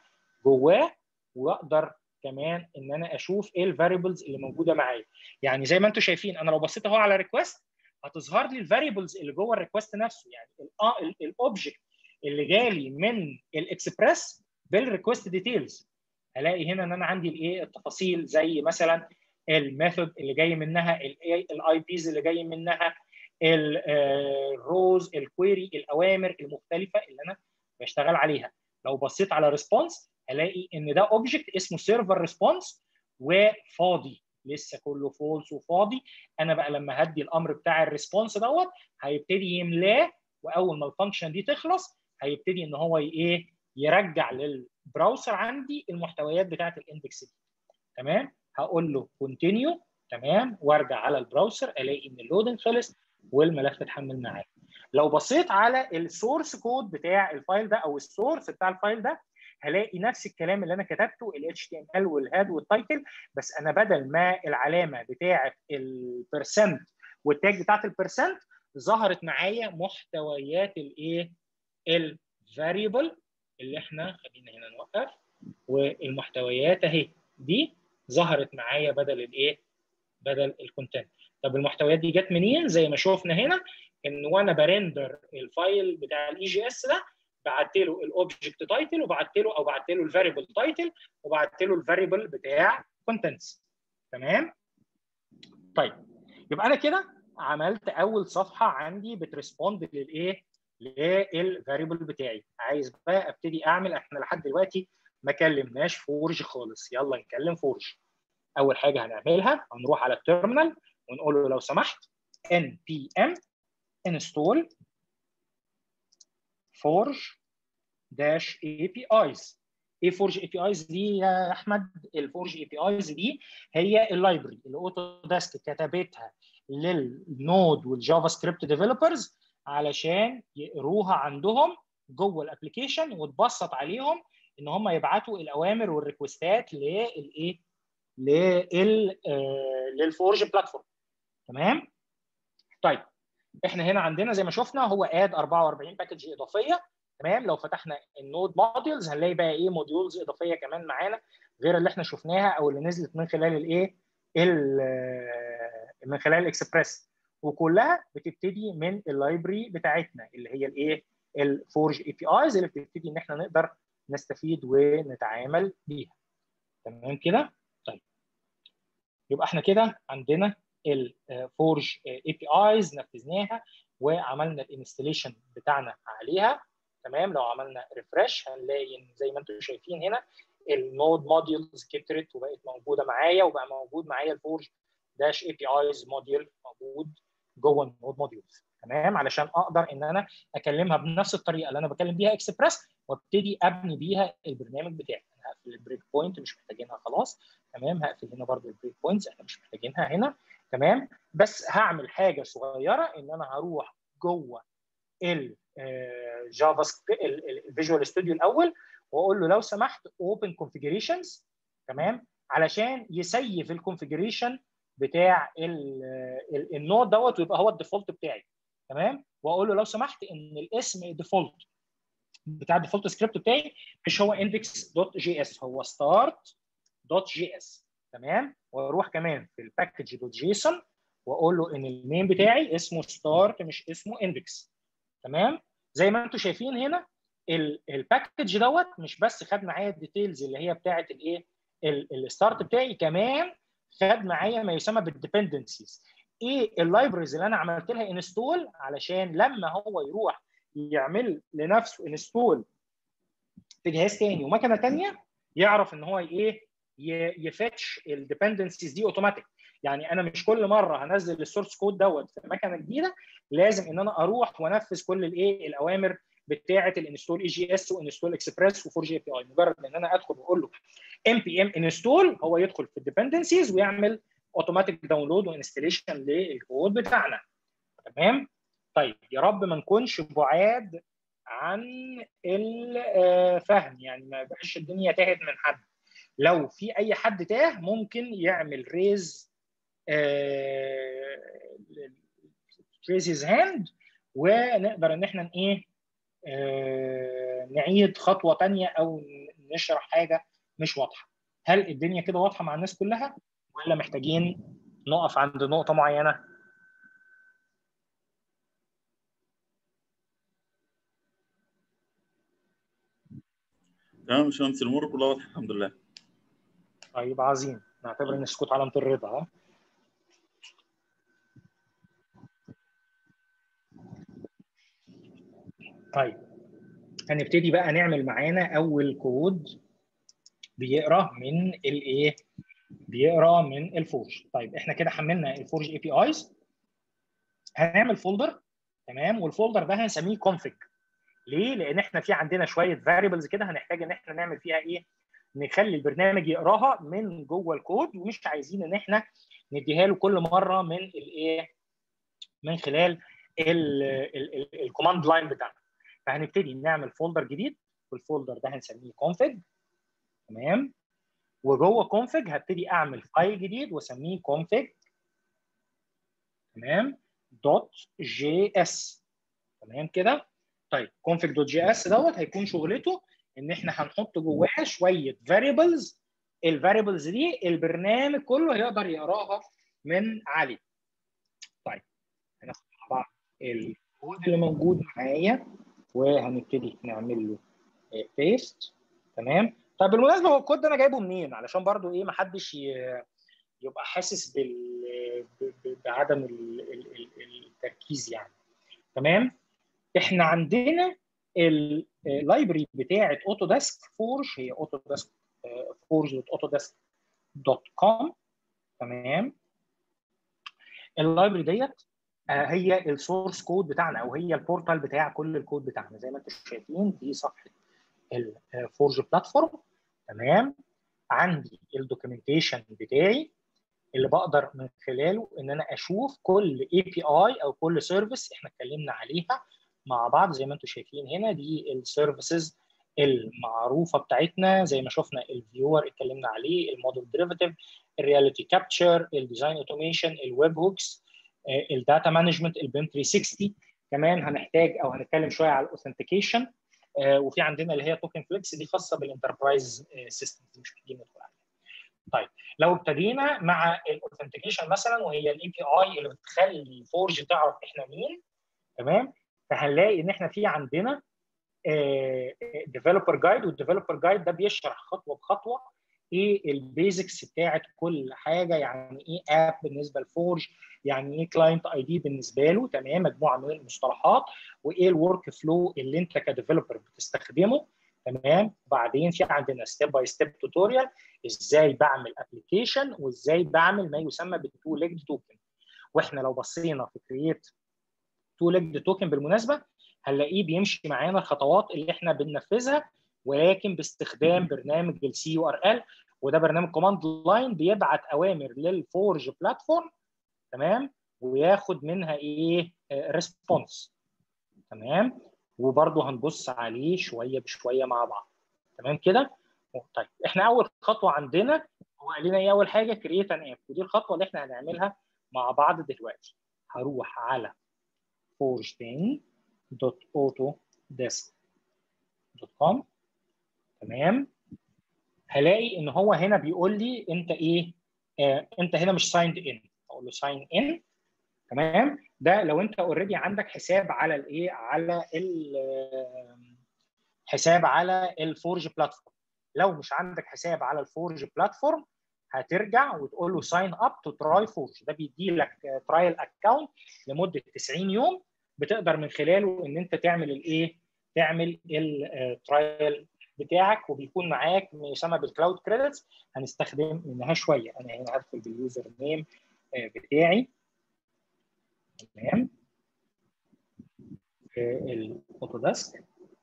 جواه واقدر كمان ان انا اشوف ايه الفاريبلز اللي موجوده معايا يعني زي ما انتم شايفين انا لو بصيت اهو على ريكوست هتظهر لي الفاريبلز اللي جوه الريكوست نفسه يعني الاوبجكت اللي جالي من الاكسبريس بالريكوست ديتيلز هلاقي هنا ان انا عندي الايه التفاصيل زي مثلا الميثود اللي جاي منها الاي بيز اللي جاي منها الروز الكويري الاوامر المختلفه اللي انا بشتغل عليها لو بصيت على ريسبونس هلاقي ان ده اوبجكت اسمه سيرفر ريسبونس وفاضي لسه كله فولس وفاضي انا بقى لما هدي الامر بتاع الريسبونس دوت هيبتدي يملاه واول ما الفانكشن دي تخلص هيبتدي ان هو ايه يرجع للبراوزر عندي المحتويات بتاعه الاندكس دي تمام هقول له كونتينيو تمام وارجع على البراوزر الاقي ان اللودنج خلص والملف اتحمل معايا لو بصيت على السورس كود بتاع الفايل ده او السورس بتاع الفايل ده هلاقي نفس الكلام اللي انا كتبته ال HTML والهاد والتايتل بس انا بدل ما العلامه بتاعه البرسنت والتاج بتاعه البرسنت ظهرت معايا محتويات الايه الفاريبل اللي احنا خلينا هنا نوقف والمحتويات اهي دي ظهرت معايا بدل الايه بدل الكونتنت طب المحتويات دي جت منين زي ما شفنا هنا ان وانا برندر الفايل بتاع الاي جي اس ده بعت له الاوبجكت تايتل وبعت له او بعت له الفاريبل تايتل وبعت له الفاريبل بتاع كونتنتس تمام طيب يبقى انا كده عملت اول صفحه عندي بتريسبوند للايه للفاريبل بتاعي عايز بقى ابتدي اعمل احنا لحد دلوقتي ما كلمناش فورج خالص يلا نكلم فورج اول حاجه هنعملها هنروح على التيرمينال ونقول له لو سمحت npm install forge dash apis ايه فورج اي بي ايز دي يا احمد الفورج اي بي ايز دي هي اللايبرري اللي اوتوديسك كتبتها للنود والجافا سكريبت ديفلوبرز علشان يقروها عندهم جوه الابلكيشن وتبسط عليهم ان هم يبعتوا الاوامر والريكوستات للايه لل للفورج بلاتفورم تمام طيب احنا هنا عندنا زي ما شفنا هو اد 44 باكج اضافيه تمام لو فتحنا النود موديولز هنلاقي بقى ايه موديولز اضافيه كمان معانا غير اللي احنا شفناها او اللي نزلت من خلال الايه من خلال الاكسبريس وكلها بتبتدي من اللايبرري بتاعتنا اللي هي الايه الفورج اي بي ايز اللي بتبتدي ان احنا نقدر نستفيد ونتعامل بيها تمام كده طيب يبقى احنا كده عندنا الفورج اي بي ايز نفذناها وعملنا الانستليشن بتاعنا عليها تمام لو عملنا ريفرش هنلاقي زي ما انتم شايفين هنا النود موديولز كترت وبقت موجوده معايا وبقى موجود معايا الفورج داش اي بي ايز موديول موجود جوه النود موديولز تمام علشان اقدر ان انا اكلمها بنفس الطريقه اللي انا بكلم بيها اكسبريس وابتدي ابني بيها البرنامج بتاعي انا هقفل البريك بوينت مش محتاجينها خلاص تمام هقفل هنا برضو البريك بوينتس احنا مش محتاجينها هنا تمام بس هعمل حاجه صغيره ان انا هروح جوه الجافا الفيجوال ستوديو الاول واقول له لو سمحت اوبن كونفيجريشنز تمام علشان يسيف الكونفيجريشن بتاع النود دوت ويبقى هو الديفولت بتاعي تمام واقول له لو سمحت ان الاسم الديفولت بتاع الديفولت سكريبت بتاعي مش هو index دوت جي اس هو ستارت دوت جي اس تمام واروح كمان في الباكج دوت جيسون واقول له ان المين بتاعي اسمه ستارت مش اسمه index تمام زي ما انتم شايفين هنا الباكج دوت مش بس خد معايا الديتيلز اللي هي بتاعه الايه الستارت بتاعي كمان خد معايا ما يسمى بالديبندنسيز ايه اللايبرز اللي انا عملت لها انستول علشان لما هو يروح يعمل لنفسه انستول في جهاز تاني ومكنه تانيه يعرف ان هو ايه يفتش الديبندنسيز دي اوتوماتيك يعني انا مش كل مره هنزل السورس كود دوت في مكنه جديده لازم ان انا اروح وانفذ كل الايه الاوامر بتاعه الانستول اي جي اس وانستول اكسبريس وفور جي بي اي مجرد ان انا ادخل واقول له ام بي ام انستول هو يدخل في الديبندنسيز ويعمل اوتوماتيك داونلود وانستليشن للكود بتاعنا تمام طيب يا رب ما نكونش بعاد عن الفهم يعني ما بقاش الدنيا تاهت من حد لو في اي حد تاه ممكن يعمل ريز ريز هيز هاند ونقدر ان احنا ايه آه نعيد خطوه ثانيه او نشرح حاجه مش واضحه هل الدنيا كده واضحه مع الناس كلها ولا محتاجين نقف عند نقطه معينه تمام يا باشمهندس الامور كلها واضحه الحمد لله طيب عظيم نعتبر ان السكوت علامه الرضا ها طيب هنبتدي بقى نعمل معانا اول كود بيقرا من الايه بيقرا من الفورج طيب احنا كده حملنا الفورج اي بي ايز هنعمل فولدر تمام والفولدر ده هنسميه config ليه لان احنا في عندنا شويه فاريبلز كده هنحتاج ان احنا نعمل فيها ايه نخلي البرنامج يقراها من جوه الكود ومش عايزين ان احنا نديها له كل مره من الايه من خلال الكوماند لاين بتاعنا فهنبتدي نعمل فولدر جديد والفولدر ده هنسميه config تمام وجوه config هبتدي اعمل فايل جديد واسميه config تمام دوت جي اس تمام كده طيب config دوت جي اس دوت هيكون شغلته ان احنا هنحط جواه شويه variables الفاريبلز دي البرنامج كله هيقدر يقراها من عليه طيب هناخد مع بعض الكود اللي موجود معايا وهنبتدي نعمل له بيست تمام طب بالمناسبه هو الكود ده انا جايبه منين علشان برضو ايه ما حدش يبقى حاسس بال... بعدم التركيز يعني تمام احنا عندنا اللايبرري بتاعه اوتوديسك فورج هي اوتوديسك فورج دوت اوتوديسك دوت كوم تمام اللايبرري ديت هي السورس كود بتاعنا او هي البورتال بتاع كل الكود بتاعنا زي ما انتم شايفين دي صفحه الفورج بلاتفورم تمام عندي الدوكيومنتيشن بتاعي اللي بقدر من خلاله ان انا اشوف كل اي بي اي او كل سيرفيس احنا اتكلمنا عليها مع بعض زي ما انتم شايفين هنا دي السيرفيسز المعروفه بتاعتنا زي ما شفنا الفيور اتكلمنا عليه الموديل ديريفيتيف الرياليتي كابتشر الديزاين اوتوميشن الويب هوكس الداتا مانجمنت البيم 360 كمان هنحتاج او هنتكلم شويه على الاوثنتيكيشن وفي عندنا اللي هي توكن فليكس دي خاصه بالانتربرايز سيستم مش محتاجين ندخل عليها. طيب لو ابتدينا مع الاوثنتيكيشن مثلا وهي الاي بي اي اللي بتخلي فورج تعرف احنا مين تمام فهنلاقي ان احنا في عندنا ديفلوبر جايد والديفلوبر جايد ده بيشرح خطوه بخطوه ايه البيزكس بتاعت كل حاجه يعني ايه اب بالنسبه لفورج يعني ايه كلاينت اي دي بالنسبه له تمام مجموعه من المصطلحات وايه الورك فلو اللي انت كديفلوبر بتستخدمه تمام وبعدين في عندنا ستيب باي ستيب توتوريال ازاي بعمل ابلكيشن وازاي بعمل ما يسمى بالتو ليجد توكن واحنا لو بصينا في كرييت تو ليجد توكن بالمناسبه هنلاقيه بيمشي معانا الخطوات اللي احنا بننفذها ولكن باستخدام برنامج السي يو ار ال وده برنامج كوماند لاين بيبعت اوامر للفورج بلاتفورم تمام وياخد منها ايه ريسبونس تمام وبرضه هنبص عليه شويه بشويه مع بعض تمام كده طيب احنا اول خطوه عندنا هو قال لنا ايه اول حاجه كرييت ان اب ودي الخطوه اللي احنا هنعملها مع بعض دلوقتي هروح على forge10.autodesk.com تمام هلاقي ان هو هنا بيقول لي انت ايه آه انت هنا مش سايند ان اقول له ساين ان تمام ده لو انت اوريدي عندك حساب على الايه على حساب على الفورج بلاتفورم لو مش عندك حساب على الفورج بلاتفورم هترجع وتقول له ساين اب تو تراي فورج ده بيدي لك ترايل اكونت لمده 90 يوم بتقدر من خلاله ان انت تعمل الايه تعمل الترايل بتاعك وبيكون معاك ما يسمى بالكلاود كريدتس هنستخدم منها شويه انا هنا هدخل باليوزر نيم بتاعي تمام الاوتوديسك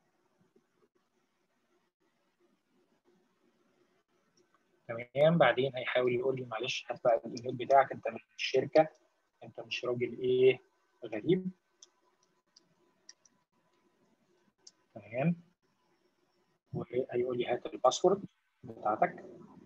تمام بعدين هيحاول يقول لي معلش هات بقى الايميل بتاعك انت مش الشركه انت مش راجل ايه غريب تمام وهيقول لي هات الباسورد بتاعتك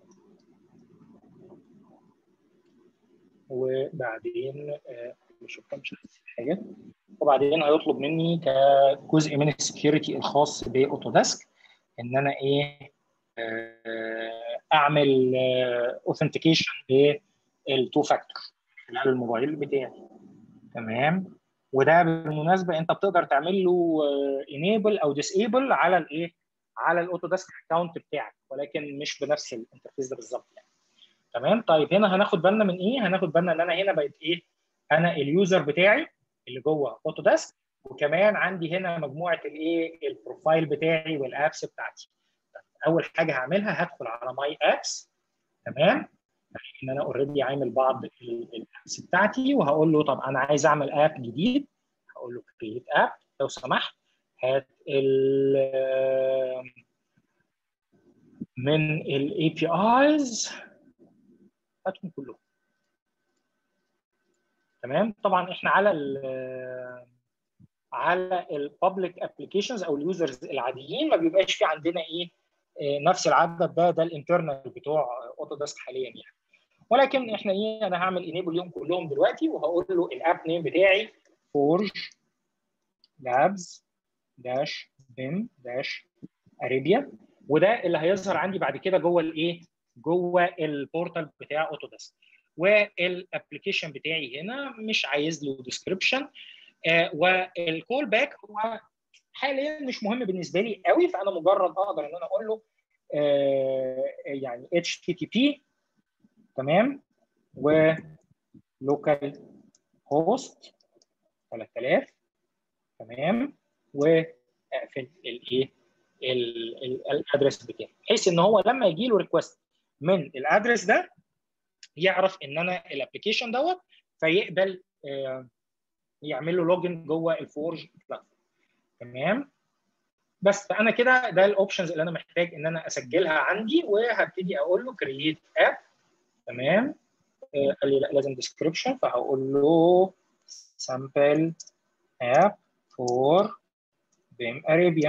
وبعدين مش مش حاجه وبعدين هيطلب مني كجزء من السكيورتي الخاص باوتوديسك ان انا ايه اعمل اوثنتيكيشن للتو فاكتور خلال الموبايل بتاعي تمام وده بالمناسبه انت بتقدر تعمل له انيبل او ديسيبل على الايه على الاوتو ديسك اكونت بتاعك ولكن مش بنفس الانترفيس ده بالظبط يعني تمام طيب هنا هناخد بالنا من ايه هناخد بالنا ان انا هنا بقيت ايه انا اليوزر بتاعي اللي جوه اوتو ديسك وكمان عندي هنا مجموعه الايه البروفايل بتاعي والابس بتاعتي اول حاجه هعملها هدخل على ماي ابس تمام ان انا اوريدي عامل بعض الابس بتاعتي وهقول له طب انا عايز اعمل اب جديد هقول له كريت اب لو سمحت هات ال من الاي بي ايز هاتهم كلهم تمام طبعا احنا على ال على الببليك ابلكيشنز او اليوزرز العاديين ما بيبقاش في عندنا ايه نفس العدد ده ده الانترنال بتوع اوتوديسك حاليا يعني ولكن احنا ايه انا هعمل انيبل ليهم كلهم دلوقتي وهقول له الاب نيم بتاعي فورج لابز داش بيم داش اريبيا وده اللي هيظهر عندي بعد كده جوه الايه جوه البورتال بتاع اوتوديسك والابلكيشن بتاعي هنا مش عايز له ديسكربشن آه والكول باك هو حاليا مش مهم بالنسبه لي قوي فانا مجرد اقدر ان انا اقول له آه يعني اتش تي تي بي تمام و لوكال هوست 3000 تمام واقفل الايه الادرس بتاعي بحيث ان هو لما يجي له ريكوست من الادرس ده يعرف ان انا الابلكيشن دوت فيقبل آه يعمل له لوجن جوه الفورج بلاتفورم تمام بس فانا كده ده الاوبشنز اللي انا محتاج ان انا اسجلها عندي وهبتدي اقول له كرييت اب تمام آه قال لي لا لازم ديسكربشن فهقول له سامبل اب فور بيم اريبيا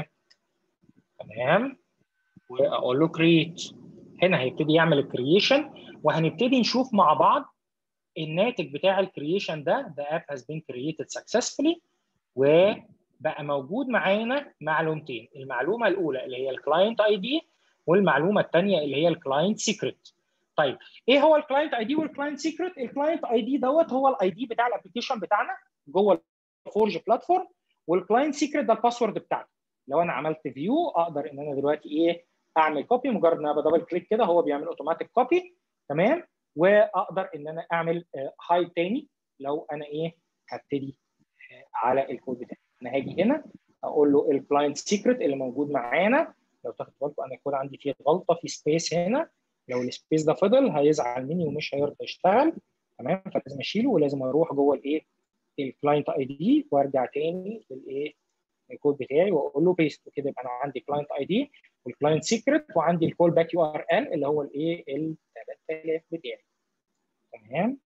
تمام واقول له كرييت هنا هيبتدي يعمل الكرييشن وهنبتدي نشوف مع بعض الناتج بتاع الكرييشن ده the app has been created successfully وبقى موجود معانا معلومتين المعلومه الاولى اللي هي الكلاينت اي دي والمعلومه الثانيه اللي هي الكلاينت سيكريت طيب ايه هو الكلاينت اي دي والكلاينت سيكريت الكلاينت اي دي دوت هو الاي دي بتاع الابلكيشن بتاعنا جوه الفورج بلاتفورم والكلاينت سيكريت ده الباسورد بتاعته لو انا عملت فيو اقدر ان انا دلوقتي ايه اعمل كوبي مجرد ان انا بدبل كليك كده هو بيعمل اوتوماتيك كوبي تمام واقدر ان انا اعمل هايد تاني لو انا ايه هبتدي على الكود بتاعي انا هاجي هنا اقول له الكلاينت سيكريت اللي موجود معانا لو تاخد بالكم انا الكود عندي فيه غلطه في سبيس هنا لو السبيس ده فضل هيزعل مني ومش هيرضى يشتغل تمام فلازم اشيله ولازم اروح جوه الايه الكلاينت اي دي وارجع تاني للايه الكود بتاعي واقول له بيست وكده يبقى انا عندي كلاينت اي دي والكلاينت سيكريت وعندي الكول باك يو ار ال اللي هو الايه ال 3000 بتاعي تمام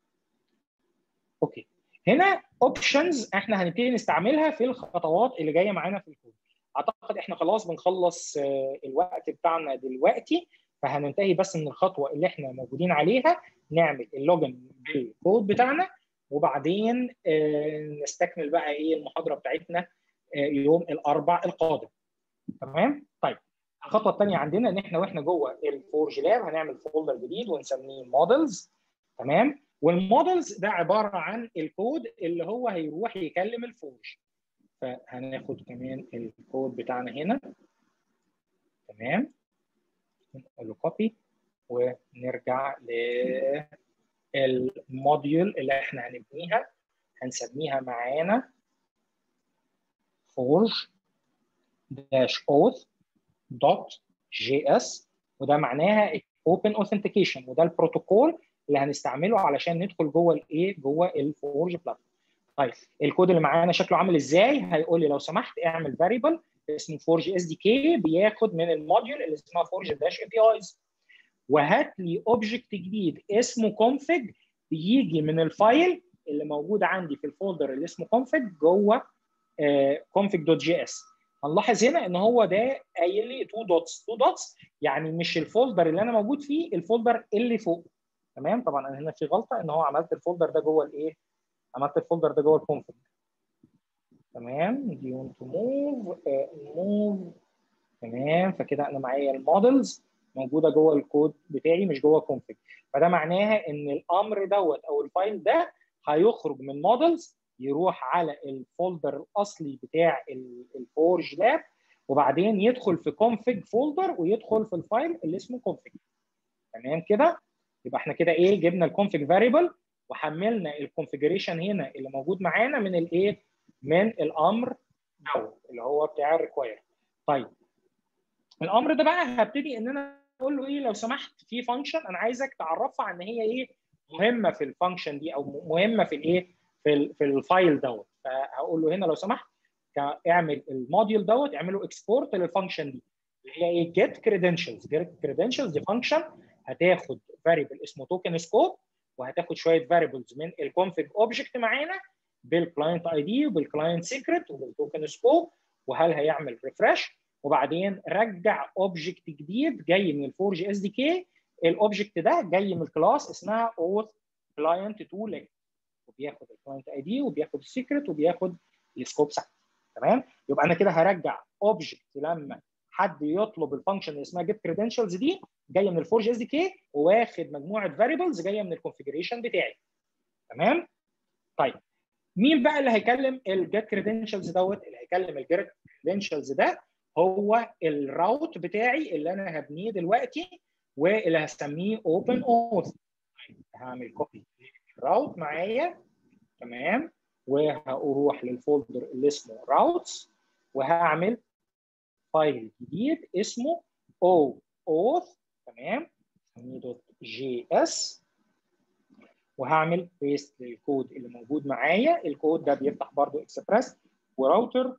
اوكي هنا اوبشنز احنا هنبتدي نستعملها في الخطوات اللي جايه معانا في الكود اعتقد احنا خلاص بنخلص الوقت بتاعنا دلوقتي فهننتهي بس من الخطوه اللي احنا موجودين عليها نعمل اللوجن بالكود بتاعنا وبعدين نستكمل بقى ايه المحاضره بتاعتنا يوم الاربع القادم تمام طيب الخطوه الثانيه عندنا ان احنا واحنا جوه الفورج لاب هنعمل فولدر جديد ونسميه مودلز تمام والمودلز ده عباره عن الكود اللي هو هيروح يكلم الفورج فهناخد كمان الكود بتاعنا هنا تمام نقول له كوبي ونرجع للموديول اللي احنا هنبنيها هنسميها معانا forge dash auth دوت جي اس وده معناها open authentication وده البروتوكول اللي هنستعمله علشان ندخل جوه الايه جوه الفورج بلاتفورم طيب الكود اللي معانا شكله عامل ازاي هيقول لي لو سمحت اعمل فاريبل اسمه فورج اس دي كي بياخد من الموديول اللي اسمها فورج داش اي بي ايز وهات لي اوبجكت جديد اسمه config بيجي من الفايل اللي موجود عندي في الفولدر اللي اسمه config جوه config.js هنلاحظ هنا ان هو ده قايل لي تو دوتس تو دوتس يعني مش الفولدر اللي انا موجود فيه الفولدر اللي فوق تمام طبعا انا هنا في غلطه ان هو عملت الفولدر ده جوه الايه عملت الفولدر ده جوه الكونفج تمام do you want to move uh, move تمام فكده انا معايا المودلز موجوده جوه الكود بتاعي مش جوه كونفج فده معناها ان الامر دوت او الفايل ده هيخرج من مودلز يروح على الفولدر الاصلي بتاع الفورج لاب وبعدين يدخل في config فولدر ويدخل في الفايل اللي اسمه config تمام كده يبقى احنا كده ايه جبنا الكونفج فاريبل وحملنا الكونفجريشن هنا اللي موجود معانا من الايه من الامر دوت اللي هو بتاع الريكواير طيب الامر ده بقى هبتدي ان انا اقول له ايه لو سمحت في فانكشن انا عايزك تعرفها ان هي ايه مهمه في الفانكشن دي او مهمه في الايه في ال في الفايل دوت فهقول له هنا لو سمحت اعمل الموديول دوت اعمله اكسبورت للفانكشن دي اللي هي ايه جيت كريدنشالز جيت كريدنشالز دي فانكشن هتاخد فاريبل اسمه توكن سكوب وهتاخد شويه فاريبلز من الكونفج اوبجكت معانا بالكلاينت اي دي وبالكلاينت سيكريت وبالتوكن سكوب وهل هيعمل ريفرش وبعدين رجع اوبجكت جديد جاي من الفورج اس دي كي الاوبجكت ده جاي من الكلاس اسمها اوث كلاينت تو لينك وبياخد الكلاينت اي دي وبياخد السيكريت وبياخد السكوب ساعتها تمام يبقى انا كده هرجع اوبجكت لما حد يطلب الفانكشن اللي اسمها جيت كريدنشالز دي جايه من الفورج اس دي كي واخد مجموعه فاريبلز جايه من الكونفجريشن بتاعي تمام طيب مين بقى اللي هيكلم الجيت كريدنشالز دوت اللي هيكلم الجيت كريدنشالز ده هو الراوت بتاعي اللي انا هبنيه دلوقتي واللي هسميه اوبن اوث هعمل كوبي الراوت معايا تمام وهروح للفولدر اللي اسمه راوتس وهعمل فايل جديد اسمه او اوث تمام دوت جي اس وهعمل بيست للكود اللي موجود معايا الكود ده بيفتح برضو اكسبريس وراوتر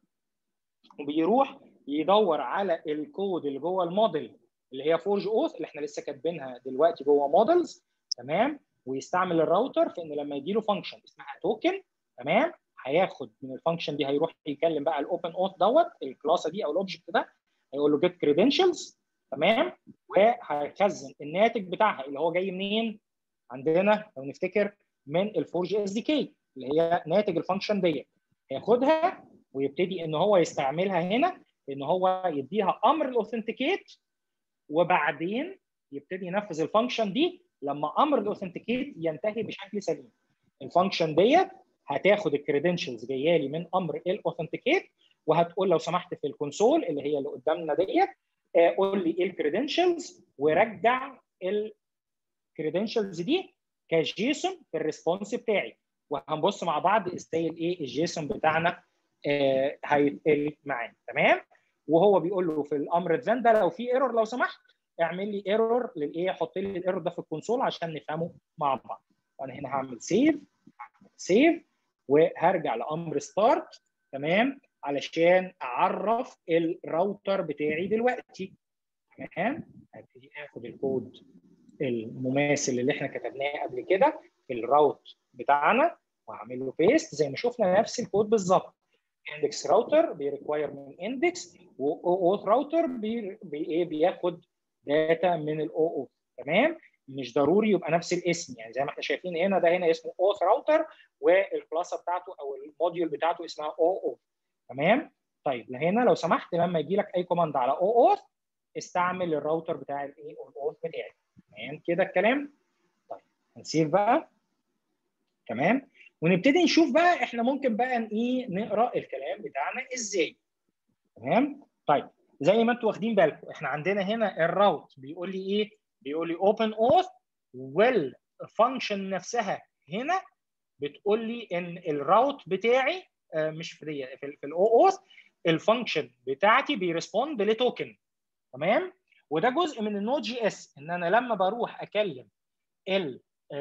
وبيروح يدور على الكود اللي جوه الموديل اللي هي فورج اوث اللي احنا لسه كاتبينها دلوقتي جوه مودلز تمام ويستعمل الراوتر في ان لما يجي له فانكشن اسمها توكن تمام هياخد من الفانكشن دي هيروح يكلم بقى الاوبن اوث دوت الكلاس دي او الاوبجكت ده هيقول له جيت كريدنشالز تمام وهيخزن الناتج بتاعها اللي هو جاي منين؟ عندنا لو نفتكر من الفورج اس دي كي اللي هي ناتج الفانكشن ديت هياخدها ويبتدي ان هو يستعملها هنا ان هو يديها امر الاوثنتيكيت وبعدين يبتدي ينفذ الفانكشن دي لما امر الاوثنتيكيت ينتهي بشكل سليم الفانكشن ديت هتاخد الكريدنشالز جايه لي من امر الاوثنتيكيت وهتقول لو سمحت في الكونسول اللي هي اللي قدامنا ديت قول لي ايه الكريدنشالز ورجع الكريدنشالز دي كجيسون في الريسبونس بتاعي وهنبص مع بعض ازاي الايه الجيسون بتاعنا آه هيتقل معانا تمام وهو بيقول له في الامر ذن ده لو في ايرور لو سمحت اعمل لي ايرور للايه حط لي الايرور ده في الكونسول عشان نفهمه مع بعض وانا هنا هعمل سيف سيف وهرجع لامر ستارت تمام علشان اعرف الراوتر بتاعي دلوقتي تمام هبتدي اخد الكود المماثل اللي احنا كتبناه قبل كده في الراوت بتاعنا واعمل له بيست زي ما شفنا نفس الكود بالظبط اندكس راوتر بيريكواير من اندكس واوث راوتر بي ايه بياخد داتا من الاو اوث تمام مش ضروري يبقى نفس الاسم يعني زي ما احنا شايفين هنا ده هنا اسمه اوث راوتر والكلاس بتاعته او الموديول بتاعته اسمها او اوث تمام طيب هنا لو سمحت لما يجي لك اي كوماند على او اوث استعمل الراوتر بتاع الايه الاوث بتاعي تمام كده الكلام طيب هنسيب بقى تمام ونبتدي نشوف بقى احنا ممكن بقى ايه نقرا الكلام بتاعنا ازاي تمام طيب زي ما انتم واخدين بالكم احنا عندنا هنا الراوت بيقول لي ايه بيقول لي اوبن اوث والفانكشن نفسها هنا بتقول لي ان الراوت بتاعي آه مش في دي في, في الاو اوث الفانكشن بتاعتي بيرسبوند لتوكن تمام وده جزء من النود جي اس ان انا لما بروح اكلم ال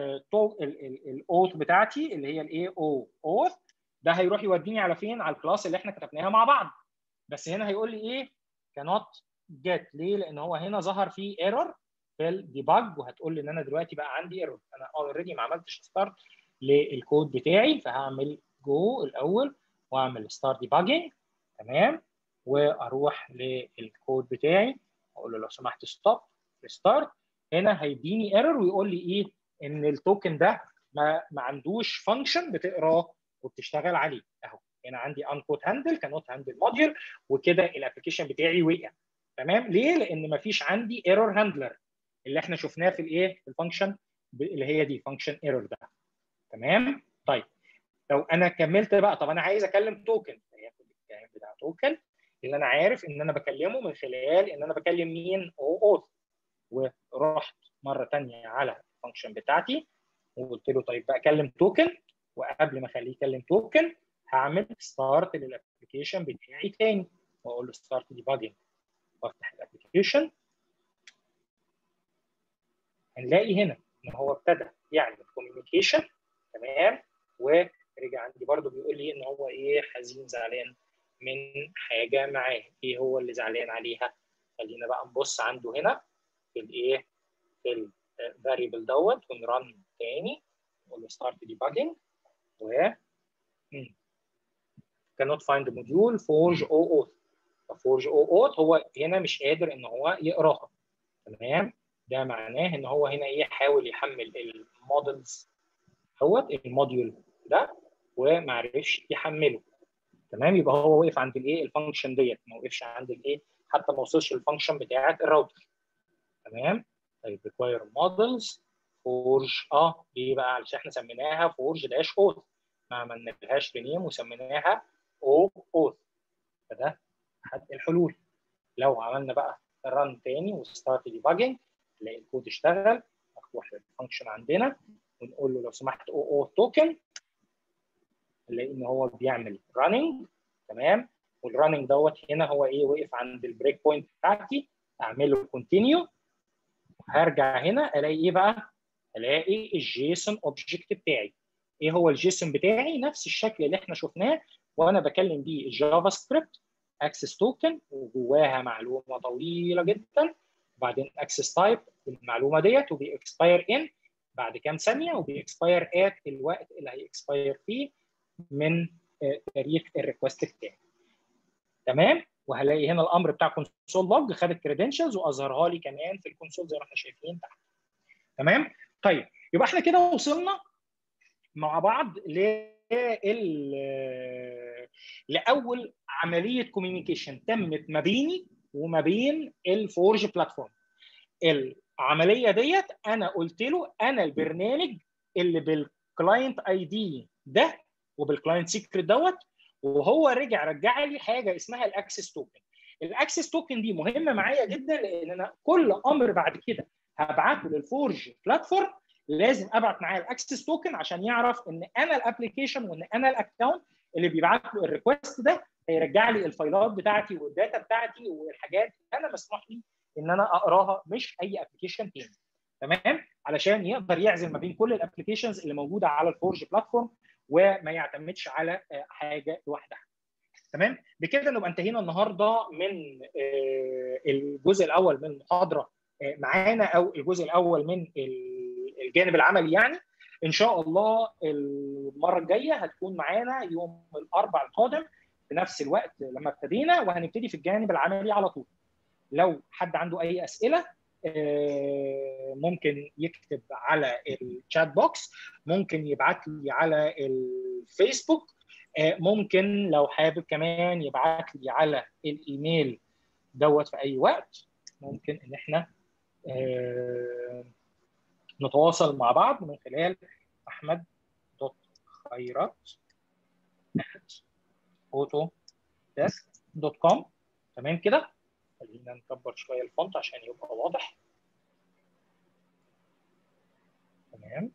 الاوث بتاعتي اللي هي الاي او اوث ده هيروح يوديني على فين على الكلاس اللي احنا كتبناها مع بعض بس هنا هيقول لي ايه cannot get ليه لان هو هنا ظهر فيه ايرور في الديباج وهتقول لي ان انا دلوقتي بقى عندي ايرور انا اوريدي ما عملتش ستارت للكود بتاعي فهعمل جو الاول واعمل ستارت ديباجنج تمام واروح للكود بتاعي اقول له لو سمحت ستوب ستارت هنا هيديني ايرور ويقول لي ايه ان التوكن ده ما ما عندوش فانكشن بتقراه وبتشتغل عليه اهو هنا عندي انكوت هاندل كانوت هاندل موديول وكده الابلكيشن بتاعي وقع تمام ليه لان ما فيش عندي ايرور هاندلر اللي احنا شفناه في الايه في الفانكشن اللي هي دي فانكشن ايرور ده تمام طيب لو انا كملت بقى طب انا عايز اكلم توكن هياخد الكلام بتاع توكن اللي انا عارف ان انا بكلمه من خلال ان انا بكلم مين او اوث ورحت مره ثانيه على الفانكشن بتاعتي وقلت له طيب بقى اكلم توكن وقبل ما اخليه يكلم توكن هعمل ستارت للابلكيشن بتاعي تاني واقول له ستارت ديباجنج وافتح الابلكيشن هنلاقي هنا ان هو ابتدى يعمل كوميونيكيشن تمام ورجع عندي برده بيقول لي ان هو ايه حزين زعلان من حاجه معاه ايه هو اللي زعلان عليها خلينا بقى نبص عنده هنا في الايه في الفاريبل دوت ونرن تاني نقول له ستارت ديباجنج و cannot find the module forge او اوث فورج او اوث هو هنا مش قادر ان هو يقراها تمام ده معناه ان هو هنا ايه حاول يحمل المودلز دوت الموديول ده وما عرفش يحمله تمام يبقى هو وقف عند الايه الفانكشن ديت ما وقفش عند الايه حتى ما وصلش للفانكشن بتاعه الراوتر تمام طيب ريكواير مودلز فورج اه ليه بقى علشان احنا سميناها فورج داش اوث ما عملناهاش رينيم وسميناها او اوث فده احد الحلول لو عملنا بقى رن تاني وستارت ديباجنج نلاقي الكود اشتغل نروح للفانكشن عندنا ونقول له لو سمحت او او توكن نلاقي ان هو بيعمل راننج تمام والراننج دوت هنا هو ايه وقف عند البريك بوينت بتاعتي اعمل له كونتينيو هرجع هنا الاقي ايه بقى؟ الاقي الجيسون اوبجكت بتاعي ايه هو الجيسون بتاعي؟ نفس الشكل اللي احنا شفناه وانا بكلم بيه الجافا سكريبت اكسس توكن وجواها معلومه طويله جدا وبعدين اكسس تايب المعلومه ديت وبيكسباير ان بعد كام ثانيه وبيكسباير ات الوقت اللي هيكسباير فيه من تاريخ الريكوست بتاعي تمام وهلاقي هنا الامر بتاع كونسول لوج خد الكريدنشالز واظهرها لي كمان في الكونسول زي ما احنا شايفين تحت تمام طيب يبقى احنا كده وصلنا مع بعض ل لاول عمليه كوميونيكيشن تمت ما بيني وما بين الفورج بلاتفورم العمليه ديت انا قلت له انا البرنامج اللي بالكلاينت اي دي ده وبالكلاينت سيكريت دوت وهو رجع رجع لي حاجه اسمها الاكسس توكن الاكسس توكن دي مهمه معايا جدا لان انا كل امر بعد كده هبعته للفورج بلاتفورم لازم ابعت معاه الاكسس توكن عشان يعرف ان انا الابلكيشن وان انا الاكونت اللي بيبعت له الريكوست ده هيرجع لي الفايلات بتاعتي والداتا بتاعتي والحاجات انا مسموح لي ان انا اقراها مش اي ابلكيشن تاني تمام علشان يقدر يعزل ما بين كل الابلكيشنز اللي موجوده على الفورج بلاتفورم وما يعتمدش على حاجه لوحدها تمام بكده نبقى انتهينا النهارده من الجزء الاول من المحاضره معانا او الجزء الاول من الجانب العملي يعني ان شاء الله المره الجايه هتكون معانا يوم الاربعاء القادم في نفس الوقت لما ابتدينا وهنبتدي في الجانب العملي على طول لو حد عنده اي اسئله ممكن يكتب على الشات بوكس ممكن يبعت لي على الفيسبوك ممكن لو حابب كمان يبعت لي على الايميل دوت في اي وقت ممكن ان احنا نتواصل مع بعض من خلال احمد دوت خيرات اوتو ديسك دوت كوم تمام كده خلينا نكبر شويه الفونت عشان يبقى واضح تمام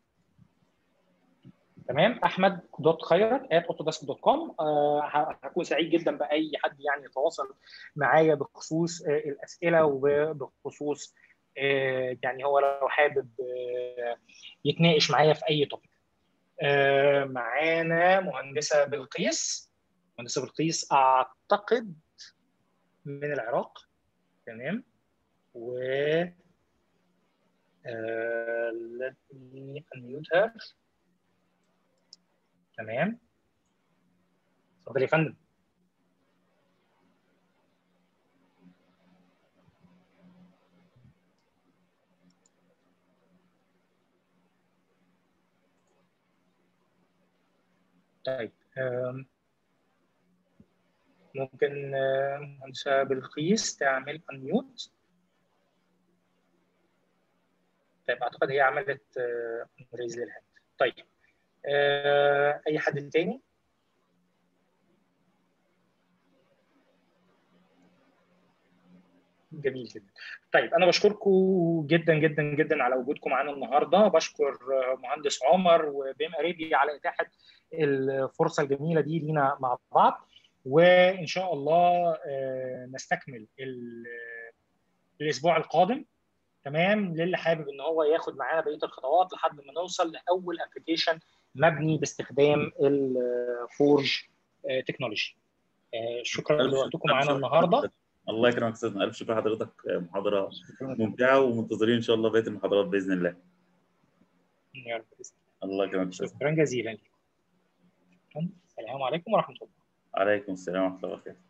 تمام احمد دوت خيرت ات اوتوديسك دوت كوم هكون سعيد جدا باي حد يعني يتواصل معايا بخصوص آه الاسئله وبخصوص آه يعني هو لو حابب آه يتناقش معايا في اي توبيك معانا مهندسه بلقيس مهندسه بلقيس اعتقد من العراق تمام و let me unmute her تمام اتفضل يا فندم طيب ممكن مهندسة بلقيس تعمل انميوت طيب اعتقد هي عملت ريز للهاند طيب اي حد تاني جميل جدا طيب انا بشكركم جدا جدا جدا على وجودكم معانا النهارده بشكر مهندس عمر وبيم اريبي على اتاحه الفرصه الجميله دي لينا مع بعض وان شاء الله نستكمل الاسبوع القادم تمام للي حابب ان هو ياخد معانا بقيه الخطوات لحد ما نوصل لاول ابلكيشن مبني باستخدام الفورج تكنولوجي شكرا لوقتكم معانا النهارده الله يكرمك استاذنا الف شكر لحضرتك محاضره ممتعه ومنتظرين ان شاء الله بقيه المحاضرات باذن الله يا رب الله يكرمك شكرا جزيلا السلام عليكم ورحمه الله عليكم السلام ورحمه الله وبركاته